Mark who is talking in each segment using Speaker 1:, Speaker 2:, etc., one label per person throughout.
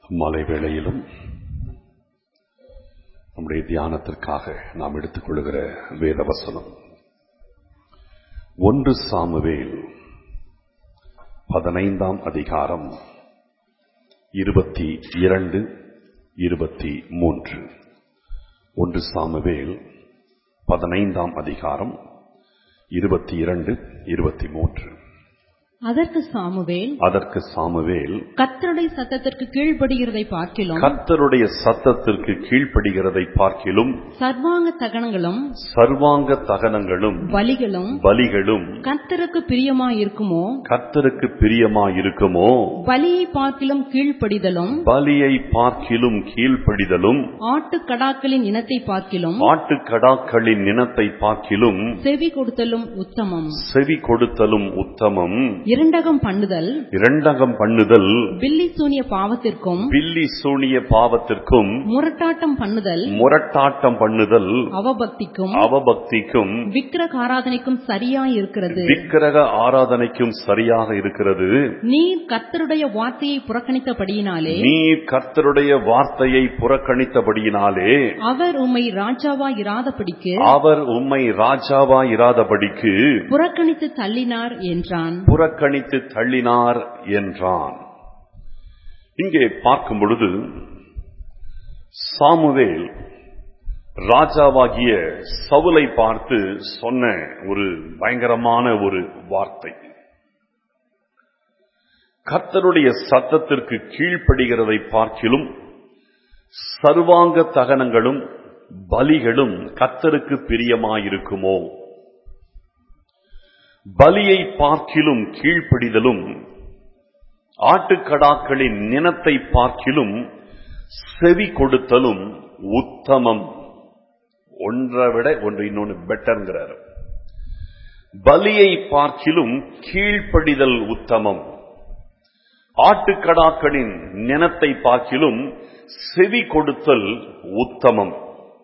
Speaker 1: மாலை வேளையிலும் நம்முடைய தியானத்திற்காக நாம் எடுத்துக்கொள்கிற வேத வசனம் ஒன்று சாமுவேல் பதினைந்தாம் அதிகாரம் இருபத்தி இரண்டு இருபத்தி மூன்று ஒன்று சாமுவேல் பதினைந்தாம் அதிகாரம் இருபத்தி இரண்டு இருபத்தி மூன்று
Speaker 2: அதற்கு சாமுவேல்
Speaker 1: அதற்கு சாமுவேல்
Speaker 2: கர்த்தருடைய சத்தத்திற்கு கீழ்ப்படுகிறதை பார்க்கிலும்
Speaker 1: கர்த்தருடைய சத்தத்திற்கு கீழ்ப்படுகிறதை பார்க்கிலும்
Speaker 2: சர்வாங்க தகனங்களும்
Speaker 1: சர்வாங்க தகனங்களும்
Speaker 2: பலிகளும்
Speaker 1: பலிகளும்
Speaker 2: கர்த்தருக்கு பிரியமாயிருக்குமோ
Speaker 1: கர்த்தருக்கு பிரியமாயிருக்குமோ
Speaker 2: பலியை பார்க்கிலும் கீழ்ப்படிதலும்
Speaker 1: பலியை பார்க்கிலும் கீழ்ப்படிதலும்
Speaker 2: ஆட்டுக்கடாக்களின் இனத்தை பார்க்கிலும்
Speaker 1: ஆட்டுக்கடாக்களின் இனத்தை பார்க்கிலும்
Speaker 2: செவி கொடுத்தலும் உத்தமம்
Speaker 1: செவி கொடுத்தலும் உத்தமம்
Speaker 2: இரண்டகம் பண்ணுதல்
Speaker 1: இரண்டகம் பண்ணுதல்
Speaker 2: பில்லி சூனிய பாவத்திற்கும்
Speaker 1: பில்லி சூனிய பாவத்திற்கும்
Speaker 2: முரட்டாட்டம் பண்ணுதல்
Speaker 1: முரட்டாட்டம் பண்ணுதல்
Speaker 2: அவபக்திக்கும்
Speaker 1: அவபக்திக்கும்
Speaker 2: விக்கிரக ஆராதனைக்கும் சரியாயிருக்கிறது
Speaker 1: விக்கிரக ஆராதனைக்கும் சரியாக இருக்கிறது
Speaker 2: நீர் கர்த்தருடைய வார்த்தையை புறக்கணித்தபடியினாலே
Speaker 1: நீர் கர்த்தருடைய வார்த்தையை புறக்கணித்தபடியினாலே
Speaker 2: அவர் உம்மை ராஜாவா இராதபடிக்கு
Speaker 1: அவர் உம்மை ராஜாவா இராதபடிக்கு
Speaker 2: புறக்கணித்து தள்ளினார் என்றான்
Speaker 1: புறக்கணித்து தள்ளினார் என்றான் இங்கே பார்க்கும் பொழுது சாமுவேல் ராஜாவாகிய சவுலை பார்த்து சொன்ன ஒரு பயங்கரமான ஒரு வார்த்தை கர்த்தருடைய சத்தத்திற்கு கீழ்ப்படுகிறதை பார்க்கிலும் சர்வாங்க தகனங்களும் பலிகளும் கர்த்தருக்கு பிரியமாயிருக்குமோ பலியை பார்க்கிலும் கீழ்ப்படிதலும் ஆட்டுக்கடாக்களின் நினத்தை பார்க்கிலும் செவி கொடுத்தலும் உத்தமம் ஒன்றை விட ஒன்று இன்னொன்று பெட்டர்ங்கிறார் பலியை பார்க்கிலும் கீழ்ப்படிதல் உத்தமம் ஆட்டுக்கடாக்களின் நினத்தை பார்க்கிலும் செவி கொடுத்தல் உத்தமம்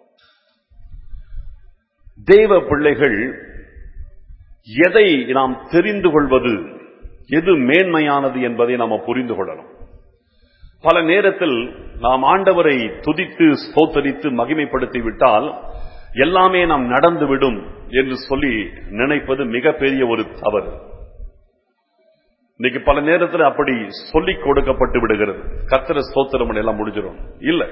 Speaker 1: தேவ பிள்ளைகள் எதை நாம் தெரிந்து கொள்வது எது மேன்மையானது என்பதை நாம் புரிந்து கொள்ளணும் பல நேரத்தில் நாம் ஆண்டவரை துதித்து ஸ்தோத்தரித்து மகிமைப்படுத்தி விட்டால் எல்லாமே நாம் நடந்துவிடும் என்று சொல்லி நினைப்பது மிகப்பெரிய ஒரு தவறு இன்னைக்கு பல நேரத்தில் அப்படி சொல்லிக் கொடுக்கப்பட்டு விடுகிறது கர்த்தர ஸ்தோத்திரம் எல்லாம் முடிஞ்சிடும் இல்ல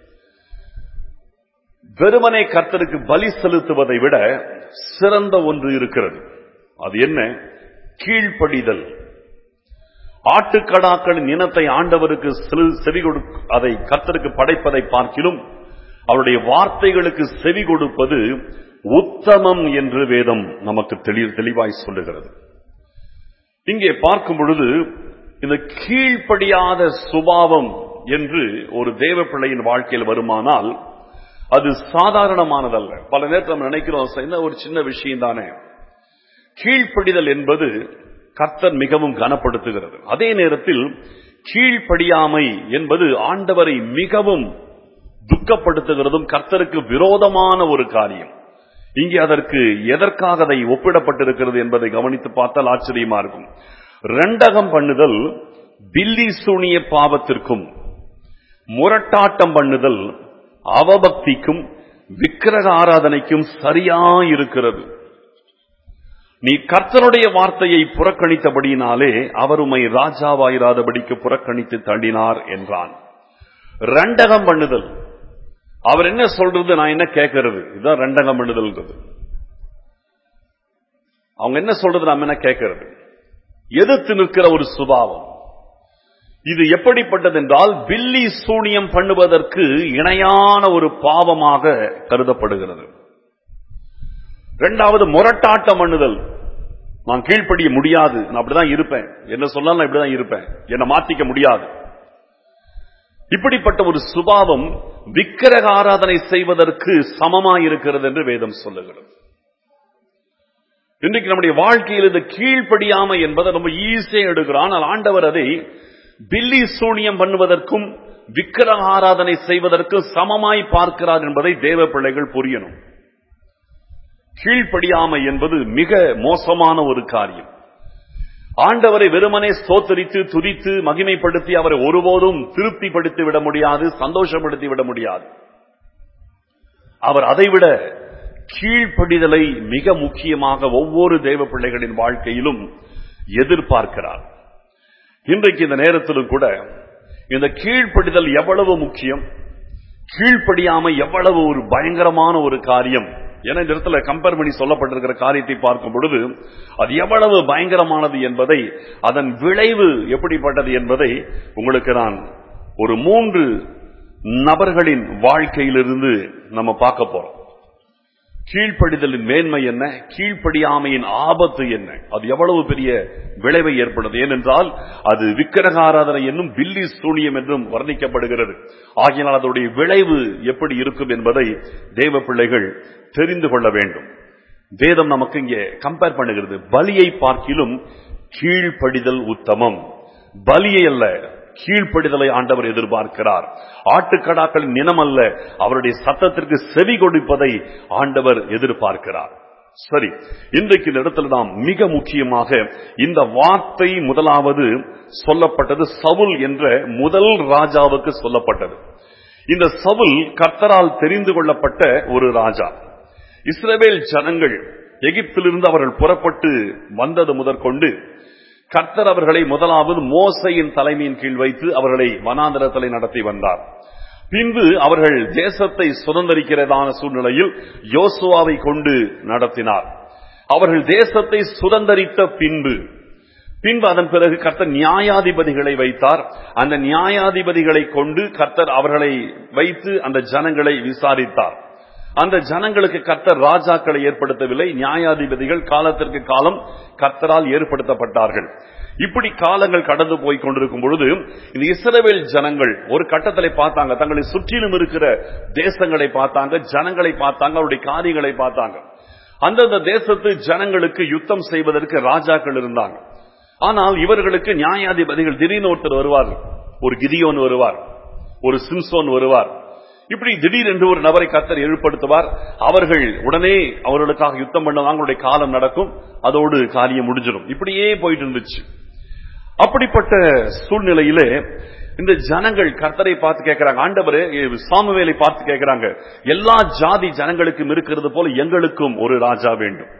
Speaker 1: வெறுமனே கர்த்தருக்கு பலி செலுத்துவதை விட சிறந்த ஒன்று இருக்கிறது அது என்ன கீழ்ப்படிதல் ஆட்டுக்கடாக்களின் இனத்தை ஆண்டவருக்கு செவி கொடு அதை கர்த்தருக்கு படைப்பதை பார்க்கிலும் அவருடைய வார்த்தைகளுக்கு செவி கொடுப்பது உத்தமம் என்று வேதம் நமக்கு தெளிவாய் சொல்லுகிறது இங்கே பார்க்கும் பொழுது இந்த கீழ்ப்படியாத சுபாவம் என்று ஒரு தேவ பிள்ளையின் வாழ்க்கையில் வருமானால் அது சாதாரணமானதல்ல பல நேரத்தில் நம்ம நினைக்கிறோம் என்ன ஒரு சின்ன விஷயம் தானே கீழ்ப்படிதல் என்பது கர்த்தர் மிகவும் கனப்படுத்துகிறது அதே நேரத்தில் கீழ்ப்படியாமை என்பது ஆண்டவரை மிகவும் துக்கப்படுத்துகிறதும் கர்த்தருக்கு விரோதமான ஒரு காரியம் இங்கே அதற்கு எதற்காக அதை ஒப்பிடப்பட்டிருக்கிறது என்பதை கவனித்து பார்த்தால் ஆச்சரியமா இருக்கும் ரெண்டகம் பண்ணுதல் பில்லி சூனிய பாவத்திற்கும் முரட்டாட்டம் பண்ணுதல் அவபக்திக்கும் விக்கிரக ஆராதனைக்கும் சரியா இருக்கிறது நீ கர்த்தனுடைய வார்த்தையை புறக்கணித்தபடியினாலே அவர் உமை ராஜாவாயிராதபடிக்கு புறக்கணித்து தள்ளினார் என்றான் ரெண்டகம் பண்ணுதல் அவர் என்ன சொல்றது நான் என்ன கேட்கறது இதுதான் ரெண்டகம் பண்ணுதல்ன்றது அவங்க என்ன சொல்றது நம்ம என்ன கேட்கறது எதிர்த்து நிற்கிற ஒரு சுபாவம் இது எப்படிப்பட்டது என்றால் பில்லி சூனியம் பண்ணுவதற்கு இணையான ஒரு பாவமாக கருதப்படுகிறது இரண்டாவது முரட்டாட்டம் பண்ணுதல் நான் கீழ்ப்படிய முடியாது நான் அப்படிதான் இருப்பேன் என்ன சொன்னாலும் நான் இப்படிதான் இருப்பேன் என்னை மாத்திக்க முடியாது இப்படிப்பட்ட ஒரு சுபாவம் விக்கிரக ஆராதனை செய்வதற்கு சமமாயிருக்கிறது என்று வேதம் சொல்லுகிறது இன்றைக்கு நம்முடைய வாழ்க்கையில் இந்த கீழ்ப்படியாமை என்பதை ரொம்ப ஈஸியா எடுக்கிறோம் ஆனால் ஆண்டவர் அதை பில்லி சூனியம் பண்ணுவதற்கும் விக்கிரக ஆராதனை செய்வதற்கும் சமமாய் பார்க்கிறார் என்பதை தேவ பிள்ளைகள் புரியணும் கீழ்ப்படியாமை என்பது மிக மோசமான ஒரு காரியம் ஆண்டவரை வெறுமனே ஸ்தோத்தரித்து துதித்து மகிமைப்படுத்தி அவரை ஒருபோதும் திருப்திப்படுத்தி விட முடியாது சந்தோஷப்படுத்தி விட முடியாது அவர் அதைவிட கீழ்ப்படிதலை மிக முக்கியமாக ஒவ்வொரு தேவ பிள்ளைகளின் வாழ்க்கையிலும் எதிர்பார்க்கிறார் இன்றைக்கு இந்த நேரத்திலும் கூட இந்த கீழ்ப்படிதல் எவ்வளவு முக்கியம் கீழ்ப்படியாம எவ்வளவு ஒரு பயங்கரமான ஒரு காரியம் என இந்த இடத்துல கம்பேர் பண்ணி சொல்லப்பட்டிருக்கிற காரியத்தை பார்க்கும் பொழுது அது எவ்வளவு பயங்கரமானது என்பதை அதன் விளைவு எப்படிப்பட்டது என்பதை உங்களுக்கு நான் ஒரு மூன்று நபர்களின் வாழ்க்கையிலிருந்து நம்ம பார்க்க போறோம் கீழ்ப்படிதலின் மேன்மை என்ன கீழ்ப்படியாமையின் ஆபத்து என்ன அது எவ்வளவு பெரிய விளைவை ஏற்படுது ஏனென்றால் அது விக்கிரக ஆராதனை என்னும் பில்லி சூனியம் என்றும் வர்ணிக்கப்படுகிறது ஆகினால் அதனுடைய விளைவு எப்படி இருக்கும் என்பதை தேவ பிள்ளைகள் தெரிந்து கொள்ள வேண்டும் வேதம் நமக்கு இங்கே கம்பேர் பண்ணுகிறது பலியை பார்க்கிலும் கீழ்ப்படிதல் உத்தமம் பலியை அல்ல கீழ்ப்படிதலை ஆண்டவர் எதிர்பார்க்கிறார் ஆட்டுக்கடாக்களின் நினம் அல்ல அவருடைய சத்தத்திற்கு செவி கொடுப்பதை ஆண்டவர் எதிர்பார்க்கிறார் சரி இன்றைக்கு இந்த இடத்துல நாம் மிக முக்கியமாக இந்த வார்த்தை முதலாவது சொல்லப்பட்டது சவுல் என்ற முதல் ராஜாவுக்கு சொல்லப்பட்டது இந்த சவுல் கர்த்தரால் தெரிந்து கொள்ளப்பட்ட ஒரு ராஜா இஸ்ரவேல் ஜனங்கள் எகிப்திலிருந்து அவர்கள் புறப்பட்டு வந்தது முதற்கொண்டு கர்த்தர் அவர்களை முதலாவது மோசையின் தலைமையின் கீழ் வைத்து அவர்களை வனாந்தரத்திலே நடத்தி வந்தார் பின்பு அவர்கள் தேசத்தை சுதந்திரிக்கிறதான சூழ்நிலையில் யோசுவாவை கொண்டு நடத்தினார் அவர்கள் தேசத்தை சுதந்திரித்த பின்பு பின்பு அதன் பிறகு கர்த்தர் நியாயாதிபதிகளை வைத்தார் அந்த நியாயாதிபதிகளை கொண்டு கர்த்தர் அவர்களை வைத்து அந்த ஜனங்களை விசாரித்தார் அந்த ஜனங்களுக்கு கர்த்தர் ராஜாக்களை ஏற்படுத்தவில்லை நியாயாதிபதிகள் காலத்திற்கு காலம் கர்த்தரால் ஏற்படுத்தப்பட்டார்கள் இப்படி காலங்கள் கடந்து போய் கொண்டிருக்கும் பொழுது இந்த இஸ்ரவேல் ஜனங்கள் ஒரு கட்டத்தில் பார்த்தாங்க தங்களை சுற்றிலும் இருக்கிற தேசங்களை பார்த்தாங்க ஜனங்களை பார்த்தாங்க அவருடைய காரியங்களை பார்த்தாங்க அந்தந்த தேசத்து ஜனங்களுக்கு யுத்தம் செய்வதற்கு ராஜாக்கள் இருந்தாங்க ஆனால் இவர்களுக்கு நியாயாதிபதிகள் திடீர்னு ஒருத்தர் வருவார் ஒரு கிதியோன் வருவார் ஒரு சிம்சோன் வருவார் இப்படி திடீரென்று ஒரு நபரை கத்தர் எழுப்படுத்துவார் அவர்கள் உடனே அவர்களுக்காக யுத்தம் பண்ணுவாங்க அவங்களுடைய காலம் நடக்கும் அதோடு காரியம் முடிஞ்சிடும் இப்படியே போயிட்டு இருந்துச்சு அப்படிப்பட்ட சூழ்நிலையிலே இந்த ஜனங்கள் கர்த்தரை பார்த்து கேட்கிறாங்க ஆண்டவரே சாமுவேலை பார்த்து கேட்கிறாங்க எல்லா ஜாதி ஜனங்களுக்கும் இருக்கிறது போல எங்களுக்கும் ஒரு ராஜா வேண்டும்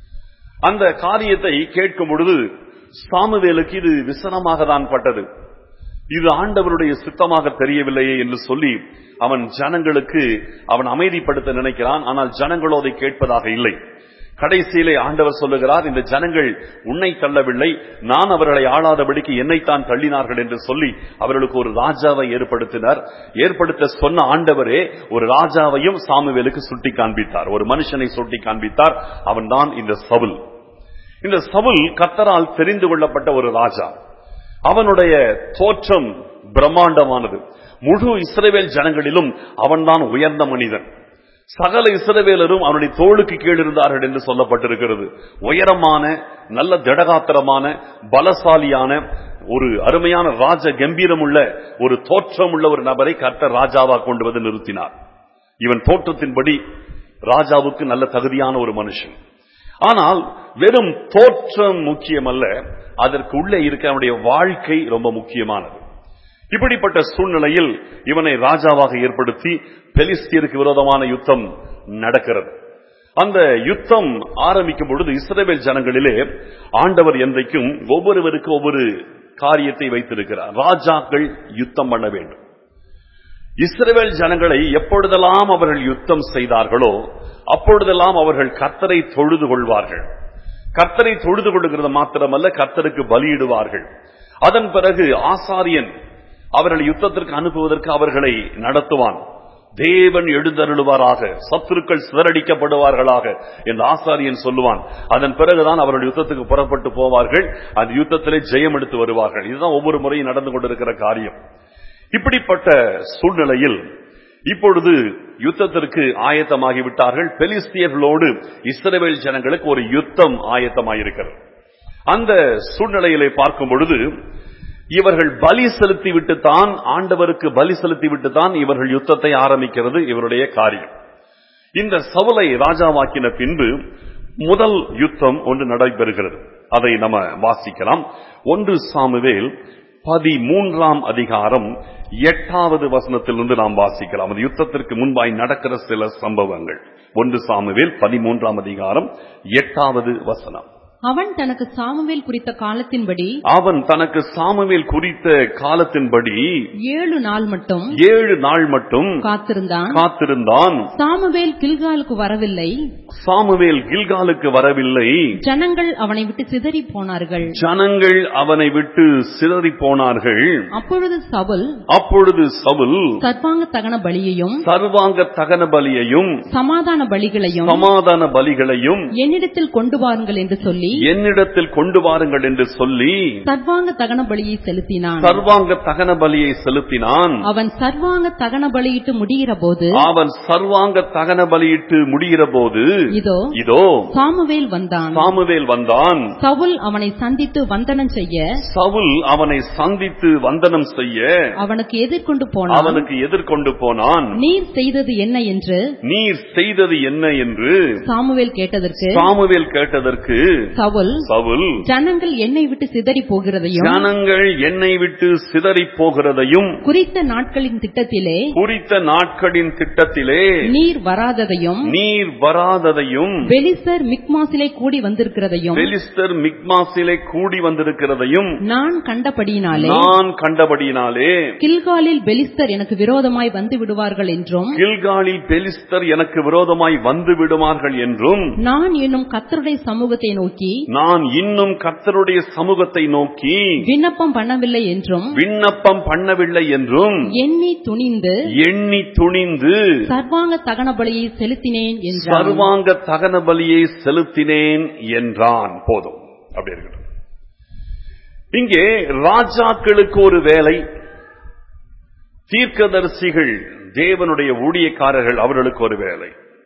Speaker 1: அந்த காரியத்தை கேட்கும் பொழுது சாமுவேலுக்கு இது விசனமாக தான் பட்டது இது ஆண்டவருடைய சித்தமாக தெரியவில்லையே என்று சொல்லி அவன் ஜனங்களுக்கு அவன் அமைதிப்படுத்த நினைக்கிறான் ஆனால் ஜனங்களோ அதை கேட்பதாக இல்லை கடைசியிலே ஆண்டவர் சொல்லுகிறார் இந்த ஜனங்கள் உன்னை தள்ளவில்லை நான் அவர்களை ஆளாதபடிக்கு என்னைத்தான் தள்ளினார்கள் என்று சொல்லி அவர்களுக்கு ஒரு ராஜாவை ஏற்படுத்தினார் ஏற்படுத்த சொன்ன ஆண்டவரே ஒரு ராஜாவையும் சாமுவேலுக்கு சுட்டி காண்பித்தார் ஒரு மனுஷனை சுட்டி காண்பித்தார் அவன்தான் இந்த சவுல் இந்த சவுல் கத்தரால் தெரிந்து கொள்ளப்பட்ட ஒரு ராஜா அவனுடைய தோற்றம் பிரம்மாண்டமானது முழு இஸ்ரேவேல் ஜனங்களிலும் அவன்தான் உயர்ந்த மனிதன் சகல இஸ்ரவேலரும் அவனுடைய தோளுக்கு கீழ் இருந்தார்கள் என்று சொல்லப்பட்டிருக்கிறது உயரமான நல்ல திடகாத்திரமான பலசாலியான ஒரு அருமையான ராஜ கம்பீரம் உள்ள ஒரு தோற்றம் உள்ள ஒரு நபரை கர்த்தர் ராஜாவா கொண்டு வந்து நிறுத்தினார் இவன் தோற்றத்தின்படி ராஜாவுக்கு நல்ல தகுதியான ஒரு மனுஷன் ஆனால் வெறும் தோற்றம் முக்கியமல்ல அதற்கு உள்ளே இருக்க அவனுடைய வாழ்க்கை ரொம்ப முக்கியமானது இப்படிப்பட்ட சூழ்நிலையில் இவனை ராஜாவாக ஏற்படுத்தி பெலிஸ்தியருக்கு விரோதமான யுத்தம் நடக்கிறது அந்த யுத்தம் ஆரம்பிக்கும் பொழுது இஸ்ரேல் ஜனங்களிலே ஆண்டவர் என்றைக்கும் ஒவ்வொருவருக்கு ஒவ்வொரு காரியத்தை வைத்திருக்கிறார் ராஜாக்கள் யுத்தம் பண்ண வேண்டும் இஸ்ரேல் ஜனங்களை எப்பொழுதெல்லாம் அவர்கள் யுத்தம் செய்தார்களோ அப்பொழுதெல்லாம் அவர்கள் கர்த்தரை தொழுது கொள்வார்கள் கர்த்தரை தொழுது கொள்கிறது மாத்திரமல்ல கர்த்தருக்கு பலியிடுவார்கள் அதன் பிறகு ஆசாரியன் அவர்களை யுத்தத்திற்கு அனுப்புவதற்கு அவர்களை நடத்துவான் தேவன் எழுந்தருளுவாராக சத்துருக்கள் சிதறடிக்கப்படுவார்களாக என்று ஆசாரியன் சொல்லுவான் அதன் பிறகுதான் அவர்கள் யுத்தத்துக்கு புறப்பட்டு போவார்கள் அந்த யுத்தத்திலே ஜெயம் எடுத்து வருவார்கள் இதுதான் ஒவ்வொரு முறையும் நடந்து கொண்டிருக்கிற காரியம் இப்படிப்பட்ட சூழ்நிலையில் இப்பொழுது யுத்தத்திற்கு ஆயத்தமாகிவிட்டார்கள் பெலிஸ்தியர்களோடு இஸ்ரேல் ஜனங்களுக்கு ஒரு யுத்தம் ஆயத்தமாயிருக்கிறது அந்த சூழ்நிலையிலே பார்க்கும் பொழுது இவர்கள் பலி செலுத்தி விட்டுத்தான் ஆண்டவருக்கு பலி செலுத்தி விட்டுத்தான் இவர்கள் யுத்தத்தை ஆரம்பிக்கிறது இவருடைய காரியம் இந்த சவுலை ராஜாவாக்கின பின்பு முதல் யுத்தம் ஒன்று நடைபெறுகிறது அதை நம்ம வாசிக்கலாம் ஒன்று சாமுவேல் பதிமூன்றாம் அதிகாரம் எட்டாவது வசனத்திலிருந்து நாம் வாசிக்கலாம் அது யுத்தத்திற்கு முன்பாய் நடக்கிற சில சம்பவங்கள் ஒன்று சாமுவேல் பதிமூன்றாம் அதிகாரம் எட்டாவது வசனம்
Speaker 2: அவன் தனக்கு சாமுவேல் குறித்த காலத்தின்படி
Speaker 1: அவன் தனக்கு சாமுவேல் குறித்த காலத்தின்படி
Speaker 2: ஏழு நாள் மட்டும்
Speaker 1: ஏழு நாள் மட்டும்
Speaker 2: காத்திருந்தான்
Speaker 1: காத்திருந்தான்
Speaker 2: சாமுவேல் கில்காலுக்கு வரவில்லை
Speaker 1: சாமுவேல் கில்காலுக்கு வரவில்லை
Speaker 2: ஜனங்கள் அவனை விட்டு சிதறி போனார்கள்
Speaker 1: ஜனங்கள் அவனை விட்டு சிதறி போனார்கள்
Speaker 2: அப்பொழுது சவுல்
Speaker 1: அப்பொழுது சவுல்
Speaker 2: சர்வாங்க தகன பலியையும்
Speaker 1: சர்வாங்க தகன பலியையும்
Speaker 2: சமாதான பலிகளையும்
Speaker 1: சமாதான பலிகளையும்
Speaker 2: என்னிடத்தில் கொண்டு வாருங்கள் என்று சொல்லி
Speaker 1: என்னிடத்தில் கொண்டு வாருங்கள் என்று சொல்லி
Speaker 2: சர்வாங்க தகன பலியை செலுத்தினான்
Speaker 1: சர்வாங்க தகன பலியை செலுத்தினான்
Speaker 2: அவன் சர்வாங்க தகன பலியிட்டு முடிகிற போது
Speaker 1: அவன் சர்வாங்க தகன பலியிட்டு முடிகிற போது
Speaker 2: இதோ
Speaker 1: இதோ
Speaker 2: சாமுவேல் வந்தான்
Speaker 1: சாமுவேல் வந்தான்
Speaker 2: சவுல் அவனை சந்தித்து வந்தனம் செய்ய
Speaker 1: சவுல் அவனை சந்தித்து வந்தனம் செய்ய
Speaker 2: அவனுக்கு எதிர்கொண்டு போனான்
Speaker 1: அவனுக்கு எதிர்கொண்டு போனான்
Speaker 2: நீர் செய்தது என்ன என்று
Speaker 1: நீர் செய்தது என்ன என்று
Speaker 2: சாமுவேல் கேட்டதற்கு
Speaker 1: சாமுவேல் கேட்டதற்கு
Speaker 2: சவுல்
Speaker 1: சவுல்
Speaker 2: ஜனங்கள் என்னை விட்டு சிதறி போகிறதையும்
Speaker 1: ஜனங்கள் என்னை விட்டு சிதறி போகிறதையும்
Speaker 2: குறித்த நாட்களின் திட்டத்திலே
Speaker 1: குறித்த நாட்களின் திட்டத்திலே
Speaker 2: நீர் வராததையும்
Speaker 1: நீர் வராததையும்
Speaker 2: பெலிஸ்தர் மிக்மாசிலே கூடி வந்திருக்கிறதையும்
Speaker 1: பெலிஸ்தர் மிக்மாசிலே கூடி வந்திருக்கிறதையும்
Speaker 2: நான் கண்டபடியினாலே
Speaker 1: நான் கண்டபடியினாலே
Speaker 2: கில்காலில் பெலிஸ்தர் எனக்கு விரோதமாய் வந்து விடுவார்கள் என்றும்
Speaker 1: கில்காலில் பெலிஸ்தர் எனக்கு விரோதமாய் வந்து விடுவார்கள் என்றும்
Speaker 2: நான் என்னும் கத்தருடைய சமூகத்தை நோக்கி
Speaker 1: நான் இன்னும் கர்த்தருடைய சமூகத்தை நோக்கி
Speaker 2: விண்ணப்பம் பண்ணவில்லை என்றும்
Speaker 1: விண்ணப்பம் பண்ணவில்லை என்றும்
Speaker 2: எண்ணி துணிந்து
Speaker 1: எண்ணி துணிந்து
Speaker 2: சர்வாங்க தகன பலியை செலுத்தினேன் என்றான்
Speaker 1: சர்வாங்க தகன பலியை செலுத்தினேன் என்றான் போதும் அப்படி இருக்கட்டும் இங்கே ராஜாக்களுக்கு ஒரு வேலை தீர்க்கதரிசிகள் தேவனுடைய ஊழியக்காரர்கள் அவர்களுக்கு ஒரு வேலை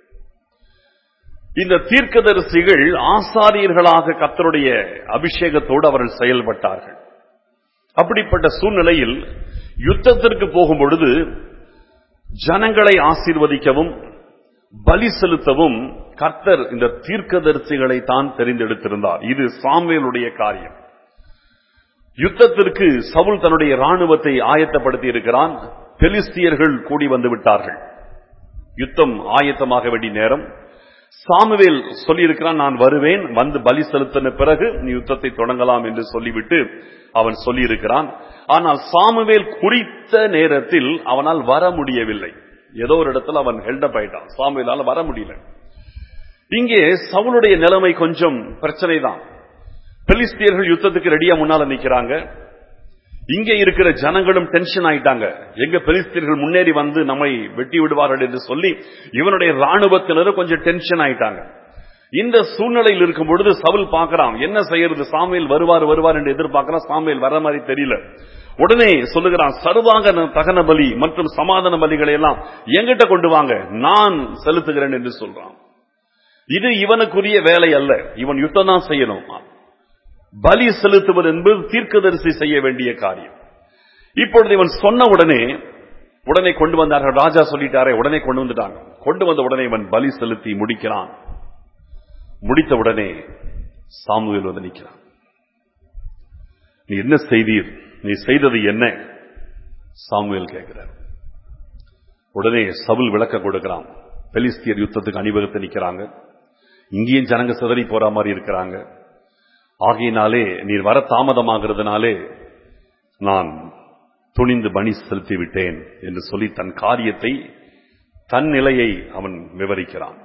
Speaker 1: இந்த தீர்க்கதரிசிகள் ஆசாரியர்களாக கத்தருடைய அபிஷேகத்தோடு அவர்கள் செயல்பட்டார்கள் அப்படிப்பட்ட சூழ்நிலையில் யுத்தத்திற்கு போகும் பொழுது ஜனங்களை ஆசீர்வதிக்கவும் பலி செலுத்தவும் கர்த்தர் இந்த தீர்க்கதரிசிகளை தான் தெரிந்தெடுத்திருந்தார் இது சாமுவேலுடைய காரியம் யுத்தத்திற்கு சவுல் தன்னுடைய ராணுவத்தை ஆயத்தப்படுத்தி இருக்கிறான் பெலிஸ்தியர்கள் கூடி வந்து விட்டார்கள் யுத்தம் ஆயத்தமாக வேண்டிய நேரம் சாமுவேல் சொல்லியிருக்கிறான் நான் வருவேன் வந்து பலி செலுத்தின பிறகு நீ யுத்தத்தை தொடங்கலாம் என்று சொல்லிவிட்டு அவன் சொல்லியிருக்கிறான் ஆனால் சாமுவேல் குறித்த நேரத்தில் அவனால் வர முடியவில்லை ஏதோ ஒரு இடத்துல அவன் ஹெல்டப் ஆயிட்டான் சாமுவேலால வர முடியல இங்கே சவுளுடைய நிலைமை கொஞ்சம் பிரச்சனை தான் பெலிஸ்தியர்கள் யுத்தத்துக்கு ரெடியா முன்னால நிக்கிறாங்க இங்கே இருக்கிற ஜனங்களும் டென்ஷன் ஆயிட்டாங்க எங்க பெலிஸ்தீர்கள் முன்னேறி வந்து நம்மை வெட்டி விடுவார்கள் என்று சொல்லி இவனுடைய ராணுவத்தினரும் கொஞ்சம் டென்ஷன் ஆயிட்டாங்க இந்த சூழ்நிலையில் இருக்கும் பொழுது சவுல் பார்க்கிறான் என்ன செய்யறது சாமியில் வருவார் வருவார் என்று எதிர்பார்க்கிறான் சாமியில் வர மாதிரி தெரியல உடனே சொல்லுகிறான் சர்வாங்க தகன பலி மற்றும் சமாதான பலிகளை எல்லாம் எங்கிட்ட கொண்டு வாங்க நான் செலுத்துகிறேன் என்று சொல்றான் இது இவனுக்குரிய வேலை அல்ல இவன் யுத்தம் தான் செய்யணும் பலி செலுத்துவது என்பது தீர்க்கதரிசி செய்ய வேண்டிய காரியம் இப்பொழுது இவன் சொன்ன உடனே உடனே கொண்டு வந்தார்கள் ராஜா சொல்லிட்டாரே உடனே கொண்டு வந்துட்டாங்க கொண்டு வந்த உடனே இவன் பலி செலுத்தி முடிக்கிறான் முடித்த உடனே சாமுவேல் வந்து நிற்கிறான் நீ என்ன செய்தீர் நீ செய்தது என்ன சாமுவேல் கேட்கிறார் உடனே சவுல் விளக்க கொடுக்கிறான் பெலிஸ்தியர் யுத்தத்துக்கு அணிவகுத்து நிக்கிறாங்க இங்கேயும் ஜனங்க சிதறி போற மாதிரி இருக்கிறாங்க ஆகையினாலே நீர் வர தாமதமாகிறதுனாலே நான் துணிந்து பணி செலுத்தி விட்டேன் என்று சொல்லி தன் காரியத்தை தன் நிலையை அவன் விவரிக்கிறான்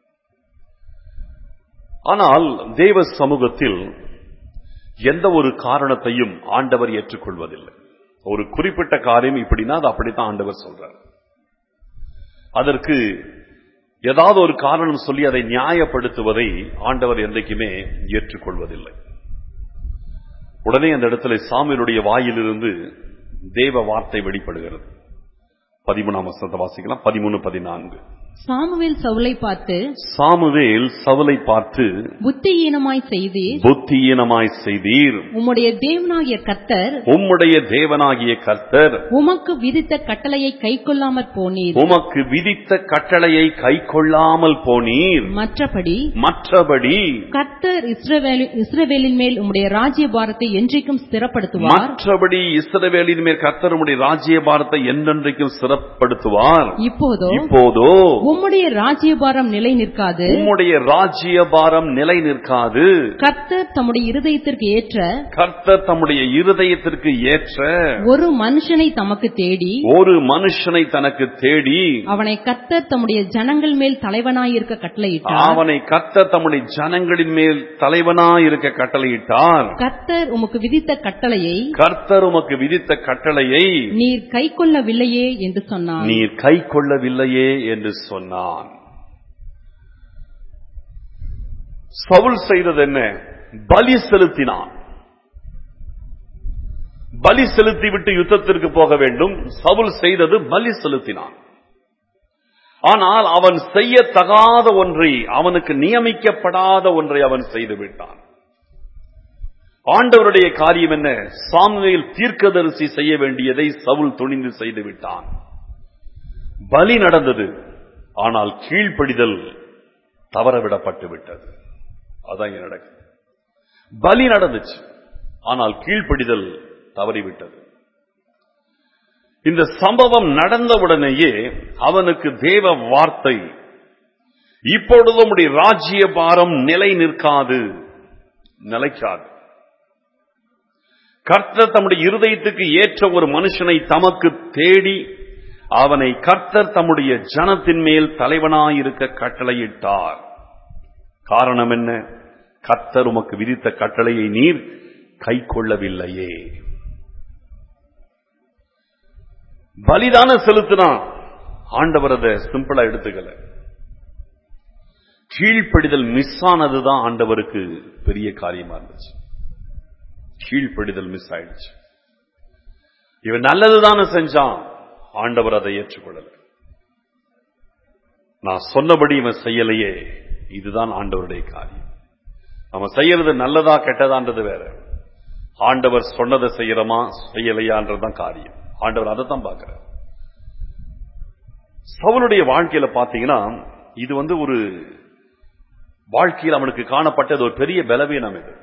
Speaker 1: ஆனால் தேவ சமூகத்தில் எந்த ஒரு காரணத்தையும் ஆண்டவர் ஏற்றுக்கொள்வதில்லை ஒரு குறிப்பிட்ட காரியம் இப்படின்னா அது அப்படித்தான் ஆண்டவர் சொல்றார் அதற்கு ஏதாவது ஒரு காரணம் சொல்லி அதை நியாயப்படுத்துவதை ஆண்டவர் என்றைக்குமே ஏற்றுக்கொள்வதில்லை உடனே அந்த இடத்துல சாமியனுடைய வாயிலிருந்து தேவ வார்த்தை வெளிப்படுகிறது பதிமூணாம் வசனத்தை வாசிக்கலாம் பதிமூணு பதினான்கு
Speaker 2: சாமுவேல் சவுலை பார்த்து
Speaker 1: சாமுவேல் சவுலை பார்த்து
Speaker 2: புத்தியீனமாய் செய்தீர்
Speaker 1: புத்தியீனமாய் செய்தீர்
Speaker 2: உம்முடைய தேவனாகிய கர்த்தர்
Speaker 1: உம்முடைய தேவனாகிய கர்த்தர்
Speaker 2: உமக்கு விதித்த கட்டளையை கைக்கொள்ளாமற் போனீர்
Speaker 1: உமக்கு விதித்த கட்டளையை கைக்கொள்ளாமல் போனீர்
Speaker 2: மற்றபடி
Speaker 1: மற்றபடி
Speaker 2: கர்த்தர் இஸ்ரவேலி- இஸ்ரவேலின் மேல் உம்முடைய ராஜ்யபாரத்தை என்றைக்கும் ஸ்திரப்படுத்துவார்
Speaker 1: மற்றபடி இஸ்ரவேலின் மேல் கர்த்தருடைய ராஜ்யபாரத்தை என்றென்றைக்கும் சிறப்படுத்துவார்
Speaker 2: இப்போதோ
Speaker 1: இப்போதோ
Speaker 2: உம்முடைய ராஜ்யபாரம் நிலை நிற்காது
Speaker 1: உம்முடைய ராஜ்யபாரம் நிலை நிற்காது
Speaker 2: கர்த்தர் தம்முடைய இருதயத்திற்கு ஏற்ற
Speaker 1: கர்த்தர் தம்முடைய இருதயத்திற்கு ஏற்ற
Speaker 2: ஒரு மனுஷனை தமக்கு தேடி
Speaker 1: ஒரு மனுஷனை தனக்கு தேடி
Speaker 2: அவனை கர்த்தர் தம்முடைய ஜனங்கள் மேல் தலைவனாயிருக்க கட்டளையிட்டார்
Speaker 1: அவனை கர்த்தர் தம்முடைய ஜனங்களின் மேல் தலைவனாயிருக்க கட்டளையிட்டார்
Speaker 2: கர்த்தர் உமக்கு விதித்த கட்டளையை
Speaker 1: கர்த்தர் உமக்கு விதித்த கட்டளையை
Speaker 2: நீர் கைக்கொள்ளவில்லையே என்று சொன்னார்
Speaker 1: நீர் கை கொள்ளவில்லையே என்று சொன்னான் சவுல் செய்தது என்ன பலி செலுத்தினான் பலி செலுத்திவிட்டு யுத்தத்திற்கு போக வேண்டும் சவுல் செய்தது பலி செலுத்தினான் ஆனால் அவன் செய்யத்தகாத ஒன்றை அவனுக்கு நியமிக்கப்படாத ஒன்றை அவன் செய்து விட்டான் ஆண்டவருடைய காரியம் என்ன சாமுவேல் தீர்க்கதரிசி செய்ய வேண்டியதை சவுல் துணிந்து செய்து விட்டான் பலி நடந்தது ஆனால் கீழ்ப்படிதல் தவறவிடப்பட்டு விட்டது அதான் இங்க நடக்குது பலி நடந்துச்சு ஆனால் கீழ்ப்படிதல் தவறிவிட்டது இந்த சம்பவம் நடந்தவுடனேயே அவனுக்கு தேவ வார்த்தை இப்பொழுதும் உடைய ராஜ்ய பாரம் நிலை நிற்காது நிலைக்காது கர்த்தர் தம்முடைய இருதயத்துக்கு ஏற்ற ஒரு மனுஷனை தமக்கு தேடி அவனை கர்த்தர் தம்முடைய ஜனத்தின் மேல் தலைவனாயிருக்க கட்டளையிட்டார் காரணம் என்ன கர்த்தர் உமக்கு விதித்த கட்டளையை நீர் கை கொள்ளவில்லையே பலிதான செலுத்தினா ஆண்டவர் அதை சிம்பிளா எடுத்துக்கல கீழ்ப்படிதல் மிஸ் ஆனதுதான் ஆண்டவருக்கு பெரிய காரியமா இருந்துச்சு கீழ்ப்படிதல் மிஸ் ஆயிடுச்சு இவன் நல்லதுதானே செஞ்சான் ஆண்டவர் அதை ஏற்றுக்கொள்ளல நான் சொன்னபடி இவன் செய்யலையே இதுதான் ஆண்டவருடைய காரியம் நம்ம செய்யறது நல்லதா கெட்டதான்றது வேற ஆண்டவர் சொன்னதை செய்யறோமா செய்யலையான்றதுதான் காரியம் ஆண்டவர் அதை தான் பார்க்கிறார் சவுளுடைய வாழ்க்கையில பாத்தீங்கன்னா இது வந்து ஒரு வாழ்க்கையில் அவனுக்கு காணப்பட்டது ஒரு பெரிய பலவீனம் இது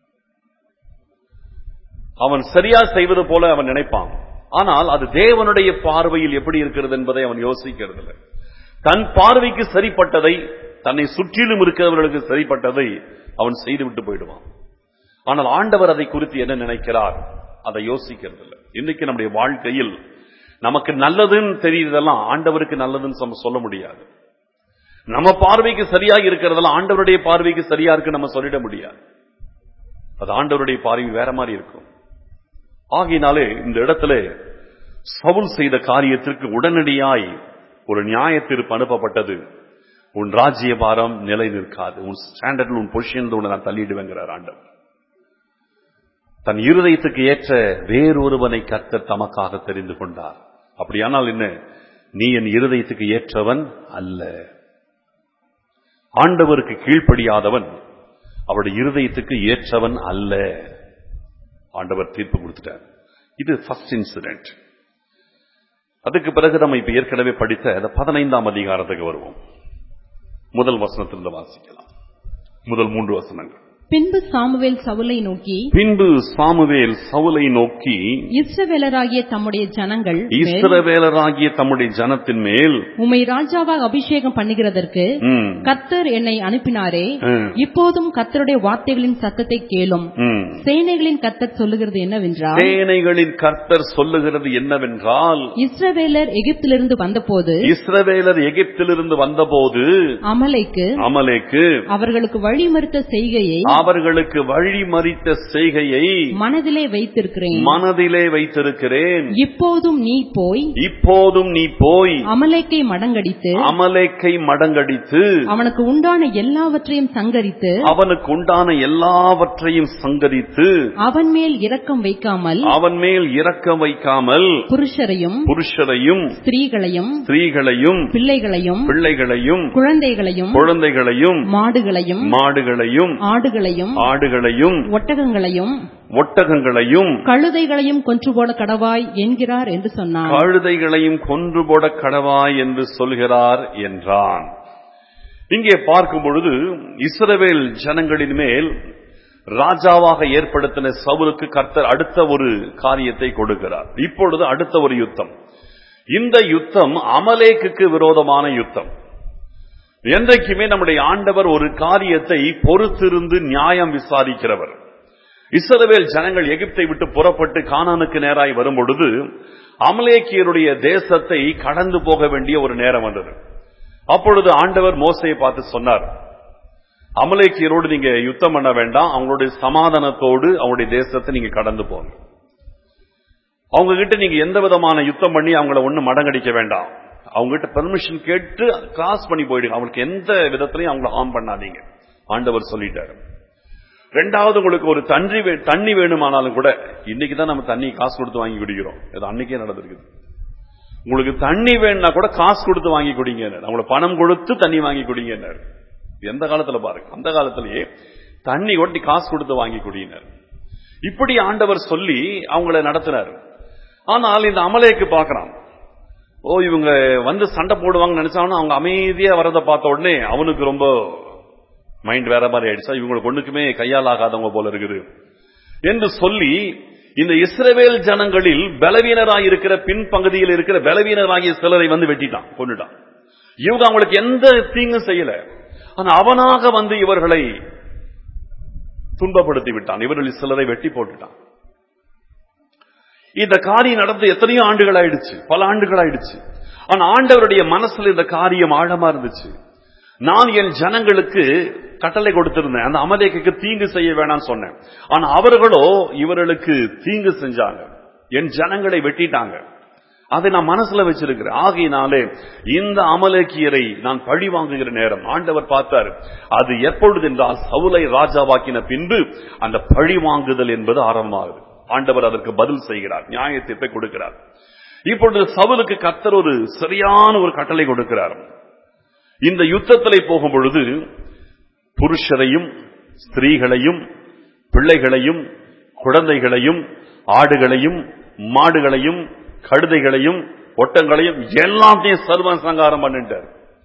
Speaker 1: அவன் சரியா செய்வது போல அவன் நினைப்பான் ஆனால் அது தேவனுடைய பார்வையில் எப்படி இருக்கிறது என்பதை அவன் யோசிக்கிறது இல்லை தன் பார்வைக்கு சரிப்பட்டதை தன்னை சுற்றிலும் இருக்கிறவர்களுக்கு சரிப்பட்டதை அவன் செய்துவிட்டு போயிடுவான் ஆனால் ஆண்டவர் அதை குறித்து என்ன நினைக்கிறார் அதை யோசிக்கிறது இல்லை இன்னைக்கு நம்முடைய வாழ்க்கையில் நமக்கு நல்லதுன்னு தெரியுதெல்லாம் ஆண்டவருக்கு நல்லதுன்னு நம்ம சொல்ல முடியாது நம்ம பார்வைக்கு சரியாக இருக்கிறதெல்லாம் ஆண்டவருடைய பார்வைக்கு சரியா இருக்கு நம்ம சொல்லிட முடியாது அது ஆண்டவருடைய பார்வை வேற மாதிரி இருக்கும் ஆகையினாலே இந்த இடத்துல சவுல் செய்த காரியத்திற்கு உடனடியாய் ஒரு நியாய தீர்ப்பு அனுப்பப்பட்டது உன் ராஜ்ய பாரம் நிலை நிற்காது உன் ஸ்டாண்டர்ட்ல உன் பொசிஷன் உன்னை நான் தள்ளிடுவேங்கிறார் ஆண்டவர் தன் இருதயத்துக்கு ஏற்ற வேறொருவனை கர்த்தர் தமக்காக தெரிந்து கொண்டார் அப்படியானால் என்ன நீ என் இருதயத்துக்கு ஏற்றவன் அல்ல ஆண்டவருக்கு கீழ்ப்படியாதவன் அவருடைய இருதயத்துக்கு ஏற்றவன் அல்ல ஆண்டவர் தீர்ப்பு கொடுத்துட்டார் இது ஃபர்ஸ்ட் இன்சிடென்ட் அதுக்கு பிறகு நம்ம இப்ப ஏற்கனவே படித்த அந்த பதினைந்தாம் அதிகாரத்துக்கு வருவோம் முதல் வசனத்திலிருந்து வாசிக்கலாம் முதல் மூன்று வசனங்கள்
Speaker 2: பின்பு சாமுவேல் சவுலை நோக்கி
Speaker 1: பின்பு சாமுவேல் சவுலை நோக்கி
Speaker 2: இஸ்ரவேலராகிய தம்முடைய ஜனங்கள் மேல்
Speaker 1: இஸ்ரவேலராகிய தம்முடைய ஜனத்தின் மேல்
Speaker 2: உம்மை ராஜாவாக அபிஷேகம் பண்ணுகிறதற்கு
Speaker 1: ம்,
Speaker 2: கர்த்தர் என்னை அனுப்பினாரே
Speaker 1: ம்,
Speaker 2: இப்போதும் கர்த்தருடைய வார்த்தைகளின் சத்தத்தை கேளும்
Speaker 1: ம்.
Speaker 2: சேனைகளின் கர்த்தர் சொல்லுகிறது என்னவென்றால்
Speaker 1: சேனைகளின் கர்த்தர் சொல்லுகிறது என்னவென்றால்
Speaker 2: இஸ்ரவேலர் எகிப்திலிருந்து வந்தபோது
Speaker 1: இஸ்ரவேலர் எகிப்திலிருந்து வந்தபோது
Speaker 2: அமலைக்கு
Speaker 1: அமலேக்கு
Speaker 2: அவர்களுக்கு வழிமறுத்த செய்கையை
Speaker 1: அவர்களுக்கு வழிமறித்த செய்கையை
Speaker 2: மனதிலே வைத்திருக்கிறேன்
Speaker 1: மனதிலே வைத்திருக்கிறேன்
Speaker 2: இப்போதும் நீ போய்
Speaker 1: இப்போதும் நீ போய்
Speaker 2: அமலேக்கை மடங்கடித்து
Speaker 1: அமலேக்கை மடங்கடித்து
Speaker 2: அவனுக்கு உண்டான எல்லாவற்றையும் சங்கரித்து
Speaker 1: அவனுக்கு உண்டான எல்லாவற்றையும் சங்கரித்து
Speaker 2: அவன் மேல் இரக்கம் வைக்காமல்
Speaker 1: அவன் மேல் இரக்கம் வைக்காமல்
Speaker 2: புருஷரையும்
Speaker 1: புருஷரையும்
Speaker 2: ஸ்திரீகளையும்
Speaker 1: ஸ்திரீகளையும்
Speaker 2: பிள்ளைகளையும்
Speaker 1: பிள்ளைகளையும்
Speaker 2: குழந்தைகளையும்
Speaker 1: குழந்தைகளையும்
Speaker 2: மாடுகளையும்
Speaker 1: மாடுகளையும்
Speaker 2: ஆடுகளையும்
Speaker 1: ஆடுகளையும்
Speaker 2: ஒட்டகங்களையும்
Speaker 1: ஒட்டகங்களையும்
Speaker 2: கழுதைகளையும் கொன்று போட கடவாய் என்கிறார் என்று சொன்னார்
Speaker 1: கழுதைகளையும் கொன்று போட கடவாய் என்று சொல்கிறார் என்றான் இங்கே பார்க்கும் பொழுது இஸ்ரவேல் ஜனங்களின் மேல் ராஜாவாக ஏற்படுத்தின சவுலுக்கு கர்த்தர் அடுத்த ஒரு காரியத்தை கொடுக்கிறார் இப்பொழுது அடுத்த ஒரு யுத்தம் இந்த யுத்தம் அமலேக்குக்கு விரோதமான யுத்தம் என்றைக்குமே நம்முடைய ஆண்டவர் ஒரு காரியத்தை பொறுத்திருந்து நியாயம் விசாரிக்கிறவர் இஸ்ரவேல் ஜனங்கள் எகிப்தை விட்டு புறப்பட்டு கானானுக்கு நேராய் வரும் பொழுது அமலேக்கியருடைய தேசத்தை கடந்து போக வேண்டிய ஒரு நேரம் வந்தது அப்பொழுது ஆண்டவர் மோசையை பார்த்து சொன்னார் அமலேக்கியரோடு நீங்க யுத்தம் பண்ண வேண்டாம் அவங்களுடைய சமாதானத்தோடு அவங்களுடைய தேசத்தை நீங்க கடந்து போங்க அவங்க கிட்ட நீங்க எந்த விதமான யுத்தம் பண்ணி அவங்கள ஒண்ணு மடங்கடிக்க வேண்டாம் அவங்க கிட்ட பெர்மிஷன் கேட்டு கிராஸ் பண்ணி போயிடுங்க அவங்களுக்கு எந்த விதத்திலையும் அவங்கள ஹார்ம் பண்ணாதீங்க ஆண்டவர் சொல்லிட்டாரு ரெண்டாவது உங்களுக்கு ஒரு தண்ணி வே- தண்ணி வேணுமானாலும் கூட இன்னைக்கு தான் நம்ம தண்ணி காசு கொடுத்து வாங்கி குடிக்கிறோம் இது அன்னைக்கே நடந்திருக்குது உங்களுக்கு தண்ணி வேணும்னா கூட காசு கொடுத்து வாங்கி குடிங்க அவங்கள பணம் கொடுத்து தண்ணி வாங்கி குடிங்க எந்த காலத்துல பாருங்க அந்த காலத்திலேயே தண்ணி கொட்டி காசு கொடுத்து வாங்கி குடியினர் இப்படி ஆண்டவர் சொல்லி அவங்கள நடத்தினார் ஆனால் இந்த அமலேக்கு பார்க்கறான் ஓ இவங்க வந்து சண்டை போடுவாங்கன்னு நினைச்சாலும் அவங்க அமைதியா வரதை பார்த்த உடனே அவனுக்கு ரொம்ப மைண்ட் வேற மாதிரி ஆயிடுச்சா இவங்களுக்கு ஒண்ணுக்குமே கையால் ஆகாதவங்க போல இருக்குது என்று சொல்லி இந்த இஸ்ரவேல் ஜனங்களில் பலவீனராய் இருக்கிற பின்பகுதியில் இருக்கிற பலவீனராகிய சிலரை வந்து வெட்டிட்டான் கொண்டுட்டான் இவங்க அவங்களுக்கு எந்த தீங்கும் செய்யல ஆனா அவனாக வந்து இவர்களை துன்பப்படுத்தி விட்டான் இவர்களில் சிலரை வெட்டி போட்டுட்டான் இந்த காரியம் நடந்து எத்தனையோ ஆண்டுகள் ஆயிடுச்சு பல ஆண்டுகள் ஆயிடுச்சு ஆனா ஆண்டவருடைய மனசுல இந்த காரியம் ஆழமா இருந்துச்சு நான் என் ஜனங்களுக்கு கட்டளை கொடுத்திருந்தேன் அந்த அமலேக்கு தீங்கு செய்ய வேணாம்னு சொன்னேன் ஆனா அவர்களோ இவர்களுக்கு தீங்கு செஞ்சாங்க என் ஜனங்களை வெட்டிட்டாங்க அதை நான் மனசுல வச்சிருக்கிறேன் ஆகையினாலே இந்த அமலேக்கியரை நான் பழி வாங்குகிற நேரம் ஆண்டவர் பார்த்தார் அது எப்பொழுது என்றால் சவுலை ராஜாவாக்கின பின்பு அந்த பழி வாங்குதல் என்பது ஆரம்பமாகுது ஆண்டவர் அதற்கு பதில் செய்கிறார் நியாய தீர்ப்பை கொடுக்கிறார் இப்பொழுது சவுலுக்கு கத்தர் ஒரு சரியான ஒரு கட்டளை கொடுக்கிறார் இந்த யுத்தத்திலே போகும் பொழுது புருஷரையும் ஸ்திரீகளையும் பிள்ளைகளையும் குழந்தைகளையும் ஆடுகளையும் மாடுகளையும் கழுதைகளையும் ஒட்டங்களையும் எல்லாத்தையும் சர்வ சங்காரம் பண்ணிட்டார்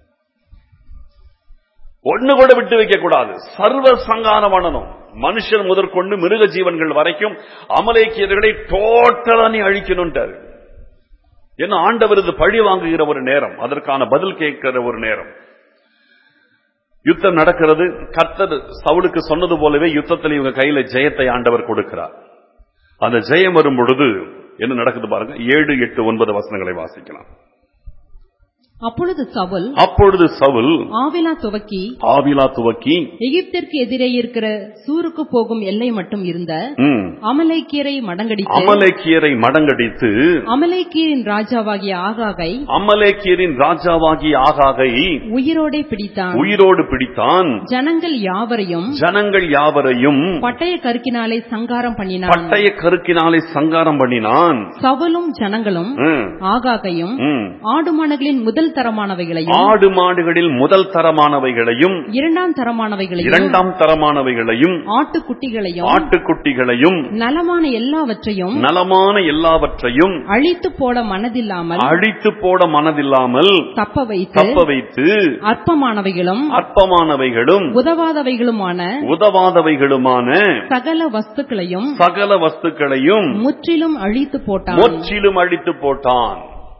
Speaker 1: ஒண்ணு கூட விட்டு வைக்க கூடாது சர்வ சங்காரம் பண்ணணும் மனுஷன் முதற்கொண்டு மிருக ஜீவன்கள் வரைக்கும் அமலேக்கியர்களை டோட்டலா நீ அழிக்கணும்ட்டாரு என்ன ஆண்டவர் இது பழி வாங்குகிற ஒரு நேரம் அதற்கான பதில் கேட்கிற ஒரு நேரம் யுத்தம் நடக்கிறது கர்த்தர் சவுலுக்கு சொன்னது போலவே யுத்தத்தில் இவங்க கையில ஜெயத்தை ஆண்டவர் கொடுக்கிறார் அந்த ஜெயம் வரும் பொழுது என்ன நடக்குது பாருங்க ஏழு எட்டு ஒன்பது வசனங்களை வாசிக்கலாம்
Speaker 2: அப்பொழுது சவுல்
Speaker 1: அப்பொழுது சவுல்
Speaker 2: ஆவிலா துவக்கி
Speaker 1: ஆவிலா துவக்கி
Speaker 2: எகிப்திற்கு எதிரே இருக்கிற சூருக்கு போகும் எல்லை மட்டும் இருந்த
Speaker 1: ம்,
Speaker 2: அமலேக்கியரை மடங்கடித்து
Speaker 1: அமலேக்கியரை மடங்கடித்து
Speaker 2: அமலேக்கியரின் ராஜாவாகிய ஆகாகை
Speaker 1: அமலேக்கியரின் ராஜாவாகிய ஆகாகை
Speaker 2: உயிரோடே பிடித்தான்
Speaker 1: உயிரோடு பிடித்தான்
Speaker 2: ஜனங்கள் யாவரையும்
Speaker 1: ஜனங்கள் யாவரையும்
Speaker 2: பட்டய கருக்கினாலே சங்காரம் பண்ணினான்
Speaker 1: பட்டய கருக்கினாலே சங்காரம் பண்ணினான்
Speaker 2: சவுலும் ஜனங்களும்
Speaker 1: ம்,
Speaker 2: ஆகாகையும்
Speaker 1: ம்.
Speaker 2: ஆடுமாடுகளின் முதல் தரமானவைகளையும்
Speaker 1: ஆடு மாடுகளில் முதல் தரமானவைகளையும்
Speaker 2: இரண்டாம் தரமானவைகளையும்
Speaker 1: இரண்டாம் தரமானவைகளையும்
Speaker 2: ஆட்டுக்குட்டிகளையும்
Speaker 1: ஆட்டுக்குட்டிகளையும்
Speaker 2: நலமான எல்லாவற்றையும்
Speaker 1: நலமான எல்லாவற்றையும்
Speaker 2: அழித்து போட மனதில்லாமல்
Speaker 1: அழித்து போட மனதில்லாமல்
Speaker 2: தப்ப வைத்து
Speaker 1: தப்ப வைத்து
Speaker 2: அற்பமானவைகளும்
Speaker 1: அற்பமானவைகளும்
Speaker 2: உதவாதவைகளுமான
Speaker 1: உதவாதவைகளுமான
Speaker 2: சகல வஸ்துக்களையும்
Speaker 1: சகல வஸ்துக்களையும்
Speaker 2: முற்றிலும் அழித்து போட்டான்
Speaker 1: முற்றிலும் அழித்து போட்டான்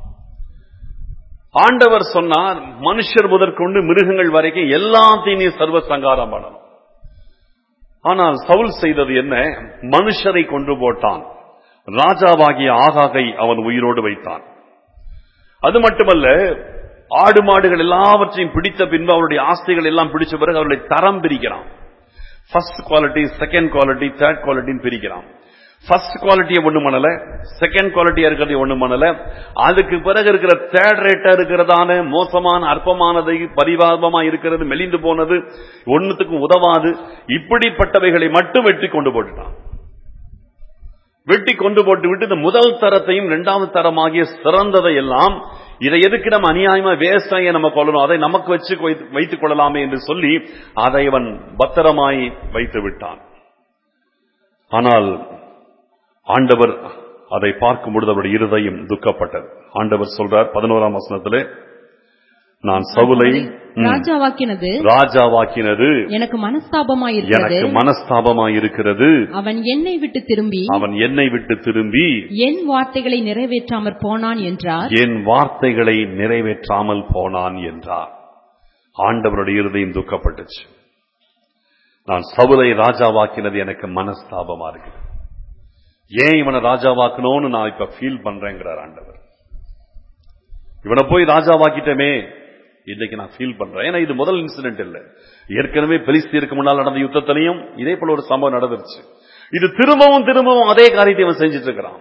Speaker 1: ஆண்டவர் சொன்னார் மனுஷர் முதற்கொண்டு மிருகங்கள் வரைக்கும் எல்லாத்தையும் நீ சர்வ சங்காரம் பண்ணணும் ஆனால் சவுல் செய்தது என்ன மனுஷரை கொண்டு போட்டான் ராஜாவாகிய ஆகாகை அவன் உயிரோடு வைத்தான் அது மட்டுமல்ல ஆடு மாடுகள் எல்லாவற்றையும் பிடித்த பின்பு அவருடைய ஆஸ்திகள் எல்லாம் பிடிச்ச பிறகு அவர்களை தரம் பிரிக்கிறான் first quality second quality third குவாலிட்டின்னு பிரிக்கிறான் ஃபர்ஸ்ட் குவாலிட்டியை ஒண்ணு பண்ணல செகண்ட் குவாலிட்டியா இருக்கிறது ஒண்ணு பண்ணல அதுக்கு பிறகு இருக்கிற தேர்ட் ரேட்டா இருக்கிறதான மோசமான அற்பமானது பரிவாபமா இருக்கிறது மெலிந்து போனது ஒண்ணுத்துக்கும் உதவாது இப்படிப்பட்டவைகளை மட்டும் வெட்டி கொண்டு போட்டுட்டான் வெட்டி கொண்டு போட்டு விட்டு இந்த முதல் தரத்தையும் இரண்டாவது தரமாகிய சிறந்ததை எல்லாம் இதை எதுக்கு நம்ம அநியாயமா வேஸ்டாக நம்ம கொள்ளணும் அதை நமக்கு வச்சு வைத்து- வைத்துக் கொள்ளலாமே என்று சொல்லி அதை அவன் பத்திரமாய் வைத்து விட்டான் ஆனால் ஆண்டவர் அதை பார்க்கும் பொழுது அவருடைய இருதயம் துக்கப்பட்டது ஆண்டவர் சொல்றார் பதினோராம் வசனத்திலே நான் சவுலை ம்,
Speaker 2: ராஜாவாக்கினது
Speaker 1: ராஜாவாக்கினது
Speaker 2: எனக்கு மனஸ்தாபமாயிருக்கிறது
Speaker 1: எனக்கு மனஸ்தாபமாயிருக்கிறது
Speaker 2: அவன் என்னை விட்டு திரும்பி
Speaker 1: அவன் என்னை விட்டு திரும்பி
Speaker 2: என் வார்த்தைகளை நிறைவேற்றாமற் போனான் என்றார்
Speaker 1: என் வார்த்தைகளை நிறைவேற்றாமல் போனான் என்றார் ஆண்டவருடைய இருதயம் துக்கப்பட்டுச்சு நான் சவுலை ராஜாவாக்கினது எனக்கு மனஸ்தாபமா இருக்கு ஏன் இவனை ராஜாவாக்கணும்னு நான் இப்ப ஃபீல் பண்றேங்கிறார் ஆண்டவர் இவனை போய் ராஜாவாக்கிட்டமே இன்னைக்கு நான் ஃபீல் பண்றேன் ஏன்னா இது முதல் இன்சிடென்ட் இல்ல ஏற்கனவே பெலிஸ்தீருக்கு முன்னால் நடந்த யுத்தத்திலையும் இதே போல ஒரு சம்பவம் நடந்துருச்சு இது திரும்பவும் திரும்பவும் அதே காரியத்தை இவன் செஞ்சுட்டு இருக்கிறான்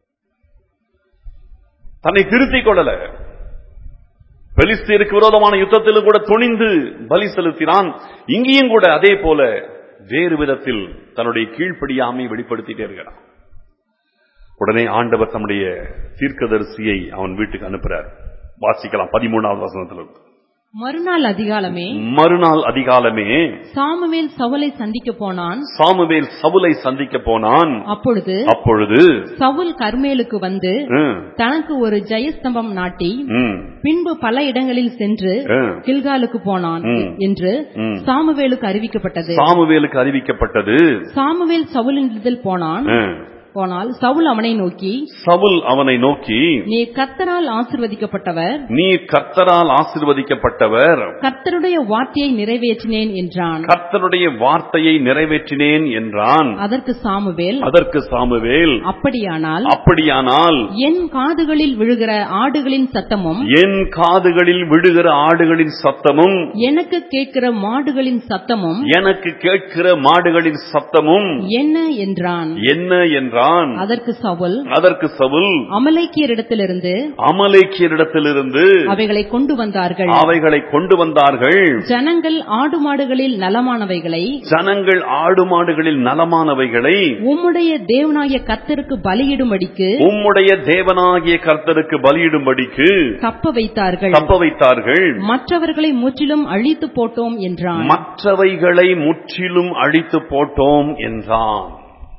Speaker 1: தன்னை திருத்திக் கொள்ளல பெலிஸ்தீருக்கு விரோதமான யுத்தத்திலும் கூட துணிந்து பலி செலுத்தினான் இங்கேயும் கூட அதே போல வேறு விதத்தில் தன்னுடைய கீழ்ப்படியாமை வெளிப்படுத்திட்டே இருக்கிறான் உடனே ஆண்டவர் தம்முடைய தீர்க்கதரிசியை அவன் வீட்டுக்கு அனுப்புறார் வாசிக்கலாம் பதிமூணாவது வசனத்திலிருந்து
Speaker 2: மறுநாள் அதிகாலமே
Speaker 1: மறுநாள் அதிகாலமே
Speaker 2: சாமுவேல் சவுலை சந்திக்க போனான்
Speaker 1: சாமுவேல் சவுலை சந்திக்க போனான்
Speaker 2: அப்பொழுது
Speaker 1: அப்பொழுது
Speaker 2: சவுல் கர்மேலுக்கு வந்து
Speaker 1: ம்,
Speaker 2: தனக்கு ஒரு ஜெயஸ்தம்பம் நாட்டி
Speaker 1: ம்,
Speaker 2: பின்பு பல இடங்களில் சென்று
Speaker 1: ம்.
Speaker 2: கில்காலுக்கு போனான்
Speaker 1: ம்.
Speaker 2: என்று
Speaker 1: ம்.
Speaker 2: சாமுவேலுக்கு அறிவிக்கப்பட்டது
Speaker 1: சாமுவேலுக்கு அறிவிக்கப்பட்டது
Speaker 2: சாமுவேல் சவுலினிடத்தில் போனான்
Speaker 1: ம்.
Speaker 2: போனால் சவுல் அவனை நோக்கி
Speaker 1: சவுல் அவனை நோக்கி
Speaker 2: நீ கர்த்தரால் ஆசிர்வதிக்கப்பட்டவர்
Speaker 1: நீ கர்த்தரால் ஆசீர்வதிக்கப்பட்டவர்
Speaker 2: கர்த்தருடைய வார்த்தையை நிறைவேற்றினேன் என்றான்
Speaker 1: கர்த்தருடைய வார்த்தையை நிறைவேற்றினேன் என்றான்
Speaker 2: அதற்கு சாமுவேல்
Speaker 1: அதற்கு சாமுவேல்
Speaker 2: அப்படியானால்
Speaker 1: அப்படியானால்
Speaker 2: என் காதுகளில் விழுகிற ஆடுகளின் சத்தமும்
Speaker 1: என் காதுகளில் விழுகிற ஆடுகளின் சத்தமும்
Speaker 2: எனக்கு கேட்கிற மாடுகளின் சத்தமும்
Speaker 1: எனக்கு கேட்கிற மாடுகளின் சத்தமும்
Speaker 2: என்ன என்றான்
Speaker 1: என்ன என்றான்
Speaker 2: அதற்கு சவுல்
Speaker 1: அதற்கு சவுல்
Speaker 2: அமலேக்கியரிடத்திலிருந்து
Speaker 1: அமலேக்கியரிடத்திலிருந்து
Speaker 2: அவைகளை கொண்டு வந்தார்கள்
Speaker 1: அவைகளை கொண்டு வந்தார்கள்
Speaker 2: ஜனங்கள் ஆடு மாடுகளில் நலமானவைகளை
Speaker 1: ஜனங்கள் ஆடு மாடுகளில் நலமானவைகளை
Speaker 2: உம்முடைய தேவனாகிய கர்த்தருக்கு பலியிடும்படிக்கு
Speaker 1: உம்முடைய தேவனாகிய கர்த்தருக்கு பலியிடும்படிக்கு
Speaker 2: கப்ப வைத்தார்கள்
Speaker 1: தப்ப வைத்தார்கள்
Speaker 2: மற்றவர்களை முற்றிலும் அழித்து போட்டோம் என்றான்
Speaker 1: மற்றவைகளை முற்றிலும் அழித்து போட்டோம் என்றான்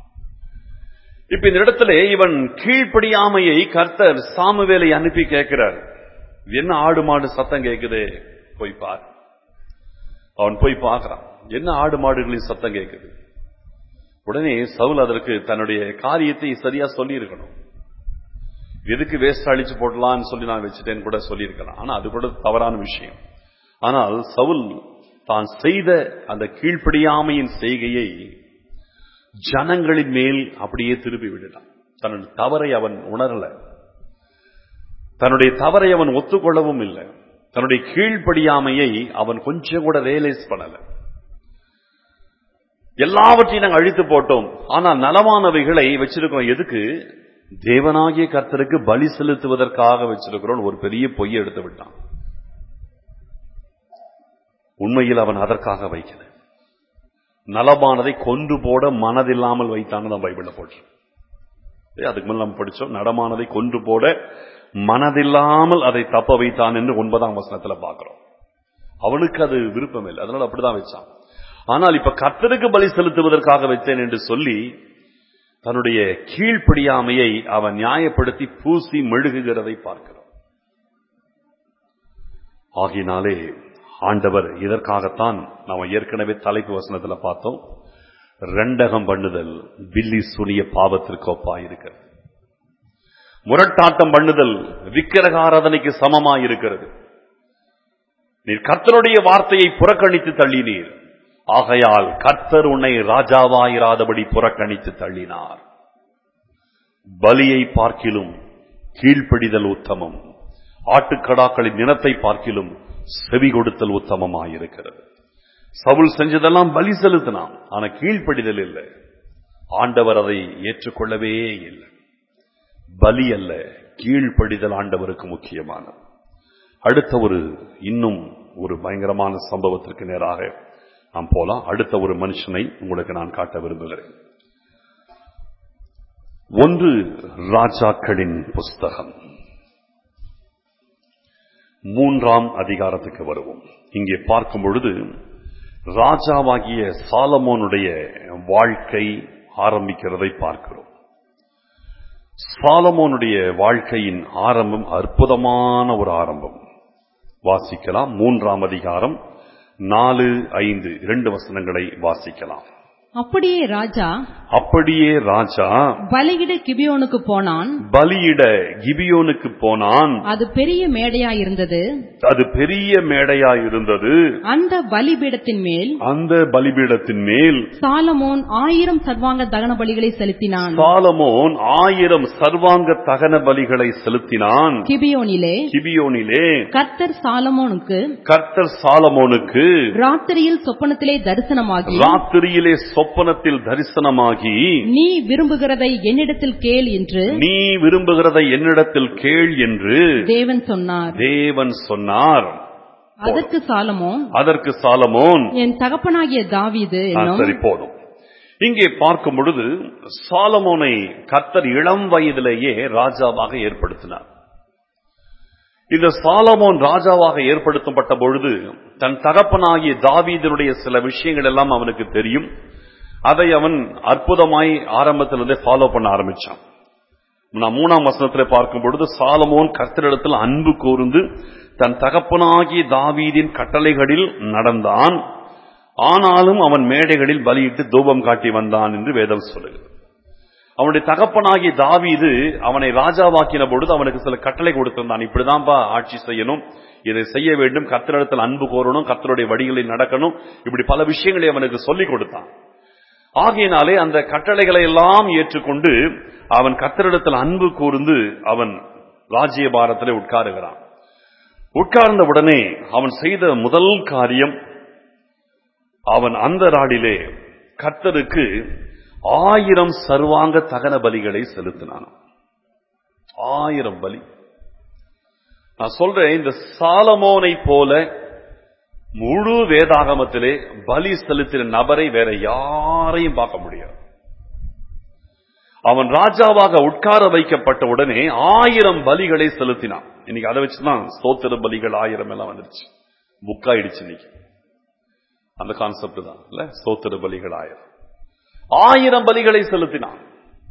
Speaker 1: இப்ப இந்த இடத்துல இவன் கீழ்ப்படியாமையை கர்த்தர் சாமுவேலை அனுப்பி கேட்கிறார் என்ன ஆடு மாடு சத்தம் கேக்குதே போய் பார் அவன் போய் பார்க்கறான் என்ன ஆடு மாடுகளின் சத்தம் கேக்குது உடனே சவுல் அதற்கு தன்னுடைய காரியத்தை சரியா சொல்லி இருக்கணும் எதுக்கு வேஸ்ட் அழிச்சு போடலாம்னு சொல்லி நான் வச்சுட்டேன்னு கூட சொல்லியிருக்கலாம் ஆனா அது கூட தவறான விஷயம் ஆனால் சவுல் தான் செய்த அந்த கீழ்ப்படியாமையின் செய்கையை ஜனங்களின் மேல் அப்படியே திருப்பி விடுட்டான் தன்னுடைய தவறை அவன் உணரல தன்னுடைய தவறை அவன் ஒத்துக்கொள்ளவும் இல்லை தன்னுடைய கீழ்ப்படியாமையை அவன் கொஞ்சம் கூட ரியலைஸ் பண்ணல எல்லாவற்றையும் நாங்கள் அழித்து போட்டோம் ஆனால் நலமானவைகளை வச்சிருக்கிறோம் எதுக்கு தேவனாகிய கர்த்தருக்கு பலி செலுத்துவதற்காக வச்சிருக்கிறோம் ஒரு பெரிய பொய்யை எடுத்து விட்டான் உண்மையில் அவன் அதற்காக வைக்கல நலமானதை கொன்று போட மனதில்லாமல் வைத்தான்னு தான் பைபிள்ல போட்டு அதுக்கு மேல நம்ம படிச்சோம் நடமானதை கொன்று போட மனதில்லாமல் அதை தப்ப வைத்தான் என்று ஒன்பதாம் வசனத்துல பார்க்கிறோம் அவனுக்கு அது விருப்பம் இல்லை அதனால அப்படிதான் வச்சான் ஆனால் இப்ப கர்த்தருக்கு பலி செலுத்துவதற்காக வைத்தேன் என்று சொல்லி தன்னுடைய கீழ்ப்படியாமையை அவன் நியாயப்படுத்தி பூசி மெழுகுகிறதை பார்க்கிறோம் ஆகினாலே ஆண்டவர் இதற்காகத்தான் நாம ஏற்கனவே தலைப்பு வசனத்துல பார்த்தோம் ரெண்டகம் பண்ணுதல் பில்லி சுனிய பாவத்திற்கு ஒப்பா இருக்கிறது முரட்டாட்டம் பண்ணுதல் விக்கிரக ஆராதனைக்கு சமமாய் இருக்கிறது நீர் கர்த்தருடைய வார்த்தையை புறக்கணித்து தள்ளினீர் ஆகையால் கர்த்தர் உன்னை ராஜாவாயிராதபடி புறக்கணித்து தள்ளினார் பலியை பார்க்கிலும் கீழ்ப்படிதல் உத்தமம் ஆட்டுக்கடாக்களின் நினத்தை பார்க்கிலும் செவி கொடுத்தல் உத்தமமாயிருக்கிறது சவுல் செஞ்சதெல்லாம் பலி செலுத்தினான் ஆனா கீழ்ப்படிதல் இல்லை ஆண்டவர் அதை ஏற்றுக்கொள்ளவே இல்லை பலி அல்ல கீழ்ப்படிதல் ஆண்டவருக்கு முக்கியமானது அடுத்த ஒரு இன்னும் ஒரு பயங்கரமான சம்பவத்திற்கு நேராக நாம் போலாம் அடுத்த ஒரு மனுஷனை உங்களுக்கு நான் காட்ட விரும்புகிறேன் ஒன்று ராஜாக்களின் புஸ்தகம் மூன்றாம் அதிகாரத்துக்கு வருவோம் இங்கே பார்க்கும் பொழுது ராஜாவாகிய சாலமோனுடைய வாழ்க்கை ஆரம்பிக்கிறதை பார்க்கிறோம் சாலமோனுடைய வாழ்க்கையின் ஆரம்பம் அற்புதமான ஒரு ஆரம்பம் வாசிக்கலாம் மூன்றாம் அதிகாரம் நாலு ஐந்து இரண்டு வசனங்களை வாசிக்கலாம்
Speaker 2: அப்படியே ராஜா
Speaker 1: அப்படியே ராஜா
Speaker 2: பலியிட கிபியோனுக்கு போனான்
Speaker 1: பலியிட கிபியோனுக்கு போனான்
Speaker 2: அது பெரிய மேடையாயிருந்தது
Speaker 1: அது பெரிய மேடையா இருந்தது
Speaker 2: அந்த பலிபீடத்தின் மேல்
Speaker 1: அந்த பலிபீடத்தின் மேல்
Speaker 2: சாலமோன் ஆயிரம் சர்வாங்க தகன பலிகளை செலுத்தினான்
Speaker 1: சாலமோன் ஆயிரம் சர்வாங்க தகன பலிகளை செலுத்தினான்
Speaker 2: கிபியோனிலே
Speaker 1: கிபியோனிலே
Speaker 2: கர்த்தர் சாலமோனுக்கு
Speaker 1: கர்த்தர் சாலமோனுக்கு
Speaker 2: ராத்திரியில் சொப்பனத்திலே தரிசனமாகி
Speaker 1: ராத்திரியிலே சொப்பனத்தில் தரிசனமாகி
Speaker 2: நீ விரும்புகிறதை என்னிடத்தில் கேள் என்று
Speaker 1: நீ விரும்புகிறதை என்னிடத்தில் கேள் என்று
Speaker 2: தேவன் சொன்னார்
Speaker 1: தேவன் சொன்னார்
Speaker 2: அதற்கு சாலமோன்
Speaker 1: அதற்கு சாலமோன்
Speaker 2: என் தகப்பனாகிய தாவீது
Speaker 1: ஆ,
Speaker 2: என்னும்
Speaker 1: சரி போதும் இங்கே பார்க்கும் பொழுது சாலமோனை கர்த்தர் இளம் வயதிலேயே ராஜாவாக ஏற்படுத்தினார் இந்த சாலமோன் ராஜாவாக ஏற்படுத்தப்பட்ட பொழுது தன் தகப்பனாகிய தாவீதனுடைய சில விஷயங்கள் எல்லாம் அவனுக்கு தெரியும் அதை அவன் அற்புதமாய் ஆரம்பத்திலிருந்தே ஃபாலோ பண்ண ஆரம்பிச்சான் நான் மூணாம் வசனத்துல பார்க்கும் பொழுது சாலமோன் கர்த்தரிடத்தில் அன்பு கூர்ந்து தன் தகப்பனாகிய தாவீதின் கட்டளைகளில் நடந்தான் ஆனாலும் அவன் மேடைகளில் பலியிட்டு தூபம் காட்டி வந்தான் என்று வேதம் சொல்லுகிறது அவனுடைய தகப்பனாகிய தாவீது அவனை ராஜாவாக்கின பொழுது அவனுக்கு சில கட்டளை கொடுத்திருந்தான் இப்படிதான்ப்பா ஆட்சி செய்யணும் இதை செய்ய வேண்டும் கர்த்தரிடத்தில் அன்பு கோரணும் கர்த்தருடைய வழிகளில் நடக்கணும் இப்படி பல விஷயங்களை அவனுக்கு சொல்லிக் கொடுத்தான் ஆகையினாலே அந்த கட்டளைகளை எல்லாம் ஏற்றுக்கொண்டு அவன் கர்த்தரிடத்தில் அன்பு கூர்ந்து அவன் ராஜ்யபாரத்திலே உட்காருகிறான் உட்கார்ந்த உடனே அவன் செய்த முதல் காரியம் அவன் அந்த நாடிலே கர்த்தருக்கு ஆயிரம் சர்வாங்க தகன பலிகளை செலுத்தினான் ஆயிரம் பலி நான் சொல்றேன் இந்த சாலமோனை போல முழு வேதாகமத்திலே பலி செலுத்தின நபரை வேற யாரையும் பார்க்க முடியாது அவன் ராஜாவாக உட்கார வைக்கப்பட்ட உடனே ஆயிரம் பலிகளை செலுத்தினான் இன்னைக்கு அதை வச்சுதான் ஸ்தோத்திர பலிகள் ஆயிரம் எல்லாம் வந்துருச்சு புக் ஆயிடுச்சு இன்னைக்கு அந்த கான்செப்ட் தான் இல்ல ஸ்தோத்திர பலிகள் ஆயிரம் ஆயிரம் பலிகளை செலுத்தினான்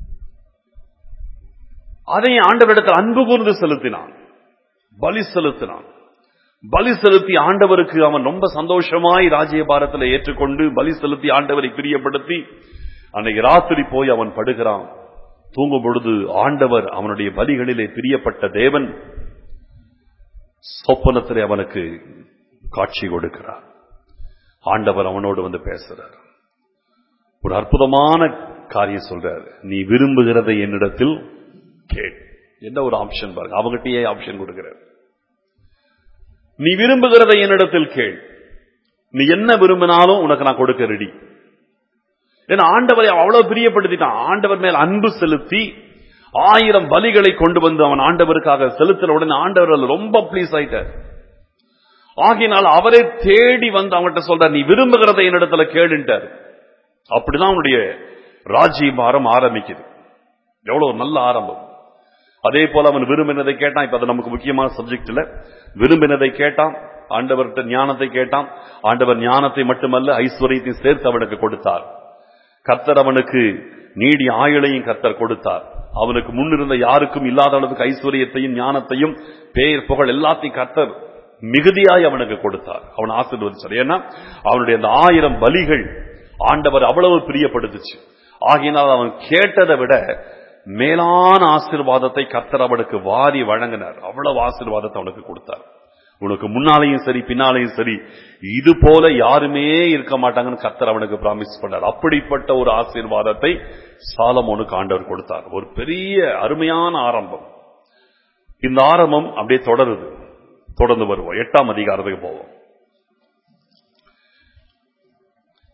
Speaker 1: அதை ஆண்டவரிடத்தில் அன்பு கூர்ந்து செலுத்தினான் பலி செலுத்தினான் பலி செலுத்தி ஆண்டவருக்கு அவன் ரொம்ப சந்தோஷமாய் ராஜ்யபாரத்தில் ஏற்றுக்கொண்டு பலி செலுத்தி ஆண்டவரை பிரியப்படுத்தி அன்னைக்கு ராத்திரி போய் அவன் படுகிறான் தூங்கும் பொழுது ஆண்டவர் அவனுடைய பலிகளிலே பிரியப்பட்ட தேவன் சொப்பனத்திலே அவனுக்கு காட்சி கொடுக்கிறார் ஆண்டவர் அவனோடு வந்து பேசுறார் ஒரு அற்புதமான காரியம் சொல்றாரு நீ விரும்புகிறதை என்னிடத்தில் கேள் என்ன ஒரு ஆப்ஷன் பாருங்க அவங்ககிட்டயே ஆப்ஷன் கொடுக்கிறார் நீ விரும்புகிறதை என்னிடத்தில் கேள் நீ என்ன விரும்பினாலும் உனக்கு நான் கொடுக்க ரெடி ஏன்னா ஆண்டவரை அவ்வளவு பிரியப்படுத்திட்டான் ஆண்டவர் மேல் அன்பு செலுத்தி ஆயிரம் பலிகளை கொண்டு வந்து அவன் ஆண்டவருக்காக செலுத்தின உடனே ஆண்டவர் அதுல ரொம்ப ப்ளீஸ் ஆயிட்டார் ஆகினால் அவரே தேடி வந்து அவன்கிட்ட சொல்றார் நீ விரும்புகிறதை என்னிடத்துல கேளுன்ட்டார் அப்படிதான் அவனுடைய ராஜ்யபாரம் ஆரம்பிக்குது எவ்வளவு ஒரு நல்ல ஆரம்பம் அதே போல அவன் விரும்பினதை கேட்டான் இப்ப அது நமக்கு முக்கியமான சப்ஜெக்ட் இல்ல விரும்பினதை கேட்டான் ஆண்டவர்கிட்ட ஞானத்தை கேட்டான் ஆண்டவர் ஞானத்தை மட்டுமல்ல ஐஸ்வர்யத்தையும் சேர்த்து அவனுக்கு கொடுத்தார் கர்த்தர் அவனுக்கு நீடி ஆயுளையும் கர்த்தர் கொடுத்தார் அவனுக்கு முன்னிருந்த யாருக்கும் இல்லாத அளவுக்கு ஐஸ்வர்யத்தையும் ஞானத்தையும் பேர் புகழ் எல்லாத்தையும் கர்த்தர் மிகுதியாய் அவனுக்கு கொடுத்தார் அவன் ஆசீர்வதிச்சார் ஏன்னா அவனுடைய அந்த ஆயிரம் பலிகள் ஆண்டவர் அவ்வளவு பிரியப்படுத்துச்சு ஆகினால் அவன் கேட்டதை விட மேலான ஆசீர்வாதத்தை கர்த்தர் அவனுக்கு வாரி வழங்கினார் அவ்வளவு ஆசீர்வாதத்தை அவனுக்கு கொடுத்தார் உனக்கு முன்னாலேயும் சரி பின்னாலேயும் சரி இது போல யாருமே இருக்க மாட்டாங்கன்னு கர்த்தர் அவனுக்கு பிராமிஸ் பண்ணார் அப்படிப்பட்ட ஒரு ஆசீர்வாதத்தை சாலமோனுக்கு ஆண்டவர் கொடுத்தார் ஒரு பெரிய அருமையான ஆரம்பம் இந்த ஆரம்பம் அப்படியே தொடருது தொடர்ந்து வருவோம் எட்டாம் அதிகாரத்துக்கு போவோம்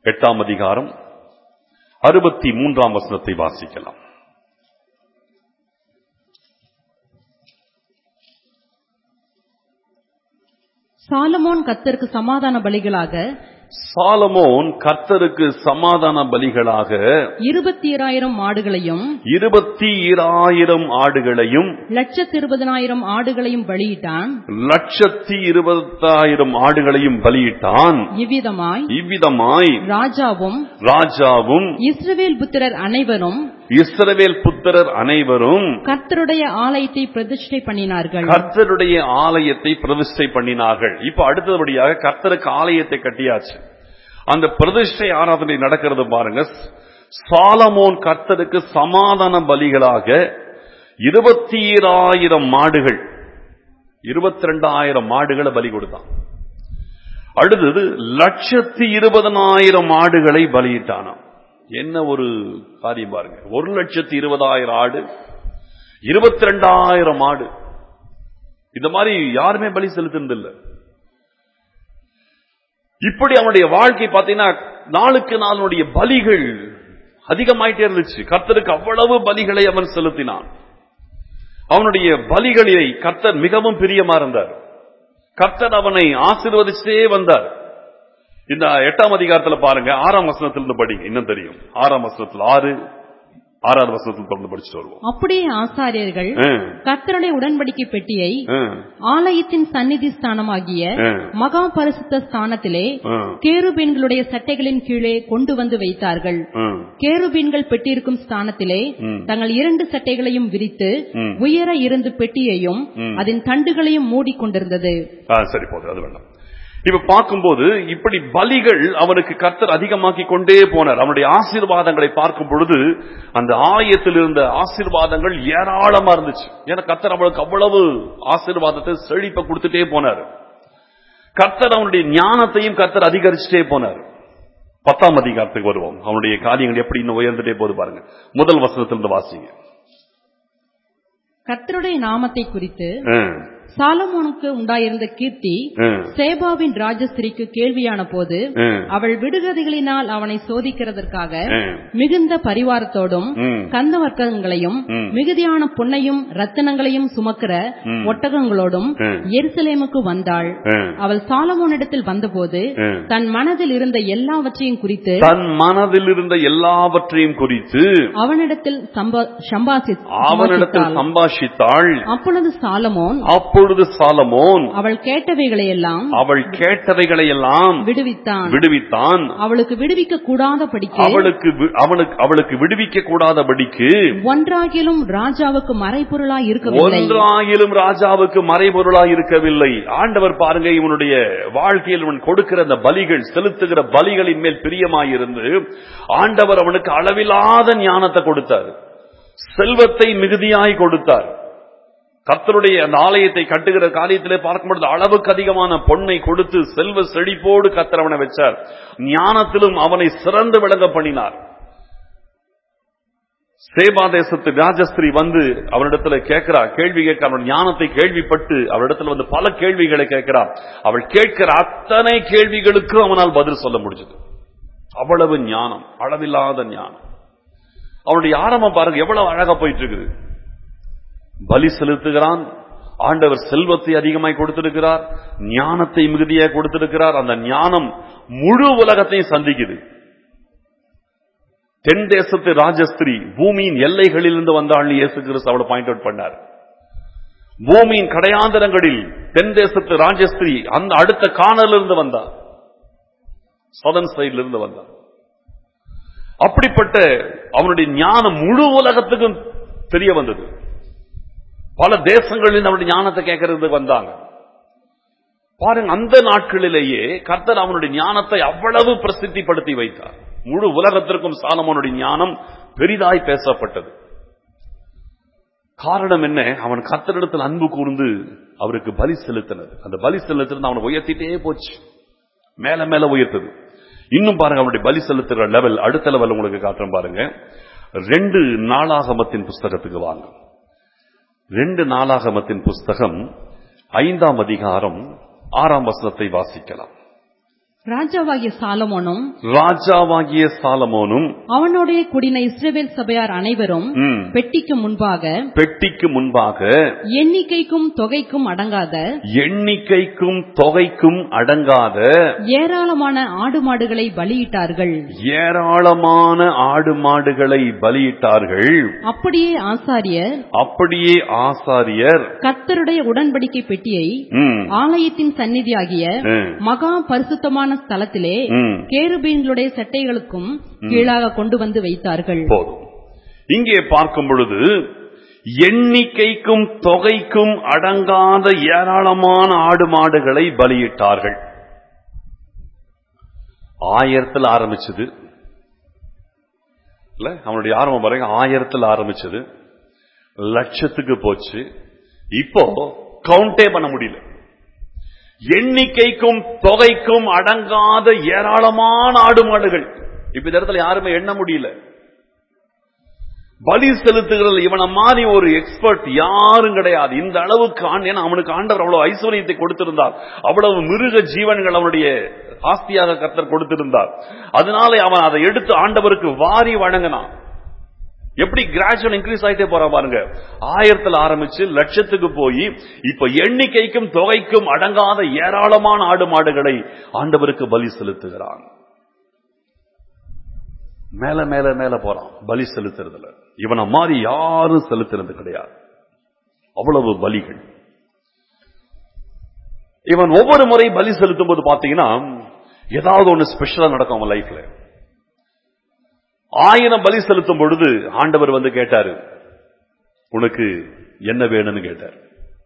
Speaker 1: எட்டாம் அதிகாரம் அறுபத்தி மூன்றாம் வசனத்தை வாசிக்கலாம்
Speaker 2: சாலமோன் கர்த்தருக்கு சமாதான பலிகளாக
Speaker 1: சாலமோன் கர்த்தருக்கு சமாதான பலிகளாக
Speaker 2: இருபத்தி ஆயிரம் மாடுகளையும்
Speaker 1: இருபத்தி ஆயிரம் ஆடுகளையும்
Speaker 2: லட்சத்தி இருபதனாயிரம் ஆடுகளையும் பலியிட்டான்
Speaker 1: லட்சத்தி இருபத்தாயிரம் ஆடுகளையும் பலியிட்டான்
Speaker 2: இவ்விதமாய்
Speaker 1: இவ்விதமாய்
Speaker 2: ராஜாவும்
Speaker 1: ராஜாவும்
Speaker 2: இஸ்ரவேல் புத்திரர் அனைவரும்
Speaker 1: இஸ்ரவேல் புத்திரர் அனைவரும்
Speaker 2: கர்த்தருடைய ஆலயத்தை பிரதிஷ்டை பண்ணினார்கள்
Speaker 1: கர்த்தருடைய ஆலயத்தை பிரதிஷ்டை பண்ணினார்கள் இப்ப அடுத்தபடியாக கர்த்தருக்கு ஆலயத்தை கட்டியாச்சு அந்த பிரதிஷ்டை ஆராதனை நடக்கிறது பாருங்க சாலமோன் கர்த்தருக்கு சமாதான பலிகளாக இருபத்தி ஆயிரம் மாடுகள் இருபத்தி ரெண்டாயிரம் மாடுகளை பலி கொடுத்தான் அடுத்தது லட்சத்தி இருபதனாயிரம் ஆடுகளை பலியிட்டானாம் என்ன ஒரு காரியம் பாருங்க ஒரு லட்சத்தி இருபதாயிரம் ஆடு இருபத்தி ரெண்டாயிரம் ஆடு இந்த மாதிரி யாருமே பலி செலுத்தினதில்லை இப்படி அவனுடைய வாழ்க்கை பார்த்தீங்கன்னா நாளுக்கு நாளுடைய பலிகள் அதிகமாயிட்டே இருந்துச்சு கர்த்தருக்கு அவ்வளவு பலிகளை அவன் செலுத்தினான் அவனுடைய பலிகளிலே கர்த்தர் மிகவும் பிரியமா இருந்தார் கர்த்தர் அவனை ஆசீர்வதிச்சே வந்தார் இந்த எட்டாம் அதிகாரத்துல பாருங்க ஆறாம் வசனத்திலிருந்து படிங்க இன்னும் தெரியும் ஆறாம் வசனத்தில் ஆறு ஆறாவது வசனத்தில் தொடர்ந்து படிச்சுட்டு வருவோம்
Speaker 2: அப்படியே ஆசாரியர்கள்
Speaker 1: ஆ,
Speaker 2: கர்த்தருடைய உடன்படிக்கை பெட்டியை
Speaker 1: ஆ,
Speaker 2: ஆலயத்தின் சந்நிதி ஸ்தானமாகிய
Speaker 1: ஆ,
Speaker 2: மகா பரிசுத்த ஸ்தானத்திலே
Speaker 1: ஆ,
Speaker 2: கேருபீன்களுடைய சட்டைகளின் கீழே கொண்டு வந்து வைத்தார்கள்
Speaker 1: ஆ.
Speaker 2: கேருபீன்கள் பெட்டியிருக்கும் ஸ்தானத்திலே
Speaker 1: ம்.
Speaker 2: தங்கள் இரண்டு சட்டைகளையும் விரித்து
Speaker 1: ம்.
Speaker 2: உயர இருந்து பெட்டியையும்
Speaker 1: ம்.
Speaker 2: அதன் தண்டுகளையும் மூடிக்கொண்டிருந்தது
Speaker 1: ஆ, சரி போதும் அது வேண்டாம் இப்ப பார்க்கும்போது இப்படி பலிகள் அவனுக்கு கர்த்தர் அதிகமாக்கி கொண்டே போனார் அவனுடைய ஆசீர்வாதங்களை பார்க்கும் பொழுது அந்த ஆயத்தில் இருந்த ஆசீர்வாதங்கள் ஏராளமா இருந்துச்சு ஏன்னா கர்த்தர் அவனுக்கு அவ்வளவு ஆசீர்வாதத்தை செழிப்ப கொடுத்துட்டே போனார் கர்த்தர் அவனுடைய ஞானத்தையும் கர்த்தர் அதிகரிச்சுட்டே போனார் பத்தாம் அதிகாரத்துக்கு வருவோம் அவனுடைய காரியங்கள் எப்படி இன்னும் உயர்ந்துட்டே போது பாருங்க முதல் வசனத்திலிருந்து வாசிங்க
Speaker 2: கர்த்தருடைய நாமத்தை குறித்து
Speaker 1: ஆ,
Speaker 2: சாலமோனுக்கு உண்டாயிருந்த கீர்த்தி
Speaker 1: ஆ,
Speaker 2: சேபாவின் ராஜஸ்திரிக்கு கேள்வியான போது
Speaker 1: ஆ,
Speaker 2: அவள் விடுகதைகளினால் அவனை சோதிக்கிறதற்காக
Speaker 1: ஆ.
Speaker 2: மிகுந்த பரிவாரத்தோடும்
Speaker 1: ம்.
Speaker 2: கந்தவர்க்கங்களையும்
Speaker 1: ம்.
Speaker 2: மிகுதியான பொன்னையும் ரத்தினங்களையும் சுமக்கிற
Speaker 1: ம்.
Speaker 2: ஒட்டகங்களோடும்
Speaker 1: ம்.
Speaker 2: எருசலேமுக்கு வந்தாள்
Speaker 1: ஆ.
Speaker 2: அவள் சாலமோனிடத்தில் வந்தபோது
Speaker 1: ஆ.
Speaker 2: தன் மனதில் இருந்த எல்லாவற்றையும் குறித்து
Speaker 1: தன் மனதில் இருந்த எல்லாவற்றையும் குறித்து
Speaker 2: அவனிடத்தில் சம்பா- சம்பாசி-
Speaker 1: அவனிடத்தில்
Speaker 2: சம்பாசித்தாள்.
Speaker 1: சம்பாஷித்தாள்
Speaker 2: அப்பொழுது சாலமோன்
Speaker 1: அப்பொழுது சாலமோன்
Speaker 2: அவள் கேட்டவைகளையெல்லாம்
Speaker 1: அவள் கேட்டவைகளை எல்லாம்
Speaker 2: விடுவித்தான்
Speaker 1: விடுவித்தான்
Speaker 2: அவளுக்கு விடுவிக்க கூடாத படிக்க
Speaker 1: அவளுக்கு வி- அவனுக்கு அவளுக்கு விடுவிக்க கூடாதபடிக்கு
Speaker 2: ஒன்றாகிலும் ராஜாவுக்கு மறைபொருளாய் இருக்கவில்லை
Speaker 1: ஒன்றாயிலும் ராஜாவுக்கு மறைபொருளாய் இருக்கவில்லை ஆண்டவர் பாருங்க இவனுடைய வாழ்க்கையில் இவன் கொடுக்கிற அந்த பலிகள் செலுத்துகிற பலிகளின் மேல் பிரியமாயிருந்து ஆண்டவர் அவனுக்கு அளவில்லாத ஞானத்தை கொடுத்தார் செல்வத்தை மிகுதியாய் கொடுத்தார் கர்த்தருடைய அந்த ஆலயத்தை கட்டுகிற காரியத்திலே பார்க்கும்பொழுது அளவுக்கு அதிகமான பொன்னை கொடுத்து செல்வ செழிப்போடு கர்த்தர் அவனை வச்சார் ஞானத்திலும் அவனை சிறந்து விளங்க பண்ணினார் சேபா தேசத்து ராஜஸ்திரி வந்து அவனிடத்துல கேட்கிறா கேள்வி கேட்க அவன் ஞானத்தை கேள்விப்பட்டு அவனிடத்துல வந்து பல கேள்விகளை கேட்கிறா அவள் கேட்கிற அத்தனை கேள்விகளுக்கும் அவனால் பதில் சொல்ல முடிஞ்சது அவ்வளவு ஞானம் அளவில்லாத ஞானம் அவனுடைய ஆரம்பம் பாருங்க எவ்வளவு அழகா போயிட்டு இருக்குது பலி செலுத்துகிறான் ஆண்டவர் செல்வத்தை அதிகமாய் கொடுத்திருக்கிறார் ஞானத்தை மிகுதியாய் கொடுத்திருக்கிறார் அந்த ஞானம் முழு உலகத்தையும் சந்திக்குது தென் தேசத்து ராஜஸ்திரி பூமியின் எல்லைகளிலிருந்து வந்தாள்னு இயேசு கிறிஸ்து அவளை பாயிண்ட் அவுட் பண்ணார் பூமியின் கடையாந்தரங்களில் தென் தேசத்து ராஜஸ்திரி அந்த அடுத்த காணல இருந்து வந்தார் சதன் சைட்ல இருந்து வந்தார் அப்படிப்பட்ட அவனுடைய ஞானம் முழு உலகத்துக்கும் தெரிய வந்தது பல தேசங்களில் அவனுடைய ஞானத்தை கேட்கறதுக்கு வந்தாங்க பாருங்க அந்த நாட்களிலேயே கர்த்தர் அவனுடைய ஞானத்தை அவ்வளவு பிரசித்திப்படுத்தி வைத்தார் முழு உலகத்திற்கும் சாலமோனுடைய ஞானம் பெரிதாய் பேசப்பட்டது காரணம் என்ன அவன் கர்த்தரிடத்தில் அன்பு கூர்ந்து அவருக்கு பலி செலுத்தினது அந்த பலி செலுத்தினது அவனை உயர்த்திட்டே போச்சு மேல மேல உயர்த்தது இன்னும் பாருங்க அவனுடைய பலி செலுத்துற லெவல் அடுத்த லெவல் உங்களுக்கு காட்டுறேன் பாருங்க ரெண்டு நாளாகமத்தின் புஸ்தகத்துக்கு வாங்க ரெண்டு நாளாகமத்தின் புஸ்தகம் ஐந்தாம் அதிகாரம் ஆறாம் வசனத்தை வாசிக்கலாம்
Speaker 2: ராஜாவாகிய சாலமோனும்
Speaker 1: ராஜாவாகிய சாலமோனும்
Speaker 2: அவனோடைய கூடின இஸ்ரவேல் சபையார் அனைவரும்
Speaker 1: ம்,
Speaker 2: பெட்டிக்கு முன்பாக
Speaker 1: பெட்டிக்கு முன்பாக
Speaker 2: எண்ணிக்கைக்கும் தொகைக்கும் அடங்காத
Speaker 1: எண்ணிக்கைக்கும் தொகைக்கும் அடங்காத
Speaker 2: ஏராளமான ஆடு மாடுகளை பலியிட்டார்கள்
Speaker 1: ஏராளமான ஆடு மாடுகளை பலியிட்டார்கள்
Speaker 2: அப்படியே ஆசாரியர்
Speaker 1: அப்படியே ஆசாரியர்
Speaker 2: கர்த்தருடைய உடன்படிக்கை பெட்டியை
Speaker 1: ம்,
Speaker 2: ஆலயத்தின் சந்நிதியாகிய
Speaker 1: ம்,
Speaker 2: மகா பரிசுத்தமான ஸ்தலத்திலே
Speaker 1: ம்.
Speaker 2: கேருபீன்களுடைய சட்டைகளுக்கும் கீழாக கொண்டு வந்து வைத்தார்கள்
Speaker 1: போதும் இங்கே பார்க்கும் பொழுது எண்ணிக்கைக்கும் தொகைக்கும் அடங்காத ஏராளமான ஆடு மாடுகளை பலியிட்டார்கள் ஆயிரத்தில் ஆரம்பிச்சது இல்ல அவனுடைய ஆரம்பம் பாருங்க ஆயிரத்தில் ஆரம்பிச்சது லட்சத்துக்கு போச்சு இப்போ கவுண்டே பண்ண முடியல எண்ணிக்கைக்கும் தொகைக்கும் அடங்காத ஏராளமான ஆடு மாடுகள் இப்ப இந்த இடத்துல யாருமே எண்ண முடியல பலி செலுத்துகிறது இவனை மாதிரி ஒரு எக்ஸ்பர்ட் யாரும் கிடையாது இந்த அளவுக்கு ஆண் ஏன்னா அவனுக்கு ஆண்டவர் அவ்வளவு ஐஸ்வர்யத்தை கொடுத்திருந்தார் அவ்வளவு மிருக ஜீவன்கள் அவனுடைய ஆஸ்தியாக கர்த்தர் கொடுத்திருந்தார் அதனால அவன் அதை எடுத்து ஆண்டவருக்கு வாரி வழங்கினான் எப்படி கிராஜுவல் இன்க்ரீஸ் ஆயிட்டே போறா பாருங்க ஆயிரத்துல ஆரம்பிச்சு லட்சத்துக்கு போய் இப்ப எண்ணிக்கைக்கும் தொகைக்கும் அடங்காத ஏராளமான ஆடு மாடுகளை ஆண்டவருக்கு பலி செலுத்துகிறான் மேல மேல மேல போறான் பலி செலுத்துறதுல இவனை மாதிரி யாரும் செலுத்துறது கிடையாது அவ்வளவு பலிகள் இவன் ஒவ்வொரு முறை பலி செலுத்தும் போது பாத்தீங்கன்னா ஏதாவது ஒண்ணு ஸ்பெஷலா நடக்கும் அவன் லைஃப்ல ஆயிரம் பலி செலுத்தும் பொழுது ஆண்டவர் வந்து கேட்டாரு உனக்கு என்ன வேணும்னு கேட்டார்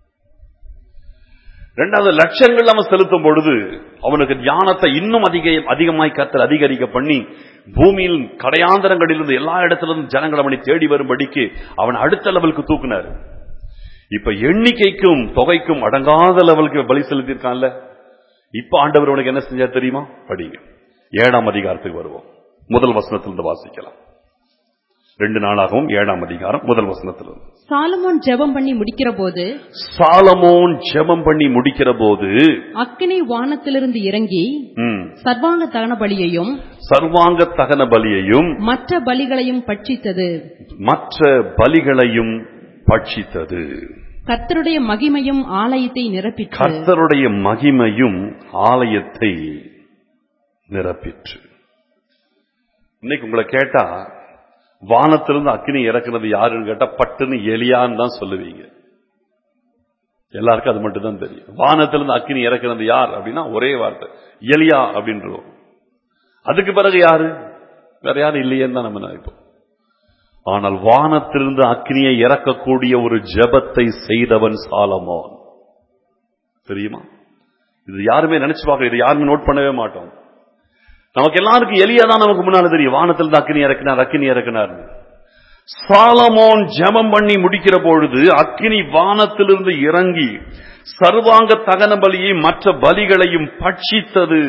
Speaker 1: ரெண்டாவது லட்சங்கள் அவன் செலுத்தும் பொழுது அவனுக்கு ஞானத்தை இன்னும் அதிக அதிகமாய் கத்தர் அதிகரிக்க பண்ணி பூமியில் கடையாந்தரங்களிலிருந்து எல்லா இடத்திலிருந்து ஜனங்கள் அவனை தேடி வரும்படிக்கு அவன் அடுத்த லெவலுக்கு தூக்குனார் இப்ப எண்ணிக்கைக்கும் தொகைக்கும் அடங்காத லெவலுக்கு பலி செலுத்தியிருக்கான்ல இப்ப ஆண்டவர் உனக்கு என்ன செஞ்சா தெரியுமா படிங்க ஏழாம் அதிகாரத்துக்கு வருவோம் முதல் வசனத்திலிருந்து வாசிக்கலாம் ரெண்டு நாளாகவும் ஏழாம் அதிகாரம் முதல் வசனத்திலிருந்து
Speaker 2: சாலமோன் ஜெபம் பண்ணி முடிக்கிற போது
Speaker 1: சாலமோன் ஜெபம் பண்ணி முடிக்கிற போது
Speaker 2: அக்கினி வானத்திலிருந்து இறங்கி
Speaker 1: ம்,
Speaker 2: சர்வாங்க தகன பலியையும்
Speaker 1: சர்வாங்க தகன பலியையும்
Speaker 2: மற்ற பலிகளையும் பட்சித்தது
Speaker 1: மற்ற பலிகளையும் பட்சித்தது
Speaker 2: கர்த்தருடைய மகிமையும் ஆலயத்தை நிரப்பிற்று
Speaker 1: கர்த்தருடைய மகிமையும் ஆலயத்தை நிரப்பிற்று இன்னைக்கு உங்களை கேட்டா வானத்திலிருந்து அக்கினி இறக்குனது யாருன்னு கேட்டா பட்டுன்னு எலியான்னு தான் சொல்லுவீங்க எல்லாருக்கும் அது மட்டும் தான் தெரியும் வானத்திலிருந்து அக்கினி இறக்குனது யார் அப்படின்னா ஒரே வார்த்தை எலியா அப்படின்றோம் அதுக்கு பிறகு யாரு வேற யாரும் இல்லையேன்னு தான் நம்ம நினைப்போம் ஆனால் வானத்திலிருந்து அக்னியை இறக்கக்கூடிய ஒரு ஜெபத்தை செய்தவன் சாலமோன் தெரியுமா இது யாருமே நினைச்சு பார்க்க இது யாருமே நோட் பண்ணவே மாட்டோம் நமக்கு எல்லாருக்கும் எளியா தான் நமக்கு முன்னால தெரியும் வானத்திலிருந்து அக்னி இறக்கினார் அக்னி இறக்கினார் சாலமோன் ஜெபம் பண்ணி முடிக்கிற பொழுது அக்கினி வானத்திலிருந்து இறங்கி சர்வாங்க தகன பலியை மற்ற பலிகளையும் பட்சித்தது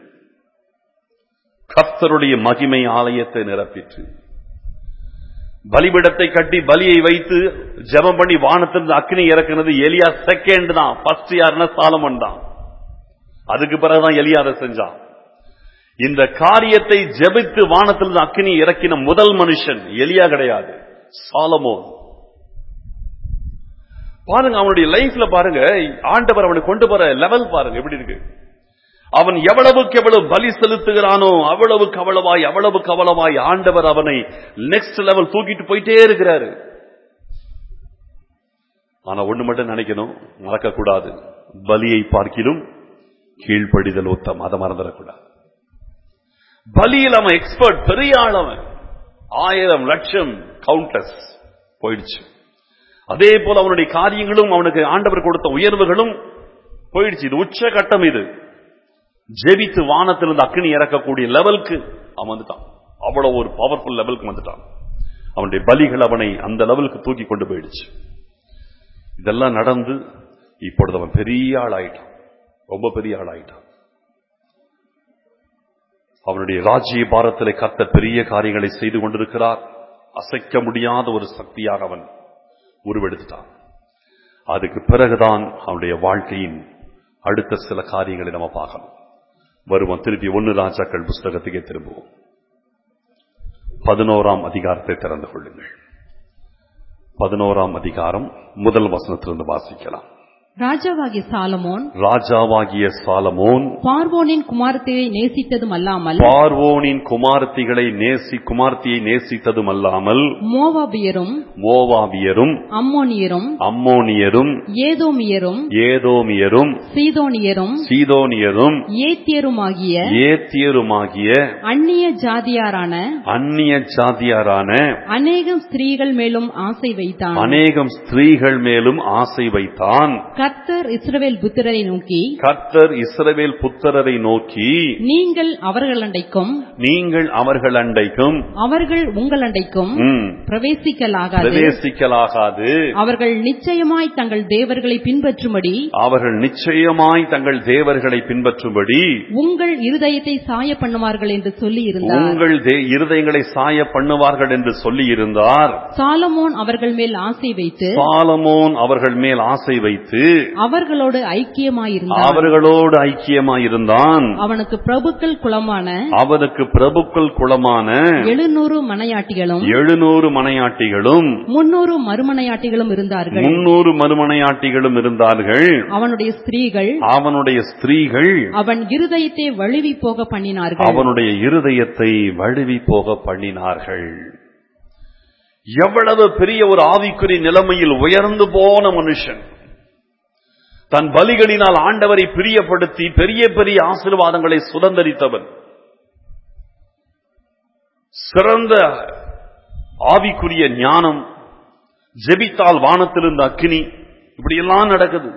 Speaker 1: கர்த்தருடைய மகிமை ஆலயத்தை நிரப்பிற்று பலிபிடத்தை கட்டி பலியை வைத்து ஜெபம் பண்ணி வானத்திலிருந்து அக்னி இறக்குனது எலியா செகண்ட் தான் ஃபர்ஸ்ட் யாருன்னா சாலமன் தான் அதுக்கு பிறகுதான் எலியா அதை செஞ்சான் இந்த காரியத்தை ஜெபித்து வானத்திலிருந்து அக்னி இறக்கின முதல் மனுஷன் எலியா கிடையாது சாலமோன் பாருங்க அவனுடைய லைஃப்ல பாருங்க ஆண்டவர் அவனை கொண்டு போற லெவல் பாருங்க எப்படி இருக்கு அவன் எவ்வளவுக்கு எவ்வளவு பலி செலுத்துகிறானோ அவ்வளவுக்கு அவ்வளவாய் அவ்வளவுக்கு அவ்வளவாய் ஆண்டவர் அவனை நெக்ஸ்ட் லெவல் தூக்கிட்டு போயிட்டே இருக்கிறாரு ஆனா ஒண்ணு மட்டும் நினைக்கணும் மறக்க கூடாது பலியை பார்க்கிலும் கீழ்ப்படிதல் உத்தம் அதை மறந்துடக்கூடாது பலியில் அவன் எக்ஸ்பர்ட் பெரிய ஆள் அவன் ஆயிரம் லட்சம் கவுண்டர்ஸ் போயிடுச்சு அதே போல அவனுடைய காரியங்களும் அவனுக்கு ஆண்டவர் கொடுத்த உயர்வுகளும் போயிடுச்சு இது உச்ச கட்டம் இது ஜெபித்து வானத்திலிருந்து அக்னி இறக்கக்கூடிய லெவலுக்கு அவன் வந்துட்டான் அவ்வளவு ஒரு பவர்ஃபுல் லெவலுக்கு வந்துட்டான் அவனுடைய பலிகள் அவனை அந்த லெவலுக்கு தூக்கி கொண்டு போயிடுச்சு இதெல்லாம் நடந்து இப்பொழுது அவன் பெரிய ஆள் ஆயிட்டான் ரொம்ப பெரிய ஆள் ஆயிட்டான் அவனுடைய ராஜ்ய பாரத்திலே கத்த பெரிய காரியங்களை செய்து கொண்டிருக்கிறார் அசைக்க முடியாத ஒரு சக்தியாக அவன் உருவெடுத்துட்டான் அதுக்கு பிறகுதான் அவனுடைய வாழ்க்கையின் அடுத்த சில காரியங்களை நம்ம பார்க்கணும் வருவோம் திருப்பி ஒன்னு ராஜாக்கள் புஸ்தகத்துக்கே திரும்புவோம் பதினோராம் அதிகாரத்தை திறந்து கொள்ளுங்கள் பதினோராம் அதிகாரம் முதல் வசனத்திலிருந்து வாசிக்கலாம்
Speaker 2: ராஜாவாகிய சாலமோன்
Speaker 1: ராஜாவாகிய சாலமோன்
Speaker 2: பார்வோனின் குமாரத்தையை நேசித்ததும் அல்லாமல்
Speaker 1: பார்வோனின் குமார்த்திகளை நேசி குமார்த்தியை நேசித்ததும் அல்லாமல்
Speaker 2: மோவாபியரும்
Speaker 1: மோவாபியரும்
Speaker 2: அம்மோனியரும்
Speaker 1: அம்மோனியரும்
Speaker 2: ஏதோமியரும்
Speaker 1: ஏதோமியரும்
Speaker 2: சீதோனியரும்
Speaker 1: சீதோனியரும்
Speaker 2: ஏத்தியருமாகிய
Speaker 1: ஏத்தியருமாகிய
Speaker 2: அந்நிய ஜாதியாரான
Speaker 1: அந்நிய ஜாதியாரான
Speaker 2: அநேகம் ஸ்திரீகள் மேலும் ஆசை வைத்தான்
Speaker 1: அநேகம் ஸ்திரீகள் மேலும் ஆசை வைத்தான்
Speaker 2: கர்த்தர் இஸ்ரவேல் புத்திரரை நோக்கி
Speaker 1: கர்த்தர் இஸ்ரவேல் புத்திரரை நோக்கி
Speaker 2: நீங்கள் அவர்கள் அண்டைக்கும்
Speaker 1: நீங்கள் அவர்கள் அண்டைக்கும்
Speaker 2: அவர்கள் உங்கள் அண்டைக்கும்
Speaker 1: ம்,
Speaker 2: பிரவேசிக்கலாகாது
Speaker 1: பிரவேசிக்கலாகாது
Speaker 2: அவர்கள் நிச்சயமாய் தங்கள் தேவர்களை பின்பற்றும்படி
Speaker 1: அவர்கள் நிச்சயமாய் தங்கள் தேவர்களை பின்பற்றும்படி
Speaker 2: உங்கள் இருதயத்தை சாய பண்ணுவார்கள் என்று சொல்லி இருந்தார்
Speaker 1: உங்கள் தே- இருதயங்களை சாய பண்ணுவார்கள் என்று சொல்லி இருந்தார்
Speaker 2: சாலமோன் அவர்கள் மேல் ஆசை வைத்து
Speaker 1: சாலமோன் அவர்கள் மேல் ஆசை வைத்து
Speaker 2: அவர்களோடு ஐக்கியமாயிருந்தார்
Speaker 1: அவர்களோடு ஐக்கியமாயிருந்தான்
Speaker 2: அவனுக்கு பிரபுக்கள் குலமான
Speaker 1: அவனுக்கு பிரபுக்கள் குலமான
Speaker 2: எழுநூறு மனையாட்டிகளும்
Speaker 1: எழுநூறு மனையாட்டிகளும்
Speaker 2: முன்னூறு மறுமனையாட்டிகளும் இருந்தார்கள்
Speaker 1: முன்னூறு மறுமனையாட்டிகளும் இருந்தார்கள்
Speaker 2: அவனுடைய ஸ்திரீகள்
Speaker 1: அவனுடைய ஸ்திரீகள்
Speaker 2: அவன் இருதயத்தை வழுவி போக பண்ணினார்கள்
Speaker 1: அவனுடைய இருதயத்தை வழுவி போக பண்ணினார்கள் எவ்வளவு பெரிய ஒரு ஆவிக்குறி நிலைமையில் உயர்ந்து போன மனுஷன் தன் பலிகளினால் ஆண்டவரை பிரியப்படுத்தி பெரிய பெரிய ஆசீர்வாதங்களை சுதந்தரித்தவன் சிறந்த ஆவிக்குரிய ஞானம் ஜெபித்தால் வானத்திலிருந்து அக்கினி இப்படி எல்லாம் நடக்குது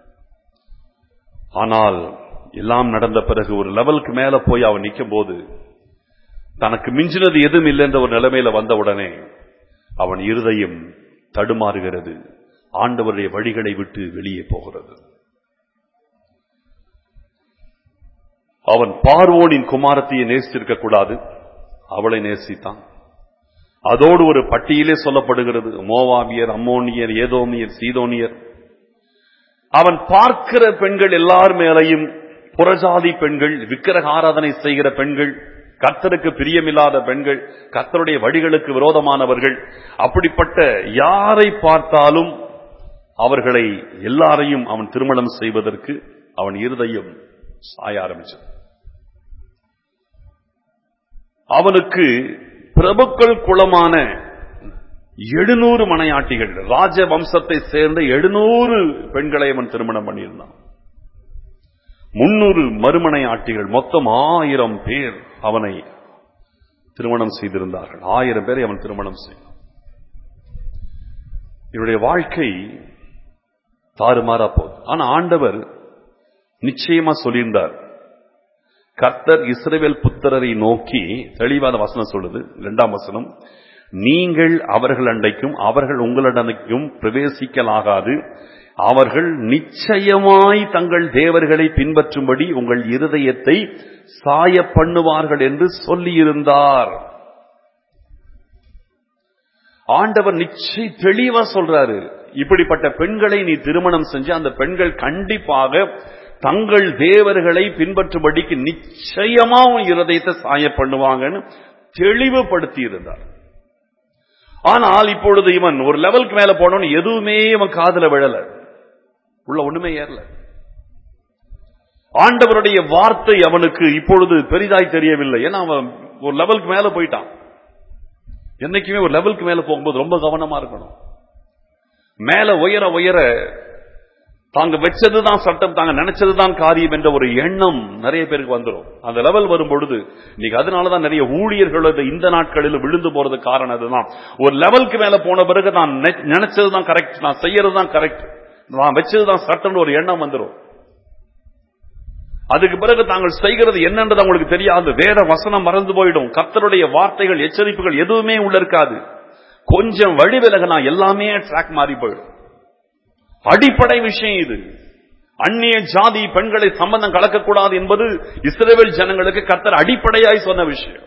Speaker 1: ஆனால் எல்லாம் நடந்த பிறகு ஒரு லெவலுக்கு மேல போய் அவன் நிற்கும் போது தனக்கு மிஞ்சினது எதுவும் இல்லை என்ற ஒரு நிலைமையில வந்த உடனே அவன் இருதயம் தடுமாறுகிறது ஆண்டவருடைய வழிகளை விட்டு வெளியே போகிறது அவன் பார்வோனின் குமாரத்தையை நேசித்திருக்க கூடாது அவளை நேசித்தான் அதோடு ஒரு பட்டியலே சொல்லப்படுகிறது மோவாபியர் அம்மோனியர் ஏதோமியர் சீதோனியர் அவன் பார்க்கிற பெண்கள் எல்லார் மேலையும் புறஜாதி பெண்கள் விக்கிரக ஆராதனை செய்கிற பெண்கள் கர்த்தருக்கு பிரியமில்லாத பெண்கள் கர்த்தருடைய வழிகளுக்கு விரோதமானவர்கள் அப்படிப்பட்ட யாரை பார்த்தாலும் அவர்களை எல்லாரையும் அவன் திருமணம் செய்வதற்கு அவன் இருதயம் சாய ஆரம்பிச்சது அவனுக்கு பிரபுக்கள் குலமான எழுநூறு மனையாட்டிகள் ராஜ வம்சத்தை சேர்ந்த எழுநூறு பெண்களை அவன் திருமணம் பண்ணியிருந்தான் முன்னூறு மறுமனை ஆட்டிகள் மொத்தம் ஆயிரம் பேர் அவனை திருமணம் செய்திருந்தார்கள் ஆயிரம் பேரை அவன் திருமணம் செய்தான் இவருடைய வாழ்க்கை தாறுமாறா போகுது ஆனா ஆண்டவர் நிச்சயமா சொல்லியிருந்தார் கர்த்தர் இஸ்ரவேல் புத்திரரை நோக்கி தெளிவான வசனம் சொல்லுது இரண்டாம் வசனம் நீங்கள் அவர்கள் அண்டைக்கும் அவர்கள் உங்களிடமைக்கும் பிரவேசிக்கலாகாது அவர்கள் நிச்சயமாய் தங்கள் தேவர்களை பின்பற்றும்படி உங்கள் இருதயத்தை சாய பண்ணுவார்கள் என்று சொல்லியிருந்தார் ஆண்டவர் நிச்சய தெளிவா சொல்றாரு இப்படிப்பட்ட பெண்களை நீ திருமணம் செஞ்சு அந்த பெண்கள் கண்டிப்பாக தங்கள் தேவர்களை பின்பற்றும்படிக்கு நிச்சயமா உன் இருதயத்தை சாய பண்ணுவாங்கன்னு தெளிவுபடுத்தி இருந்தார் ஆனால் இப்பொழுது இவன் ஒரு லெவலுக்கு மேல போனவன் எதுவுமே இவன் காதுல விழல உள்ள ஒண்ணுமே ஏறல ஆண்டவருடைய வார்த்தை அவனுக்கு இப்பொழுது பெரிதாய் தெரியவில்லை ஏன்னா அவன் ஒரு லெவலுக்கு மேல போயிட்டான் என்னைக்குமே ஒரு லெவலுக்கு மேல போகும்போது ரொம்ப கவனமா இருக்கணும் மேல உயர உயர தாங்க வச்சதுதான் சட்டம் தாங்க நினைச்சதுதான் காரியம் என்ற ஒரு எண்ணம் நிறைய பேருக்கு வந்துடும் அந்த லெவல் வரும் பொழுது இன்னைக்கு அதனாலதான் நிறைய ஊழியர்கள் அது இந்த நாட்களில் விழுந்து போறது காரணம் அதுதான் ஒரு லெவலுக்கு மேல போன பிறகு நான் நெ- நினைச்சதுதான் கரெக்ட் நான் செய்யறதுதான் கரெக்ட் நான் வச்சதுதான் சட்டம்னு ஒரு எண்ணம் வந்துடும் அதுக்கு பிறகு தாங்கள் செய்கிறது என்னன்றது அவங்களுக்கு தெரியாது வேத வசனம் மறந்து போயிடும் கர்த்தருடைய வார்த்தைகள் எச்சரிப்புகள் எதுவுமே உள்ள இருக்காது கொஞ்சம் வழி விலகினா எல்லாமே ட்ராக் மாறி போயிடும் அடிப்படை விஷயம் இது அந்நிய ஜாதி பெண்களை சம்பந்தம் கலக்கக்கூடாது என்பது இஸ்ரேல் ஜனங்களுக்கு கர்த்தர் அடிப்படையாய் சொன்ன விஷயம்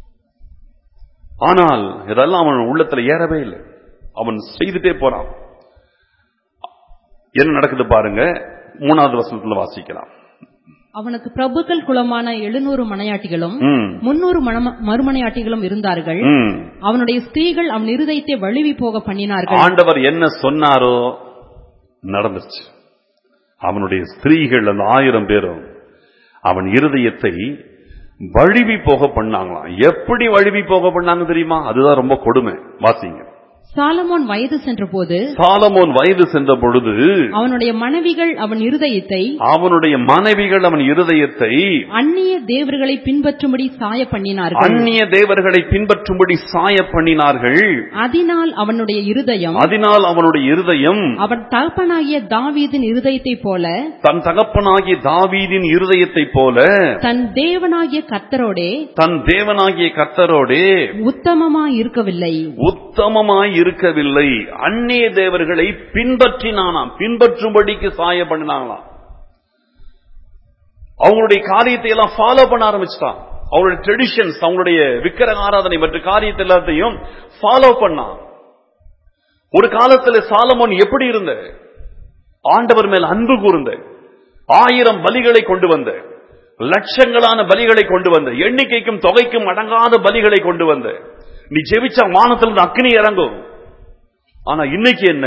Speaker 1: ஆனால் இதெல்லாம் அவன் உள்ளத்துல ஏறவே இல்லை அவன் செய்துட்டே போறான் என்ன நடக்குது பாருங்க மூணாவது வசனத்துல வாசிக்கலாம்
Speaker 2: அவனுக்கு பிரபுக்கள் குலமான எழுநூறு மனையாட்டிகளும்
Speaker 1: ம்,
Speaker 2: முன்னூறு மறுமனையாட்டிகளும் இருந்தார்கள்
Speaker 1: ம்.
Speaker 2: அவனுடைய ஸ்திரீகள் அவன் இருதயத்தை வழுவி போக பண்ணினார்கள்
Speaker 1: ஆண்டவர் என்ன சொன்னாரோ நடந்துச்சு அவனுடைய ஸ்திரீகள் அந்த ஆயிரம் பேரும் அவன் இருதயத்தை வழுவி போக பண்ணாங்களாம் எப்படி வழுவி போக பண்ணாங்க தெரியுமா அதுதான் ரொம்ப கொடுமை வாசிங்க
Speaker 2: சாலமோன் வயது சென்றபோது
Speaker 1: சாலமோன் வயது சென்ற பொழுது
Speaker 2: அவனுடைய மனைவிகள் அவன் இருதயத்தை
Speaker 1: அவனுடைய மனைவிகள் அவன் இருதயத்தை
Speaker 2: அந்நிய தேவர்களை பின்பற்றும்படி சாய பண்ணினார்கள்
Speaker 1: அந்நிய தேவர்களை பின்பற்றும்படி சாய பண்ணினார்கள்
Speaker 2: அதனால் அவனுடைய இருதயம்
Speaker 1: அதனால் அவனுடைய இருதயம்
Speaker 2: அவன் தகப்பனாகிய தாவீதின் இருதயத்தைப் போல
Speaker 1: தன் தகப்பனாகிய தாவீதின் இருதயத்தைப் போல
Speaker 2: தன் தேவனாகிய கர்த்தரோடே
Speaker 1: தன் தேவனாகிய கர்த்தரோடே
Speaker 2: உத்தமமாய் இருக்கவில்லை
Speaker 1: உத்தமமாய் இருக்கவில்லை அந்நிய தேவர்களை பின்பற்றினானாம் பின்பற்றும்படிக்கு சாய பண்ணினாங்களாம் அவங்களுடைய காரியத்தை எல்லாம் ஃபாலோ பண்ண ஆரம்பிச்சிட்டான் அவங்களுடைய ட்ரெடிஷன்ஸ் அவங்களுடைய விக்கிரக ஆராதனை மற்ற காரியத்தை எல்லாத்தையும் ஃபாலோ பண்ணான் ஒரு காலத்துல சாலமோன் எப்படி இருந்த ஆண்டவர் மேல் அன்பு கூர்ந்த ஆயிரம் பலிகளை கொண்டு வந்த லட்சங்களான பலிகளை கொண்டு வந்த எண்ணிக்கைக்கும் தொகைக்கும் அடங்காத பலிகளை கொண்டு வந்த நீ ஜெபிச்சா வானத்திலிருந்து அக்னி இறங்கும் ஆனா இன்னைக்கு என்ன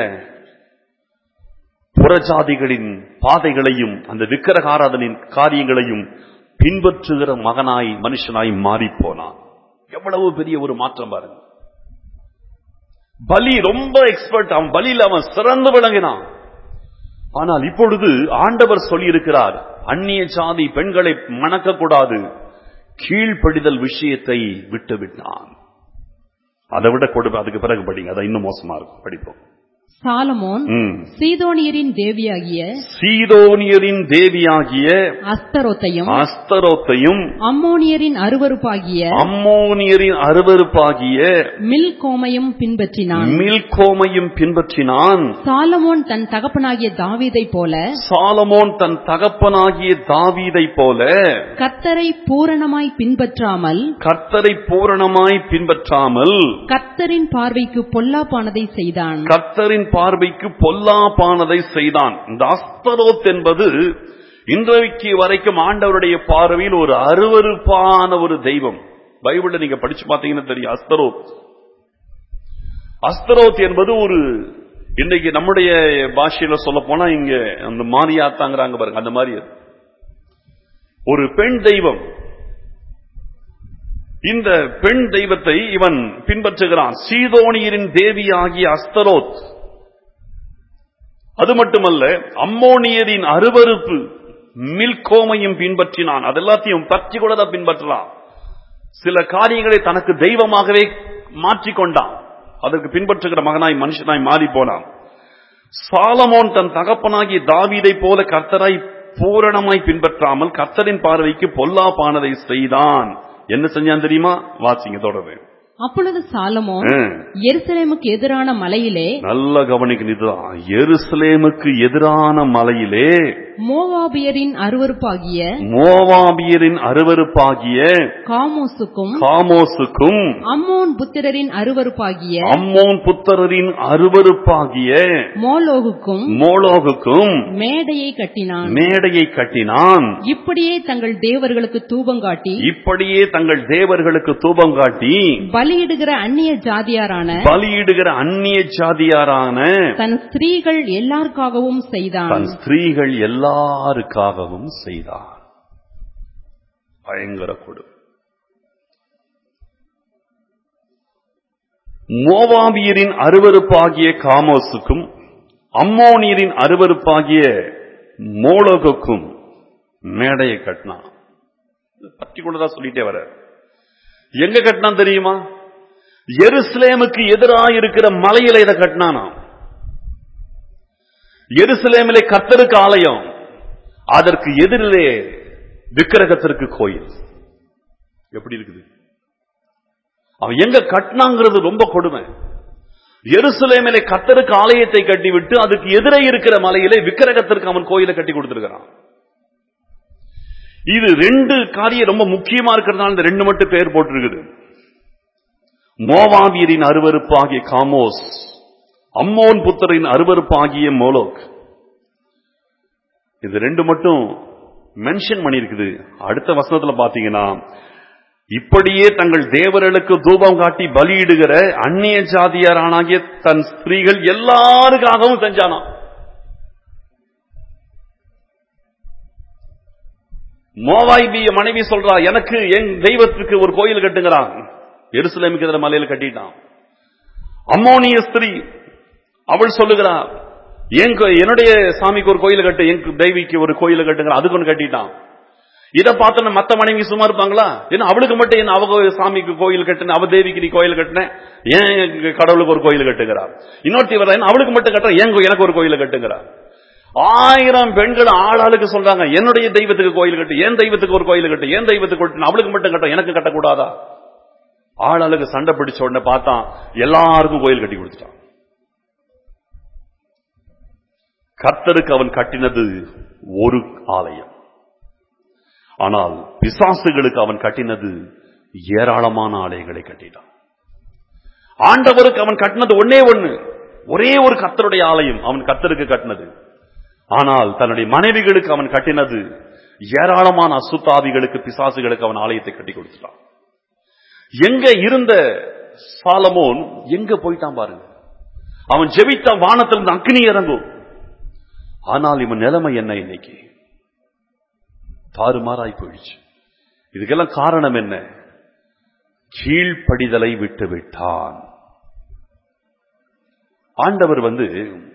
Speaker 1: புறஜாதிகளின் பாதைகளையும் அந்த விக்கிரக ஆராதனின் காரியங்களையும் பின்பற்றுகிற மகனாய் மனுஷனாய் மாறி போனான் எவ்வளவு பெரிய ஒரு மாற்றம் பாருங்க பலி ரொம்ப எக்ஸ்பர்ட் அவன் பலியில் அவன் சிறந்து விளங்கினான் ஆனால் இப்பொழுது ஆண்டவர் சொல்லியிருக்கிறார் அந்நிய ஜாதி பெண்களை மணக்க கூடாது கீழ்ப்படிதல் விஷயத்தை விட்டு விட்டான் அதை விட கொடுப்ப அதுக்கு பிறகு படிங்க அதை இன்னும் மோசமா இருக்கும் படிப்போம்
Speaker 2: சாலமோன்
Speaker 1: ம்.
Speaker 2: சீதோனியரின் தேவியாகிய
Speaker 1: சீதோனியரின் தேவியாகிய
Speaker 2: அஸ்தரோத்தையும்
Speaker 1: அஸ்தரோத்தையும்
Speaker 2: அம்மோனியரின் அருவருப்பாகிய
Speaker 1: அம்மோனியரின் அருவருப்பாகிய
Speaker 2: மில்கோமையும் பின்பற்றினான்
Speaker 1: மில்கோமையும் பின்பற்றினான்
Speaker 2: சாலமோன் தன் தகப்பனாகிய தாவீதைப் போல
Speaker 1: சாலமோன் தன் தகப்பனாகிய தாவீதைப் போல
Speaker 2: கர்த்தரை பூரணமாய் பின்பற்றாமல்
Speaker 1: கர்த்தரை பூரணமாய் பின்பற்றாமல்
Speaker 2: கர்த்தரின் பார்வைக்கு பொல்லாப்பானதை செய்தான்
Speaker 1: கர்த்தரின் பார்வைக்கு பொல்லாப்பானதை செய்தான் இந்த அஸ்தரோத் என்பது இன்றைக்கு வரைக்கும் ஆண்டவருடைய பார்வையில் ஒரு அருவருப்பான ஒரு தெய்வம் பைபிள்ல நீங்க படிச்சு பார்த்தீங்கன்னா தெரியும் அஸ்தரோத் அஸ்தரோத் என்பது ஒரு இன்னைக்கு நம்முடைய பாஷையில சொல்ல போனா இங்க அந்த மாரியாத்தாங்கிறாங்க பாருங்க அந்த மாதிரி அது. ஒரு பெண் தெய்வம் இந்த பெண் தெய்வத்தை இவன் பின்பற்றுகிறான் சீதோனியரின் தேவியாகிய அஸ்தரோத் அது மட்டுமல்ல அம்மோனியரின் அருவருப்பு மில்கோமையும் பின்பற்றினான் அது எல்லாத்தையும் பற்றி கூட தான் பின்பற்றலாம் சில காரியங்களை தனக்கு தெய்வமாகவே மாற்றிக்கொண்டான் அதற்கு பின்பற்றுகிற மகனாய் மனுஷனாய் மாறி போனான் சாலமோன் தன் தகப்பனாகிய தாவீதை போல கர்த்தராய் பூரணமாய் பின்பற்றாமல் கர்த்தரின் பார்வைக்கு பொல்லாப்பானதை செய்தான் என்ன செஞ்சான் தெரியுமா வாசிங்க தொடர்ந்து
Speaker 2: அப்பொழுது சாலமோன்
Speaker 1: ம்.
Speaker 2: எருசலேமுக்கு எதிரான மலையிலே
Speaker 1: நல்ல கவனிக்கணும் இதுதான் எருசலேமுக்கு எதிரான மலையிலே
Speaker 2: மோவாபியரின் அருவருப்பாகிய
Speaker 1: மோவாபியரின் அருவருப்பாகிய
Speaker 2: காமோசுக்கும்
Speaker 1: காமோசுக்கும்
Speaker 2: அம்மோன் புத்திரரின் அருவருப்பாகிய
Speaker 1: அம்மோன் புத்தரின் அருவருப்பாகிய
Speaker 2: மோலோகுக்கும்
Speaker 1: மோலோகுக்கும்
Speaker 2: மேடையை கட்டினான்
Speaker 1: மேடையை கட்டினான்
Speaker 2: இப்படியே தங்கள் தேவர்களுக்கு தூபங்காட்டி
Speaker 1: இப்படியே தங்கள் தேவர்களுக்கு தூபம் காட்டி
Speaker 2: பலியிடுகிற அந்நிய ஜாதியாரான
Speaker 1: பலியிடுகிற அந்நிய ஜாதியாரான
Speaker 2: தன் ஸ்திரீகள் எல்லாருக்காகவும் செய்தான்
Speaker 1: தன் ஸ்திரீகள் எல்லாருக்காகவும் செய்தான் பயங்கர கொடு மோவாபியரின் அருவருப்பாகிய காமோசுக்கும் அம்மோனியரின் அருவருப்பாகிய மோலோகுக்கும் மேடையை கட்டினான் பற்றி கொண்டுதான் சொல்லிட்டே வர எங்க கட்டினான் தெரியுமா எருசலேமுக்கு எதிராக இருக்கிற மலையில இதை கட்டினானாம் எருசலேமிலே கர்த்தருக்கு ஆலயம் அதற்கு எதிரிலே விக்கிரகத்திற்கு கோயில் எப்படி இருக்குது அவன் எங்க கட்டினாங்கிறது ரொம்ப கொடுமை எருசலேமிலே கர்த்தருக்கு ஆலயத்தை கட்டிவிட்டு அதுக்கு எதிரே இருக்கிற மலையிலே விக்கிரகத்திற்கு அவன் கோயிலை கட்டி கொடுத்திருக்கிறான் இது ரெண்டு காரியம் ரொம்ப முக்கியமா இருக்கிறதுனால இந்த ரெண்டு மட்டும் பெயர் போட்டிருக்குது மோவாவியரின் அருவருப்பாகிய காமோஸ் அம்மோன் புத்தரின் அருவருப்பாகிய மோலோக் இது ரெண்டு மட்டும் மென்ஷன் பண்ணியிருக்குது அடுத்த வசனத்துல பாத்தீங்கன்னா இப்படியே தங்கள் தேவர்களுக்கு தூபம் காட்டி பலியிடுகிற அந்நிய ஜாதியாரானாகிய தன் ஸ்திரீகள் எல்லாருக்காகவும் செஞ்சானாம் மோவாய்பிய மனைவி சொல்றா எனக்கு என் தெய்வத்துக்கு ஒரு கோயில் கட்டுங்கிறான் எருசலேமுக்கு எதிர மலையில கட்டிட்டான் அம்மோனிய ஸ்திரீ அவள் சொல்லுகிறார் என் கோ- என்னுடைய சாமிக்கு ஒரு கோயில் கட்டு என் தெய்விக்கு ஒரு கோயில் கட்டுங்கிற அதுக்கு ஒன்று கட்டிட்டான் இதை பார்த்தோன்னா மத்த மனைவி சும்மா இருப்பாங்களா ஏன்னா அவளுக்கு மட்டும் என்ன அவ சாமிக்கு கோயில் கட்டுன அவ தேவிக்கு நீ கோயில் கட்டுன ஏன் கடவுளுக்கு ஒரு கோயில் கட்டுகிறார் இன்னொருத்தி வர அவளுக்கு மட்டும் கட்டுற ஏன் கோ- எனக்கு ஒரு கோயில் கட்டுங்கிறார் ஆயிரம் பெண்கள் ஆளாளுக்கு சொல்றாங்க என்னுடைய தெய்வத்துக்கு கோயில் கட்டு என் தெய்வத்துக்கு ஒரு கோயில் கட்டு என் தெய்வத்துக்கு கட்டு அவளுக்கு மட்டும் கட்ட எனக்கு கட்டக்கூடாதா ஆளாளுக்கு சண்டை பிடிச்ச உடனே பார்த்தான் எல்லாருக்கும் கோயில் கட்டி கொடுத்துட்டான் கர்த்தருக்கு அவன் கட்டினது ஒரு ஆலயம் ஆனால் பிசாசுகளுக்கு அவன் கட்டினது ஏராளமான ஆலயங்களை கட்டினான் ஆண்டவருக்கு அவன் கட்டினது ஒன்னே ஒண்ணு ஒரே ஒரு கர்த்தருடைய ஆலயம் அவன் கர்த்தருக்கு கட்டினது ஆனால் தன்னுடைய மனைவிகளுக்கு அவன் கட்டினது ஏராளமான அசுத்தாவிகளுக்கு பிசாசுகளுக்கு அவன் ஆலயத்தை கட்டி கொடுத்துட்டான் எங்க இருந்த சாலமோன் எங்க போயிட்டான் பாருங்க அவன் ஜெபித்த வானத்திலிருந்து அக்னி இறங்கும் ஆனால் இவன் நிலைமை என்ன இன்னைக்கு தாறுமாறாய் போயிடுச்சு இதுக்கெல்லாம் காரணம் என்ன கீழ்ப்படிதலை விட்டு விட்டான் ஆண்டவர் வந்து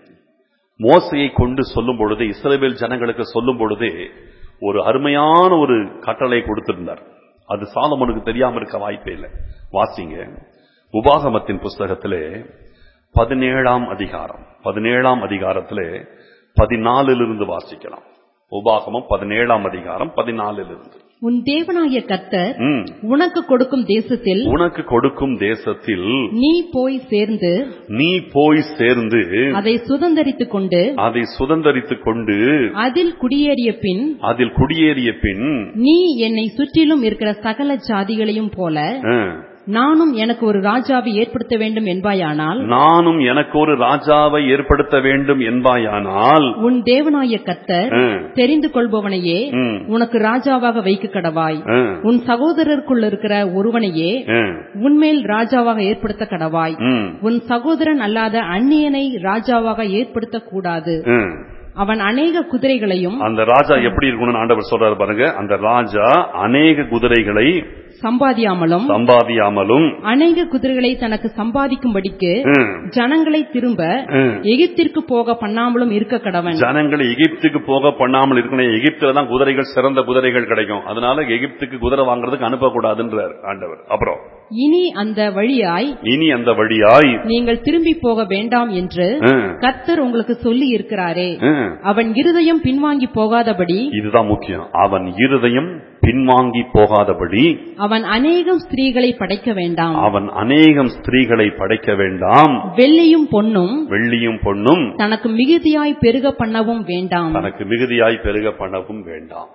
Speaker 1: மோசையை கொண்டு சொல்லும் பொழுது இஸ்ரவேல் ஜனங்களுக்கு சொல்லும் பொழுதே ஒரு அருமையான ஒரு கட்டளை கொடுத்திருந்தார் அது சாலமோனுக்கு தெரியாம இருக்க வாய்ப்பே இல்லை வாசிங்க உபாகமத்தின் புஸ்தகத்திலே பதினேழாம் அதிகாரம் பதினேழாம் அதிகாரத்திலே பதினாலிலிருந்து வாசிக்கலாம் உபாகமம் பதினேழாம் அதிகாரம் பதினாலிலிருந்து
Speaker 2: உன் தேவனாகிய கர்த்தர்
Speaker 1: ம்.
Speaker 2: உனக்கு கொடுக்கும் தேசத்தில்
Speaker 1: உனக்கு கொடுக்கும் தேசத்தில்
Speaker 2: நீ போய் சேர்ந்து
Speaker 1: நீ போய் சேர்ந்து
Speaker 2: அதை சுதந்தரித்துக் கொண்டு
Speaker 1: அதை சுதந்தரித்துக் கொண்டு
Speaker 2: அதில் குடியேறிய பின்
Speaker 1: அதில் குடியேறிய பின்
Speaker 2: நீ என்னை சுற்றிலும் இருக்கிற சகல ஜாதிகளையும் போல
Speaker 1: ஆ,
Speaker 2: நானும் எனக்கு ஒரு ராஜாவை ஏற்படுத்த வேண்டும் என்பாயானால்
Speaker 1: நானும் எனக்கு ஒரு ராஜாவை ஏற்படுத்த வேண்டும் என்பாயானால்
Speaker 2: உன் தேவனாகிய கர்த்தர்
Speaker 1: ஆ,
Speaker 2: தெரிந்து கொள்பவனையே
Speaker 1: ம்,
Speaker 2: உனக்கு ராஜாவாக வைக்க கடவாய்
Speaker 1: ஆ,
Speaker 2: உன் சகோதரருக்குள் இருக்கிற ஒருவனையே
Speaker 1: ஆ,
Speaker 2: உன்மேல் ராஜாவாக ஏற்படுத்த கடவாய்
Speaker 1: ம்,
Speaker 2: உன் சகோதரன் அல்லாத அந்நியனை ராஜாவாக ஏற்படுத்தக் கூடாது
Speaker 1: ஆ.
Speaker 2: அவன் அநேக குதிரைகளையும்
Speaker 1: அந்த ராஜா எப்படி இருக்கணும்னு ஆண்டவர் சொல்றாரு பாருங்க அந்த ராஜா அநேக குதிரைகளை
Speaker 2: சம்பாதியாமலும்
Speaker 1: சம்பாதியாமலும்
Speaker 2: அநேக குதிரைகளை தனக்கு சம்பாதிக்கும்படிக்கு
Speaker 1: ம்,
Speaker 2: ஜனங்களை திரும்ப
Speaker 1: ம்.
Speaker 2: எகிப்திற்கு போக பண்ணாமலும் இருக்க கடவன்
Speaker 1: ஜனங்களை எகிப்துக்கு போக பண்ணாமல் இருக்கணும் எகிப்துல தான் குதிரைகள் சிறந்த குதிரைகள் கிடைக்கும் அதனால எகிப்துக்கு குதிரை வாங்குறதுக்கு அனுப்பக்கூடாதுன்றார் ஆண்டவர் அப்புறம்
Speaker 2: இனி அந்த வழியாய்
Speaker 1: இனி அந்த வழியாய்
Speaker 2: நீங்கள் திரும்பி போக வேண்டாம் என்று
Speaker 1: ம்,
Speaker 2: கர்த்தர் உங்களுக்கு சொல்லி இருக்கிறாரே
Speaker 1: ம்.
Speaker 2: அவன் இருதயம் பின்வாங்கி போகாதபடி
Speaker 1: இதுதான் முக்கியம் அவன் இருதயம் பின்வாங்கி போகாதபடி
Speaker 2: அவன் அநேகம் ஸ்திரீகளை படைக்க வேண்டாம்
Speaker 1: அவன் அநேகம் ஸ்திரீகளை படைக்க வேண்டாம்
Speaker 2: வெள்ளியும் பொன்னும்
Speaker 1: வெள்ளியும் பொன்னும்
Speaker 2: தனக்கு மிகுதியாய் பெருக பண்ணவும் வேண்டாம்
Speaker 1: தனக்கு மிகுதியாய் பெருக பண்ணவும் வேண்டாம்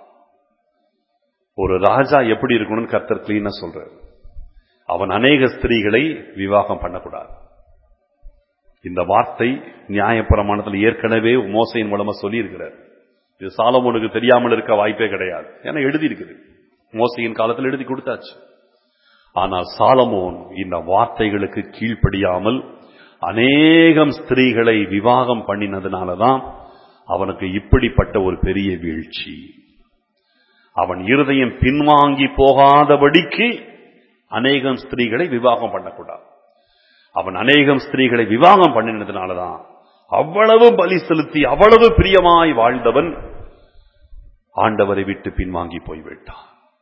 Speaker 1: ஒரு ராஜா எப்படி இருக்கணும்னு கர்த்தர் கிளீனா சொல்றாரு அவன் அநேக ஸ்திரீகளை விவாகம் பண்ணக்கூடாது இந்த வார்த்தை நியாயப்பிரமாணத்தில் ஏற்கனவே மோசையின் மூலமா சொல்லி இருக்கிறார் இது சாலமோனுக்கு தெரியாமல் இருக்க வாய்ப்பே கிடையாது ஏன்னா எழுதி இருக்குது மோசையின் காலத்தில் எழுதி கொடுத்தாச்சு ஆனால் சாலமோன் இந்த வார்த்தைகளுக்கு கீழ்ப்படியாமல் அநேகம் ஸ்திரீகளை விவாகம் பண்ணினதுனாலதான் அவனுக்கு இப்படிப்பட்ட ஒரு பெரிய வீழ்ச்சி அவன் இருதயம் பின்வாங்கி போகாதபடிக்கு அநேகம் ஸ்திரீகளை விவாகம் பண்ணக்கூடாது அவன் அநேகம் ஸ்திரீகளை விவாகம் பண்ணினதுனாலதான் அவ்வளவு பலி செலுத்தி அவ்வளவு பிரியமாய் வாழ்ந்தவன் ஆண்டவரை விட்டு பின்வாங்கி போய்விட்டான்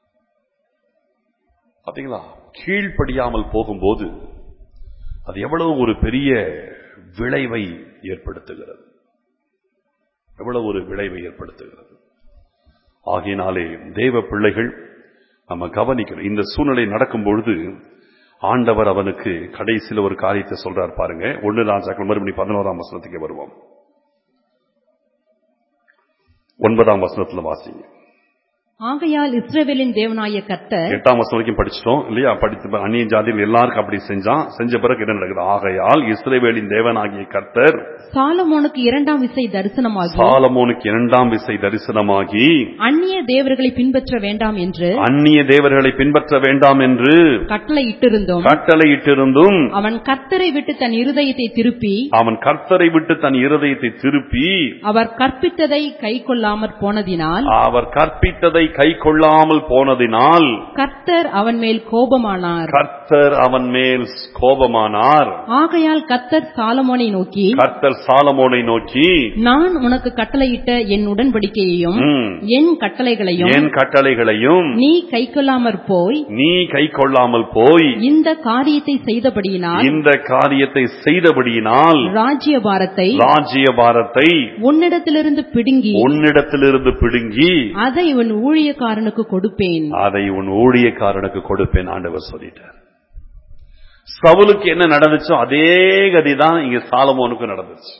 Speaker 1: பாத்தீங்களா கீழ்ப்படியாமல் போகும்போது அது எவ்வளவு ஒரு பெரிய விளைவை ஏற்படுத்துகிறது எவ்வளவு ஒரு விளைவை ஏற்படுத்துகிறது ஆகையினாலே தேவ பிள்ளைகள் நம்ம கவனிக்கணும் இந்த சூழ்நிலை நடக்கும் பொழுது ஆண்டவர் அவனுக்கு கடைசியில் ஒரு காரியத்தை சொல்றார் பாருங்க ஒன்னு ராஜாக்கள் மறுபடி பதினோராம் வசனத்துக்கு வருவோம் ஒன்பதாம் வசனத்துல வாசிங்க
Speaker 2: ஆகையால் இஸ்ரவேலின் தேவனாய கர்த்தர்
Speaker 1: எட்டாம் வருஷம் வரைக்கும் படிச்சிட்டோம் இல்லையா படித்து அந்நிய ஜாதிகள் எல்லாருக்கும் அப்படி செஞ்சான் செஞ்ச பிறகு என்ன நடக்குது ஆகையால் இஸ்ரவேலின் தேவனாகிய கர்த்தர்
Speaker 2: சாலமோனுக்கு இரண்டாம் விசை தரிசனமாகி
Speaker 1: சாலமோனுக்கு இரண்டாம் விசை தரிசனமாகி
Speaker 2: அந்நிய தேவர்களை பின்பற்ற வேண்டாம் என்று
Speaker 1: அந்நிய தேவர்களை பின்பற்ற வேண்டாம் என்று
Speaker 2: கட்டளையிட்டிருந்தோம்
Speaker 1: கட்டளையிட்டிருந்தும்
Speaker 2: அவன் கர்த்தரை விட்டு தன் இருதயத்தை திருப்பி
Speaker 1: அவன் கர்த்தரை விட்டு தன் இருதயத்தை திருப்பி
Speaker 2: அவர் கற்பித்ததை கைக்கொள்ளாமற் போனதினால்
Speaker 1: அவர் கற்பித்ததை கை கொள்ளாமல் போனதினால்
Speaker 2: கர்த்தர் அவன் மேல் கோபமானார்
Speaker 1: கர்த்தர் அவன் மேல் கோபமானார்
Speaker 2: ஆகையால் கர்த்தர் சாலமோனை நோக்கி
Speaker 1: கர்த்தர் சாலமோனை நோக்கி
Speaker 2: நான் உனக்கு கட்டளையிட்ட என் உடன்படிக்கையையும்
Speaker 1: "ம்,
Speaker 2: என் கட்டளைகளையும்
Speaker 1: என் கட்டளைகளையும்
Speaker 2: நீ கைக்கொள்ளாமற் போய்
Speaker 1: நீ கை கொள்ளாமல் போய்
Speaker 2: இந்த காரியத்தை செய்தபடியினால்
Speaker 1: இந்த காரியத்தை செய்தபடியினால்
Speaker 2: ராஜ்யபாரத்தை
Speaker 1: ராஜ்ய பாரத்தை
Speaker 2: உன்னிடத்திலிருந்து பிடுங்கி
Speaker 1: உன்னிடத்திலிருந்து பிடுங்கி
Speaker 2: அதை உன் ஊழியக்காரனுக்கு கொடுப்பேன்
Speaker 1: அதை உன் ஊழியக்காரனுக்கு கொடுப்பேன் ஆண்டவர் சொல்லிட்டார் சவுலுக்கு என்ன நடந்துச்சோ அதே கதிதான் இங்க சாலமோனுக்கு நடந்துச்சு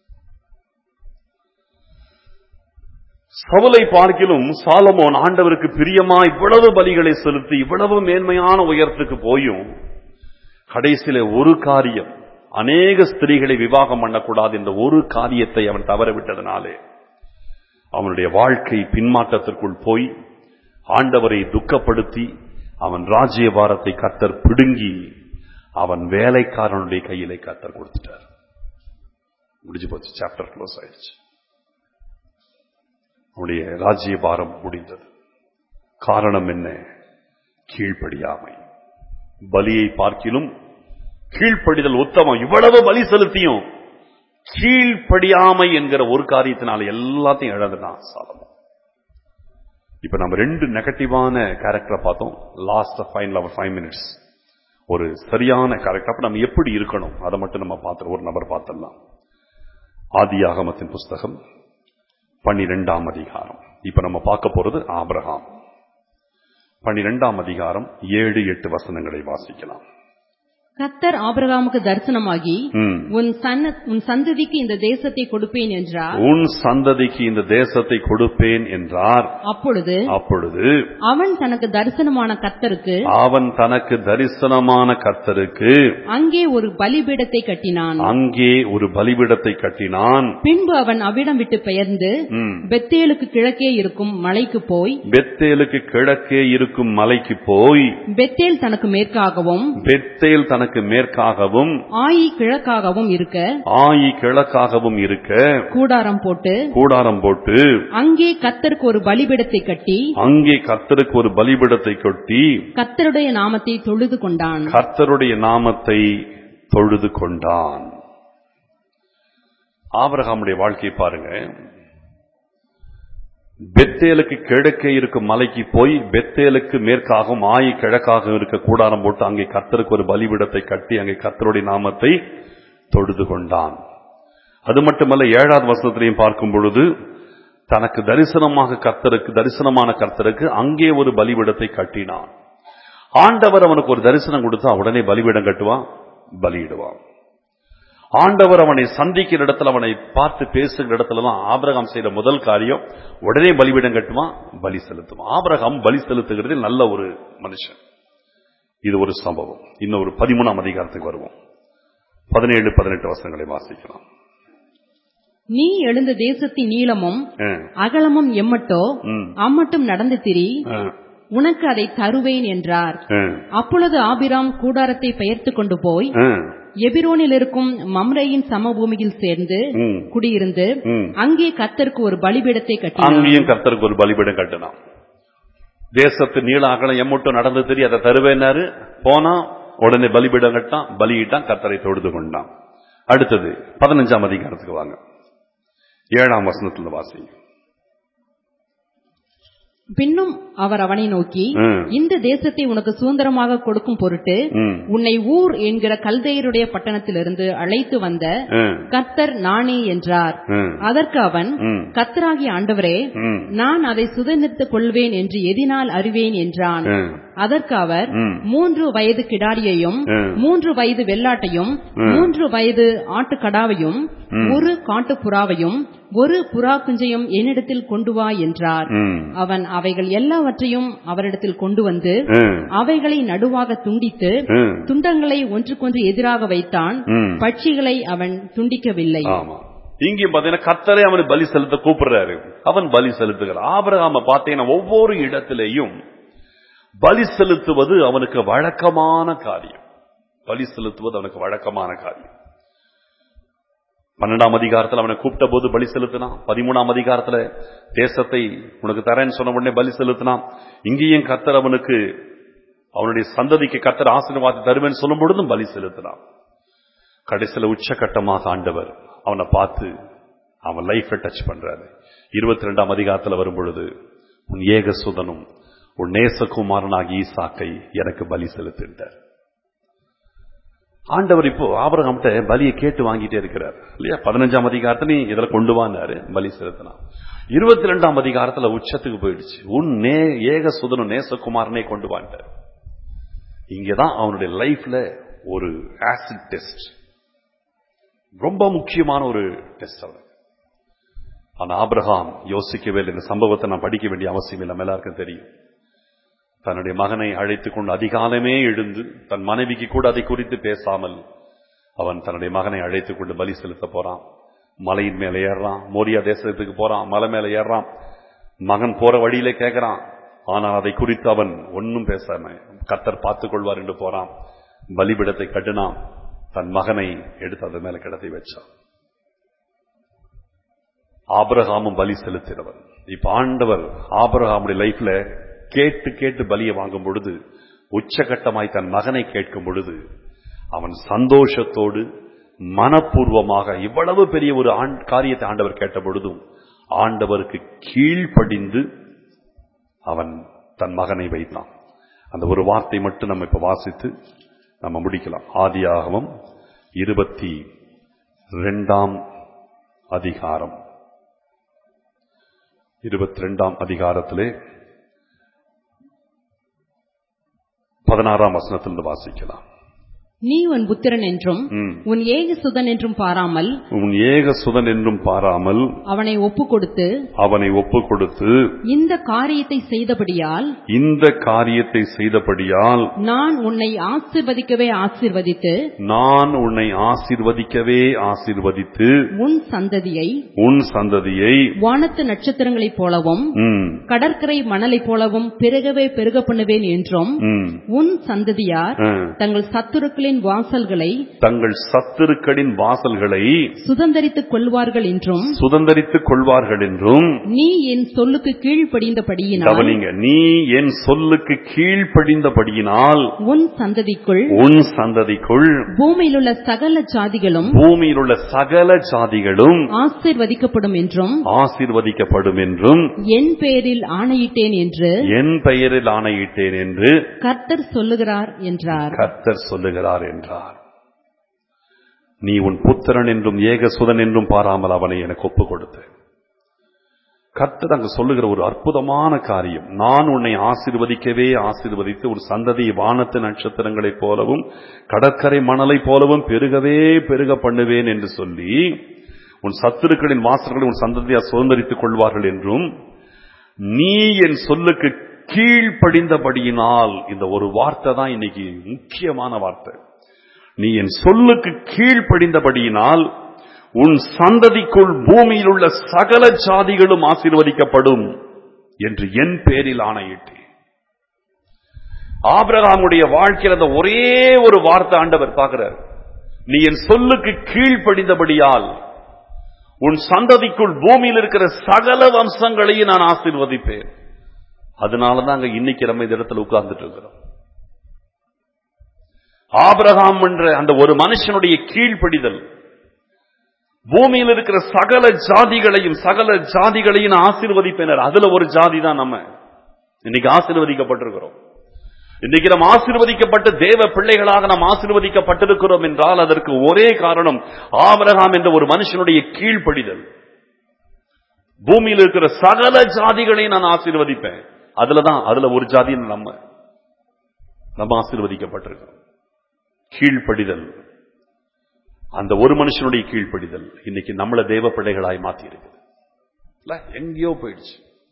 Speaker 1: சவுலை பார்க்கிலும் சாலமோன் ஆண்டவருக்கு பிரியமா இவ்வளவு பலிகளை செலுத்தி இவ்வளவு மேன்மையான உயரத்துக்கு போயும் கடைசியில ஒரு காரியம் அநேக ஸ்திரீகளை விவாகம் பண்ணக்கூடாது என்ற ஒரு காரியத்தை அவன் தவற விட்டதனாலே அவனுடைய வாழ்க்கை பின்மாற்றத்திற்குள் போய் ஆண்டவரை துக்கப்படுத்தி அவன் ராஜ்யபாரத்தை கத்தர் பிடுங்கி அவன் வேலைக்காரனுடைய கையிலே கத்தர் கொடுத்துட்டார் முடிஞ்சு போச்சு சாப்டர் க்ளோஸ் ஆயிடுச்சு அவனுடைய ராஜ்யபாரம் முடிந்தது காரணம் என்ன கீழ்ப்படியாமை பலியை பார்க்கிலும் கீழ்ப்படிதல் உத்தமம் இவ்வளவு பலி செலுத்தியும் கீழ்ப்படியாமை என்கிற ஒரு காரியத்தினால எல்லாத்தையும் இழந்துட்டான் சாலமோன் இப்ப நம்ம ரெண்டு நெகட்டிவான கேரக்டரை பார்த்தோம் லாஸ்ட் ஃபைனல் அவர் ஃபைவ் மினிட்ஸ் ஒரு சரியான கேரக்டர் அப்ப நம்ம எப்படி இருக்கணும் அதை மட்டும் நம்ம பார்த்து ஒரு நபர் பார்த்துடலாம் ஆதி ஆகமத்தின் புஸ்தகம் பன்னிரெண்டாம் அதிகாரம் இப்ப நம்ம பார்க்க போறது ஆபிரகாம் பன்னிரெண்டாம் அதிகாரம் ஏழு எட்டு வசனங்களை வாசிக்கலாம்
Speaker 2: கர்த்தர் ஆபிரகாமுக்கு தரிசனமாகி
Speaker 1: ம்.
Speaker 2: உன் சன்ன உன் சந்ததிக்கு இந்த தேசத்தை கொடுப்பேன் என்றார்
Speaker 1: உன் சந்ததிக்கு இந்த தேசத்தை கொடுப்பேன் என்றார்
Speaker 2: அப்பொழுது
Speaker 1: அப்பொழுது
Speaker 2: அவன் தனக்கு தரிசனமான கர்த்தருக்கு
Speaker 1: அவன் தனக்கு தரிசனமான கர்த்தருக்கு
Speaker 2: அங்கே ஒரு பலிபீடத்தை கட்டினான்
Speaker 1: அங்கே ஒரு பலிபீடத்தை கட்டினான்
Speaker 2: பின்பு அவன் அவ்விடம் விட்டு பெயர்ந்து
Speaker 1: ம்.
Speaker 2: பெத்தேலுக்கு கிழக்கே இருக்கும் மலைக்கு போய்
Speaker 1: பெத்தேலுக்கு கிழக்கே இருக்கும் மலைக்கு போய்
Speaker 2: பெத்தேல் தனக்கு மேற்காகவும்
Speaker 1: பெத்தேல் தனக்கு மேற்காகவும்
Speaker 2: ஆயி கிழக்காகவும் இருக்க
Speaker 1: ஆயி கிழக்காகவும் இருக்க
Speaker 2: கூடாரம் போட்டு
Speaker 1: கூடாரம் போட்டு
Speaker 2: அங்கே கர்த்தருக்கு ஒரு பலிபீடத்தை கட்டி
Speaker 1: அங்கே கர்த்தருக்கு ஒரு பலிபீடத்தை கொட்டி
Speaker 2: கர்த்தருடைய நாமத்தை தொழுது கொண்டான்
Speaker 1: கர்த்தருடைய நாமத்தை தொழுது கொண்டான் ஆபிரகாமுடைய வாழ்க்கை பாருங்க பெத்தேலுக்கு கிழக்கே இருக்கும் மலைக்கு போய் பெத்தேலுக்கு மேற்காகவும் ஆயி கிழக்காகவும் இருக்க கூடாரம் போட்டு அங்கே கர்த்தருக்கு ஒரு பலிபீடத்தை கட்டி அங்கே கர்த்தருடைய நாமத்தை தொழுது கொண்டான் அது மட்டுமல்ல ஏழாவது வசனத்திலையும் பார்க்கும் பொழுது தனக்கு தரிசனமாக கர்த்தருக்கு தரிசனமான கர்த்தருக்கு அங்கே ஒரு பலிபீடத்தை கட்டினான் ஆண்டவர் அவனுக்கு ஒரு தரிசனம் கொடுத்தா உடனே பலிபீடம் கட்டுவான் பலியிடுவான் ஆண்டவர் அவனை சந்திக்கிற இடத்துல அவனை பார்த்து பேசுகிற இடத்துல தான் ஆபிரகாம் செய்த முதல் காரியம் உடனே பலிபீடம் கட்டுவான் பலி செலுத்துவான் ஆபிரகாம் பலி செலுத்துகிறதில் நல்ல ஒரு மனுஷன் இது ஒரு சம்பவம் இன்னும் ஒரு பதிமூணாம் அதிகாரத்துக்கு வருவோம் பதினேழு பதினெட்டு வசனங்களை வாசிக்கலாம்
Speaker 2: நீ எழுந்த தேசத்தின் நீளமும்
Speaker 1: ஆ,
Speaker 2: அகலமும் எம்மட்டோ
Speaker 1: ம்,
Speaker 2: அம்மட்டும் நடந்து திரி
Speaker 1: ஆ,
Speaker 2: உனக்கு அதை தருவேன் என்றார்
Speaker 1: ஆ,
Speaker 2: அப்பொழுது ஆபிராம் கூடாரத்தை பெயர்த்து கொண்டு போய்
Speaker 1: ஆ,
Speaker 2: எபிரோனில் இருக்கும் மம்ரையின் சமபூமியில் சேர்ந்து
Speaker 1: ம்,
Speaker 2: குடியிருந்து
Speaker 1: ம்.
Speaker 2: அங்கே கர்த்தருக்கு ஒரு பலிபீடத்தை கட்டினான்
Speaker 1: அங்கேயும் கர்த்தருக்கு ஒரு பலிபீடம் கட்டினான் தேசத்து நீள அகலம் எம்மட்டும் நடந்து தெரிய அதை தருவேனாரு போனா உடனே பலிபீடம் கட்டான் பலியிட்டான் கர்த்தரை தொழுது கொண்டான் அடுத்தது பதினஞ்சாம் அதிகாரத்துக்கு வாங்க ஏழாம் வசனத்துல வாசிங்க
Speaker 2: பின்னும் அவர் அவனை நோக்கி
Speaker 1: ம்,
Speaker 2: இந்த தேசத்தை உனக்கு சுதந்திரமாக கொடுக்கும் பொருட்டு
Speaker 1: ம்,
Speaker 2: உன்னை ஊர் என்கிற கல்தையருடைய பட்டணத்திலிருந்து அழைத்து வந்த
Speaker 1: ம்,
Speaker 2: கர்த்தர் நானே என்றார்
Speaker 1: ம்,
Speaker 2: அதற்கு அவன்
Speaker 1: ம்,
Speaker 2: கர்த்தராகிய ஆண்டவரே
Speaker 1: ம்,
Speaker 2: நான் அதை சுதந்திரித்துக் கொள்வேன் என்று எதினால் அறிவேன் என்றான்
Speaker 1: ம்,
Speaker 2: அதற்கு அவர்
Speaker 1: ம்.
Speaker 2: மூன்று வயது கிடாரியையும்
Speaker 1: ம்.
Speaker 2: மூன்று வயது வெள்ளாட்டையும்
Speaker 1: ம்.
Speaker 2: மூன்று வயது ஆட்டுக்கடாவையும்
Speaker 1: ம்.
Speaker 2: ஒரு காட்டுப் புறாவையும் ஒரு புறா குஞ்சையும் என்னிடத்தில் கொண்டு வா என்றார்
Speaker 1: ம்.
Speaker 2: அவன் அவைகள் எல்லாவற்றையும் அவரிடத்தில் கொண்டு வந்து
Speaker 1: ம்.
Speaker 2: அவைகளை நடுவாக துண்டித்து
Speaker 1: ம்.
Speaker 2: துண்டங்களை ஒன்றுக்கொன்று எதிராக வைத்தான்
Speaker 1: ம்.
Speaker 2: பட்சிகளை அவன் துண்டிக்கவில்லை
Speaker 1: ஆமா இங்கேயும் பாத்தீங்கன்னா கத்தரை அவனை பலி செலுத்த கூப்பிடுறாரு அவன் பலி செலுத்துகிறான் ஆபிரகாம பார்த்தீங்கன்னா ஒவ்வொரு இடத்திலேயும் பலி செலுத்துவது அவனுக்கு வழக்கமான காரியம் பலி செலுத்துவது அவனுக்கு வழக்கமான காரியம் பன்னெண்டாம் அதிகாரத்துல அவனை கூப்பிட்ட போது பலி செலுத்தினான் பதிமூணாம் அதிகாரத்துல தேசத்தை உனக்கு தரேன்னு சொன்ன உடனே பலி செலுத்தினான் இங்கேயும் கத்தர் அவனுக்கு அவனுடைய சந்ததிக்கு கத்தர் ஆசீர்வாதத்தை தருவேன்னு சொல்லும் பொழுதும் பலி செலுத்தினான் கடைசியில உச்சகட்டமாக ஆண்டவர் அவனை பார்த்து அவன் லைஃபை டச் பண்றாரு இருபத்தி ரெண்டாம் அதிகாரத்துல வரும் பொழுது உன் ஏக சுதனும் உன் நேசகுமாரனாகி ஈசாக்கை எனக்கு பலி செலுத்திட்டார் ஆண்டவர் இப்போ ஆபரகம்கிட்ட பலியை கேட்டு வாங்கிட்டே இருக்கிறார் இல்லையா பதினஞ்சாம் அதிகாரத்துல நீ இதுல கொண்டு வானாரு பலி செலுத்தினான் இருபத்தி ரெண்டாம் அதிகாரத்துல உச்சத்துக்கு போயிடுச்சு உன் நே ஏக சுதனும் நேசகுமாரனே கொண்டு வான்ட்டார் இங்கதான் அவனுடைய லைஃப்ல ஒரு ஆசிட் டெஸ்ட் ரொம்ப முக்கியமான ஒரு டெஸ்ட் அவன் ஆனா ஆபிரகாம் யோசிக்கவே இல்லை இந்த சம்பவத்தை நான் படிக்க வேண்டிய அவசியம் இல்லை நம்ம எல்லாருக்கும் தெரியும் தன்னுடைய மகனை அழைத்துக் கொண்டு அதிகாலமே எழுந்து தன் மனைவிக்கு கூட அதை குறித்து பேசாமல் அவன் தன்னுடைய மகனை அழைத்துக் கொண்டு பலி செலுத்த போறான் மலையின் மேல ஏறுறான் மோரியா தேசத்துக்கு போறான் மலை மேல ஏறுறான் மகன் போற வழியிலே கேட்கிறான் ஆனால் அதை குறித்து அவன் ஒன்னும் பேசாம கத்தர் பார்த்துக் கொள்வார் என்று போறான் பலிபிடத்தை கட்டினான் தன் மகனை எடுத்து அது மேல கிடத்தி வச்சான் ஆபிரகாமும் பலி செலுத்தினவன் இப்ப ஆண்டவர் ஆபிரகாமுடைய லைஃப்ல கேட்டு கேட்டு பலியை வாங்கும் பொழுது உச்சகட்டமாய் தன் மகனை கேட்கும் பொழுது அவன் சந்தோஷத்தோடு மனப்பூர்வமாக இவ்வளவு பெரிய ஒரு ஆண்- காரியத்தை ஆண்டவர் கேட்ட பொழுதும் ஆண்டவருக்கு கீழ்ப்படிந்து அவன் தன் மகனை வைத்தான் அந்த ஒரு வார்த்தை மட்டும் நம்ம இப்ப வாசித்து நம்ம முடிக்கலாம் ஆதியாகமம் இருபத்தி ரெண்டாம் அதிகாரம் இருபத்தி ரெண்டாம் அதிகாரத்திலே பதினாறாம் வசனத்திலிருந்து வாசிக்கலாம்
Speaker 2: நீ உன் புத்திரன் என்றும்
Speaker 1: ம்.
Speaker 2: உன் ஏகசுதன் என்றும் பாராமல்
Speaker 1: உன் ஏக சுதன் என்றும் பாராமல்
Speaker 2: அவனை ஒப்புக் கொடுத்து
Speaker 1: அவனை ஒப்பு கொடுத்து
Speaker 2: இந்த காரியத்தை செய்தபடியால்
Speaker 1: இந்த காரியத்தை செய்தபடியால்
Speaker 2: நான் உன்னை ஆசிர்வதிக்கவே ஆசிர்வதித்து
Speaker 1: நான் உன்னை ஆசீர்வதிக்கவே ஆசீர்வதித்து
Speaker 2: உன் சந்ததியை
Speaker 1: உன் சந்ததியை
Speaker 2: வானத்து நட்சத்திரங்களைப் போலவும்
Speaker 1: ம்,
Speaker 2: கடற்கரை மணலைப் போலவும் பெருகவே பெருக பண்ணுவேன் என்றும்
Speaker 1: ம்,
Speaker 2: உன் சந்ததியார்
Speaker 1: ஆ.
Speaker 2: தங்கள் சத்துருக்களின் வாசல்களை
Speaker 1: தங்கள் சத்துருக்களின் வாசல்களை
Speaker 2: சுதந்தரித்துக் கொள்வார்கள் என்றும்
Speaker 1: சுதந்தரித்துக் கொள்வார்கள் என்றும்
Speaker 2: நீ என் சொல்லுக்கு கீழ்ப்படிந்தபடியினால்
Speaker 1: கவனிங்க நீ என் சொல்லுக்கு கீழ்ப்படிந்தபடியினால்
Speaker 2: உன் சந்ததிக்குள்
Speaker 1: உன் சந்ததிக்குள்
Speaker 2: பூமியிலுள்ள சகல ஜாதிகளும்
Speaker 1: பூமியில் உள்ள சகல ஜாதிகளும்
Speaker 2: ஆசீர்வதிக்கப்படும் என்றும்
Speaker 1: ஆசீர்வதிக்கப்படும் என்றும்
Speaker 2: என் பேரில் ஆணையிட்டேன் என்று
Speaker 1: என் பெயரில் ஆணையிட்டேன் என்று
Speaker 2: கர்த்தர் சொல்லுகிறார் என்றார்
Speaker 1: கர்த்தர் சொல்லுகிறார் என்றார் நீ உன் புத்திரன் என்றும் ஏகசுதன் என்றும் பாராமல் அவனை எனக்கு ஒப்புக் கொடுத்து கர்த்தர் அங்கு சொல்லுகிற ஒரு அற்புதமான காரியம் நான் உன்னை ஆசீர்வதிக்கவே ஆசீர்வதித்து ஒரு சந்ததி வானத்து நட்சத்திரங்களைப் போலவும் கடற்கரை மணலைப் போலவும் பெருகவே பெருக பண்ணுவேன் என்று சொல்லி உன் சத்துருக்களின் வாசல்களை உன் சந்ததியார் சுதந்திரித்துக் கொள்வார்கள் என்றும் நீ என் சொல்லுக்கு கீழ்ப்படிந்தபடியினால் இந்த ஒரு வார்த்தை தான் இன்னைக்கு முக்கியமான வார்த்தை நீ என் சொல்லுக்கு கீழ்ப்படிந்தபடியினால் உன் சந்ததிக்குள் பூமியில் உள்ள சகல ஜாதிகளும் ஆசீர்வதிக்கப்படும் என்று என் பேரில் ஆணையிட்டேன் ஆபிரகாமுடைய வாழ்க்கையில் அந்த ஒரே ஒரு வார்த்தை ஆண்டவர் பார்க்கிறார் நீ என் சொல்லுக்கு கீழ்ப்படிந்தபடியால் உன் சந்ததிக்குள் பூமியில் இருக்கிற சகல வம்சங்களையும் நான் ஆசீர்வதிப்பேன் அதனாலதான் அங்க இன்னைக்கு நம்ம இந்த இடத்துல உட்கார்ந்துட்டு இருக்கிறோம் ஆபிரகாம் என்ற அந்த ஒரு மனுஷனுடைய கீழ்ப்படிதல் பூமியில் இருக்கிற சகல ஜாதிகளையும் சகல ஜாதிகளையும் நான் ஆசீர்வதிப்பேனர் அதுல ஒரு ஜாதி தான் நம்ம இன்னைக்கு ஆசீர்வதிக்கப்பட்டிருக்கிறோம் இன்னைக்கு நாம் ஆசீர்வதிக்கப்பட்ட தேவ பிள்ளைகளாக நாம் ஆசீர்வதிக்கப்பட்டிருக்கிறோம் என்றால் அதற்கு ஒரே காரணம் ஆபிரகாம் என்ற ஒரு மனுஷனுடைய கீழ்ப்படிதல் பூமியில் இருக்கிற சகல ஜாதிகளையும் நான் ஆசீர்வதிப்பேன் அதுலதான் அதுல ஒரு ஜாதி நம்ம நம்ம ஆசீர்வதிக்கப்பட்டிருக்கோம் கீழ்ப்படிதல் அந்த ஒரு மனுஷனுடைய கீழ்ப்படிதல் இன்னைக்கு நம்மள தேவ பிள்ளைகளாய் மாத்தி இருக்குது இல்ல எங்கேயோ போயிடுச்சு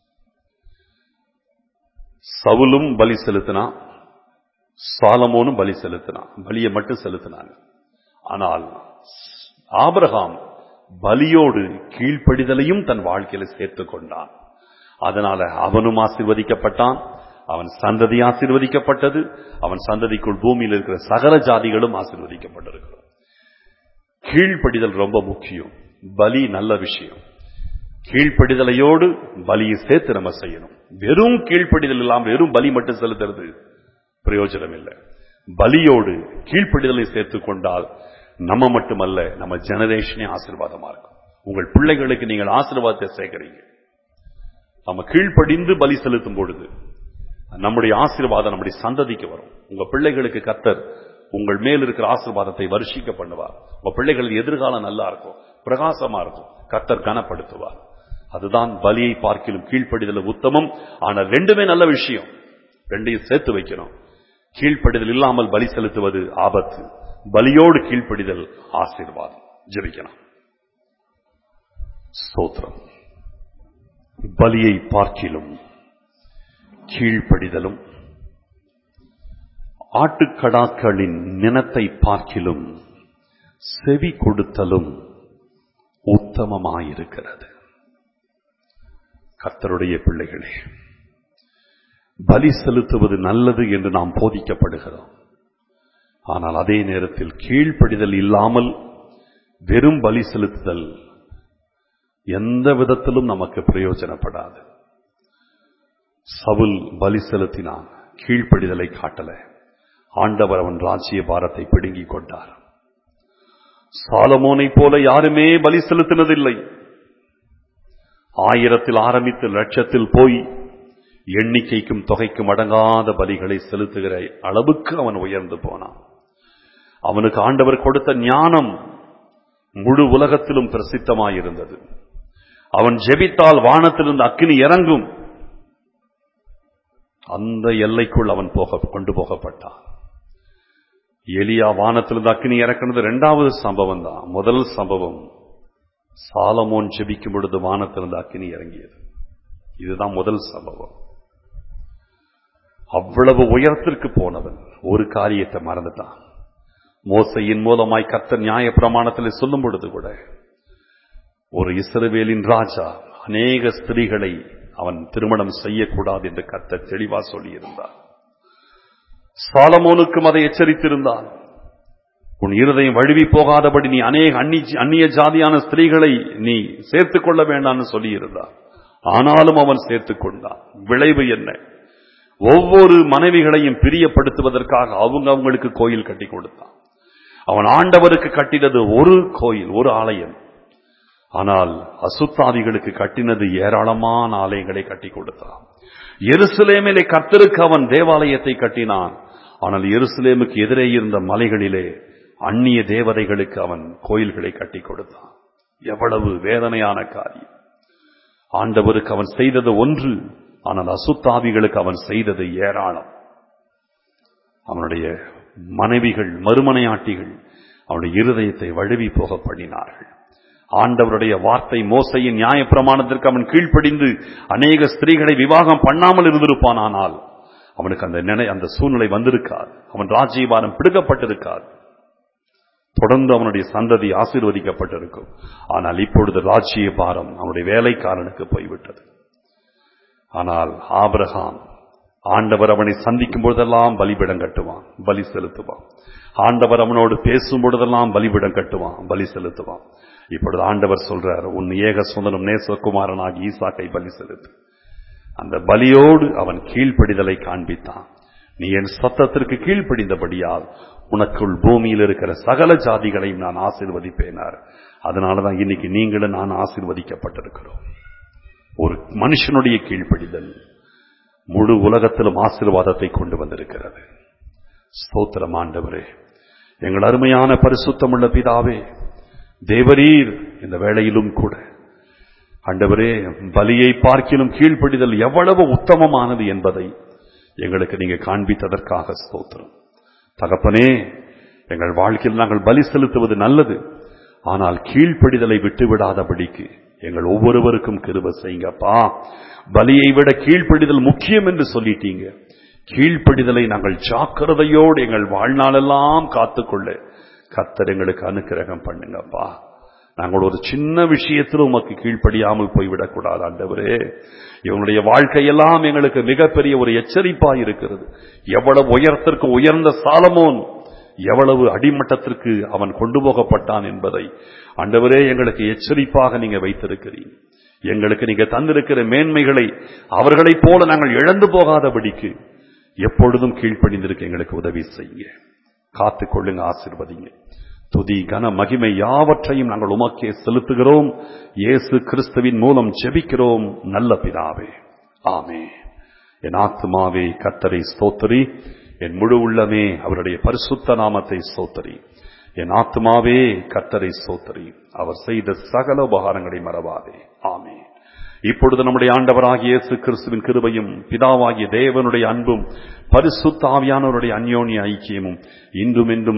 Speaker 1: சவுலும் பலி செலுத்தினான் சாலமோனும் பலி செலுத்தினான் பலியை மட்டும் செலுத்தினாங்க ஆனால் ஆபிரகாம் பலியோடு கீழ்ப்படிதலையும் தன் வாழ்க்கையில சேர்த்துக் கொண்டான் அதனால அவனும் ஆசீர்வதிக்கப்பட்டான் அவன் சந்ததி ஆசீர்வதிக்கப்பட்டது அவன் சந்ததிக்குள் பூமியில் இருக்கிற சகல ஜாதிகளும் ஆசீர்வதிக்கப்பட்டிருக்கிறோம் கீழ்ப்படிதல் ரொம்ப முக்கியம் பலி நல்ல விஷயம் கீழ்ப்படிதலையோடு பலியை சேர்த்து நம்ம செய்யணும் வெறும் கீழ்ப்படிதல் இல்லாமல் வெறும் பலி மட்டும் செலுத்துறது பிரயோஜனம் இல்லை பலியோடு கீழ்ப்படிதலை சேர்த்துக் கொண்டால் நம்ம மட்டுமல்ல நம்ம ஜெனரேஷனே ஆசீர்வாதமா இருக்கும் உங்கள் பிள்ளைகளுக்கு நீங்கள் ஆசீர்வாதத்தை சேர்க்கிறீங்க நம்ம கீழ்ப்படிந்து பலி செலுத்தும் பொழுது நம்முடைய ஆசீர்வாதம் நம்முடைய சந்ததிக்கு வரும் உங்க பிள்ளைகளுக்கு கத்தர் உங்கள் மேல் இருக்கிற ஆசீர்வாதத்தை வருஷிக்க பண்ணுவார் உங்க பிள்ளைகள் எதிர்காலம் நல்லா இருக்கும் பிரகாசமா இருக்கும் கத்தர் கனப்படுத்துவார் அதுதான் பலியை பார்க்கிலும் கீழ்ப்படிதல் உத்தமம் ஆனால் ரெண்டுமே நல்ல விஷயம் ரெண்டையும் சேர்த்து வைக்கணும் கீழ்ப்படிதல் இல்லாமல் பலி செலுத்துவது ஆபத்து பலியோடு கீழ்ப்படிதல் ஆசீர்வாதம் ஜெபிக்கலாம் ஸ்தோத்திரம் பலியை பார்க்கிலும் கீழ்ப்படிதலும் ஆட்டுக்கடாக்களின் நினத்தை பார்க்கிலும் செவி கொடுத்தலும் உத்தமமாயிருக்கிறது கர்த்தருடைய பிள்ளைகளே பலி செலுத்துவது நல்லது என்று நாம் போதிக்கப்படுகிறோம் ஆனால் அதே நேரத்தில் கீழ்ப்படிதல் இல்லாமல் வெறும் பலி செலுத்துதல் எந்த விதத்திலும் நமக்கு பிரயோஜனப்படாது சவுல் பலி செலுத்தினான் கீழ்ப்படிதலை காட்டல ஆண்டவர் அவன் ராஜ்ய பாரத்தை பிடுங்கிக் கொண்டார் சாலமோனை போல யாருமே பலி செலுத்தினதில்லை ஆயிரத்தில் ஆரம்பித்து லட்சத்தில் போய் எண்ணிக்கைக்கும் தொகைக்கும் அடங்காத பலிகளை செலுத்துகிற அளவுக்கு அவன் உயர்ந்து போனான் அவனுக்கு ஆண்டவர் கொடுத்த ஞானம் முழு உலகத்திலும் பிரசித்தமாயிருந்தது அவன் ஜெபித்தால் வானத்திலிருந்து அக்கினி இறங்கும் அந்த எல்லைக்குள் அவன் போக கொண்டு போகப்பட்டான் எலியா வானத்திலிருந்து அக்கினி இறக்குனது இரண்டாவது சம்பவம் தான் முதல் சம்பவம் சாலமோன் ஜெபிக்கும் பொழுது வானத்திலிருந்து அக்கினி இறங்கியது இதுதான் முதல் சம்பவம் அவ்வளவு உயரத்திற்கு போனவன் ஒரு காரியத்தை மறந்துட்டான் மோசையின் மூலமாய் கர்த்தர் நியாய பிரமாணத்தில் சொல்லும் பொழுது கூட ஒரு இஸ்ரவேலின் ராஜா அநேக ஸ்திரீகளை அவன் திருமணம் செய்யக்கூடாது என்று கர்த்தர் தெளிவா சொல்லியிருந்தார் சாலமோனுக்கும் அதை எச்சரித்திருந்தான் உன் இருதயம் வழுவி போகாதபடி நீ அநேக அந்நி அந்நிய ஜாதியான ஸ்திரீகளை நீ சேர்த்துக் கொள்ள வேண்டாம்னு சொல்லியிருந்தார் ஆனாலும் அவன் சேர்த்துக் கொண்டான் விளைவு என்ன ஒவ்வொரு மனைவிகளையும் பிரியப்படுத்துவதற்காக அவங்க அவங்களுக்கு கோயில் கட்டி கொடுத்தான் அவன் ஆண்டவருக்கு கட்டினது ஒரு கோயில் ஒரு ஆலயம் ஆனால் அசுத்தாதிகளுக்கு கட்டினது ஏராளமான ஆலயங்களை கட்டி கொடுத்தான் எருசலேமிலே கர்த்தருக்கு அவன் தேவாலயத்தை கட்டினான் ஆனால் எருசலேமுக்கு எதிரே இருந்த மலைகளிலே அந்நிய தேவதைகளுக்கு அவன் கோயில்களை கட்டி கொடுத்தான் எவ்வளவு வேதனையான காரியம் ஆண்டவருக்கு அவன் செய்தது ஒன்று ஆனால் அசுத்தாவிகளுக்கு அவன் செய்தது ஏராளம் அவனுடைய மனைவிகள் மறுமனையாட்டிகள் அவனுடைய இருதயத்தை வழுவி போக பண்ணினார்கள் ஆண்டவருடைய வார்த்தை மோசையின் நியாய பிரமாணத்திற்கு அவன் கீழ்ப்படிந்து அநேக ஸ்திரீகளை விவாகம் பண்ணாமல் இருந்திருப்பான் ஆனால் அவனுக்கு அந்த நினை அந்த சூழ்நிலை வந்திருக்காது அவன் ராஜ்யபாரம் பிடுக்கப்பட்டிருக்காது தொடர்ந்து அவனுடைய சந்ததி ஆசீர்வதிக்கப்பட்டிருக்கும் ஆனால் இப்பொழுது ராஜ்ய பாரம் அவனுடைய வேலைக்காரனுக்கு போய்விட்டது ஆனால் ஆபிரகாம் ஆண்டவர் அவனை சந்திக்கும் பொழுதெல்லாம் பலிபிடம் கட்டுவான் பலி செலுத்துவான் ஆண்டவர் அவனோடு பேசும் பொழுதெல்லாம் பலிபிடம் கட்டுவான் பலி செலுத்துவான் இப்பொழுது ஆண்டவர் சொல்றார் உன் ஏக சுந்தரம் நேசகுமாரனாகி ஈசாக்கை பலி செலுத்து அந்த பலியோடு அவன் கீழ்ப்படிதலை காண்பித்தான் நீ என் சத்தத்திற்கு கீழ்ப்படிந்தபடியால் உனக்குள் பூமியில் இருக்கிற சகல ஜாதிகளையும் நான் ஆசீர்வதிப்பேனார் அதனாலதான் இன்னைக்கு நீங்களும் நான் ஆசீர்வதிக்கப்பட்டிருக்கிறோம் ஒரு மனுஷனுடைய கீழ்ப்படிதல் முழு உலகத்திலும் ஆசீர்வாதத்தை கொண்டு வந்திருக்கிறது ஸ்தோத்திரம் ஆண்டவரே எங்கள் அருமையான பரிசுத்தமுள்ள பிதாவே தேவரீர் இந்த வேளையிலும் கூட ஆண்டவரே பலியை பார்க்கிலும் கீழ்ப்படிதல் எவ்வளவு உத்தமமானது என்பதை எங்களுக்கு நீங்க காண்பித்ததற்காக ஸ்தோத்திரம் தகப்பனே எங்கள் வாழ்க்கையில் நாங்கள் பலி செலுத்துவது நல்லது ஆனால் கீழ்ப்படிதலை விட்டுவிடாதபடிக்கு எங்கள் ஒவ்வொருவருக்கும் கிருப செய்யுங்கப்பா பலியை விட கீழ்ப்படிதல் முக்கியம் என்று சொல்லிட்டீங்க கீழ்ப்படிதலை நாங்கள் ஜாக்கிரதையோடு எங்கள் வாழ்நாளெல்லாம் காத்துக்கொள்ள கத்தர் எங்களுக்கு அனுக்கிரகம் பண்ணுங்கப்பா நாங்கள் ஒரு சின்ன விஷயத்தில் உமக்கு கீழ்ப்படியாமல் போய்விடக்கூடாது ஆண்டவரே இவனுடைய வாழ்க்கையெல்லாம் எங்களுக்கு மிகப்பெரிய ஒரு எச்சரிப்பா இருக்கிறது எவ்வளவு உயரத்திற்கு உயர்ந்த சாலமோன் எவ்வளவு அடிமட்டத்திற்கு அவன் கொண்டு போகப்பட்டான் என்பதை ஆண்டவரே எங்களுக்கு எச்சரிப்பாக நீங்க வைத்திருக்கிறீங்க எங்களுக்கு நீங்க தந்திருக்கிற மேன்மைகளை அவர்களைப் போல நாங்கள் இழந்து போகாதபடிக்கு எப்பொழுதும் கீழ்ப்படிந்திருக்க எங்களுக்கு உதவி செய்யுங்க காத்துக் கொள்ளுங்க ஆசிர்வதிங்க துதி கன மகிமை யாவற்றையும் நாங்கள் உமக்கே செலுத்துகிறோம் இயேசு கிறிஸ்துவின் மூலம் ஜெபிக்கிறோம் நல்ல பிதாவே ஆமே என் ஆத்துமாவே கத்தரை ஸ்தோத்தரி என் முழு உள்ளமே அவருடைய பரிசுத்த நாமத்தை ஸ்தோத்தரி என் ஆத்துமாவே கத்தரை ஸ்தோத்தரி அவர் செய்த சகல உபகாரங்களை மறவாதே ஆமே இப்பொழுது நம்முடைய ஆண்டவராகிய இயேசு கிறிஸ்துவின் கிருபையும் பிதாவாகிய தேவனுடைய அன்பும் பரிசுத்த ஆவியானவருடைய அந்யோன்ய ஐக்கியமும் இன்றும் என்றும்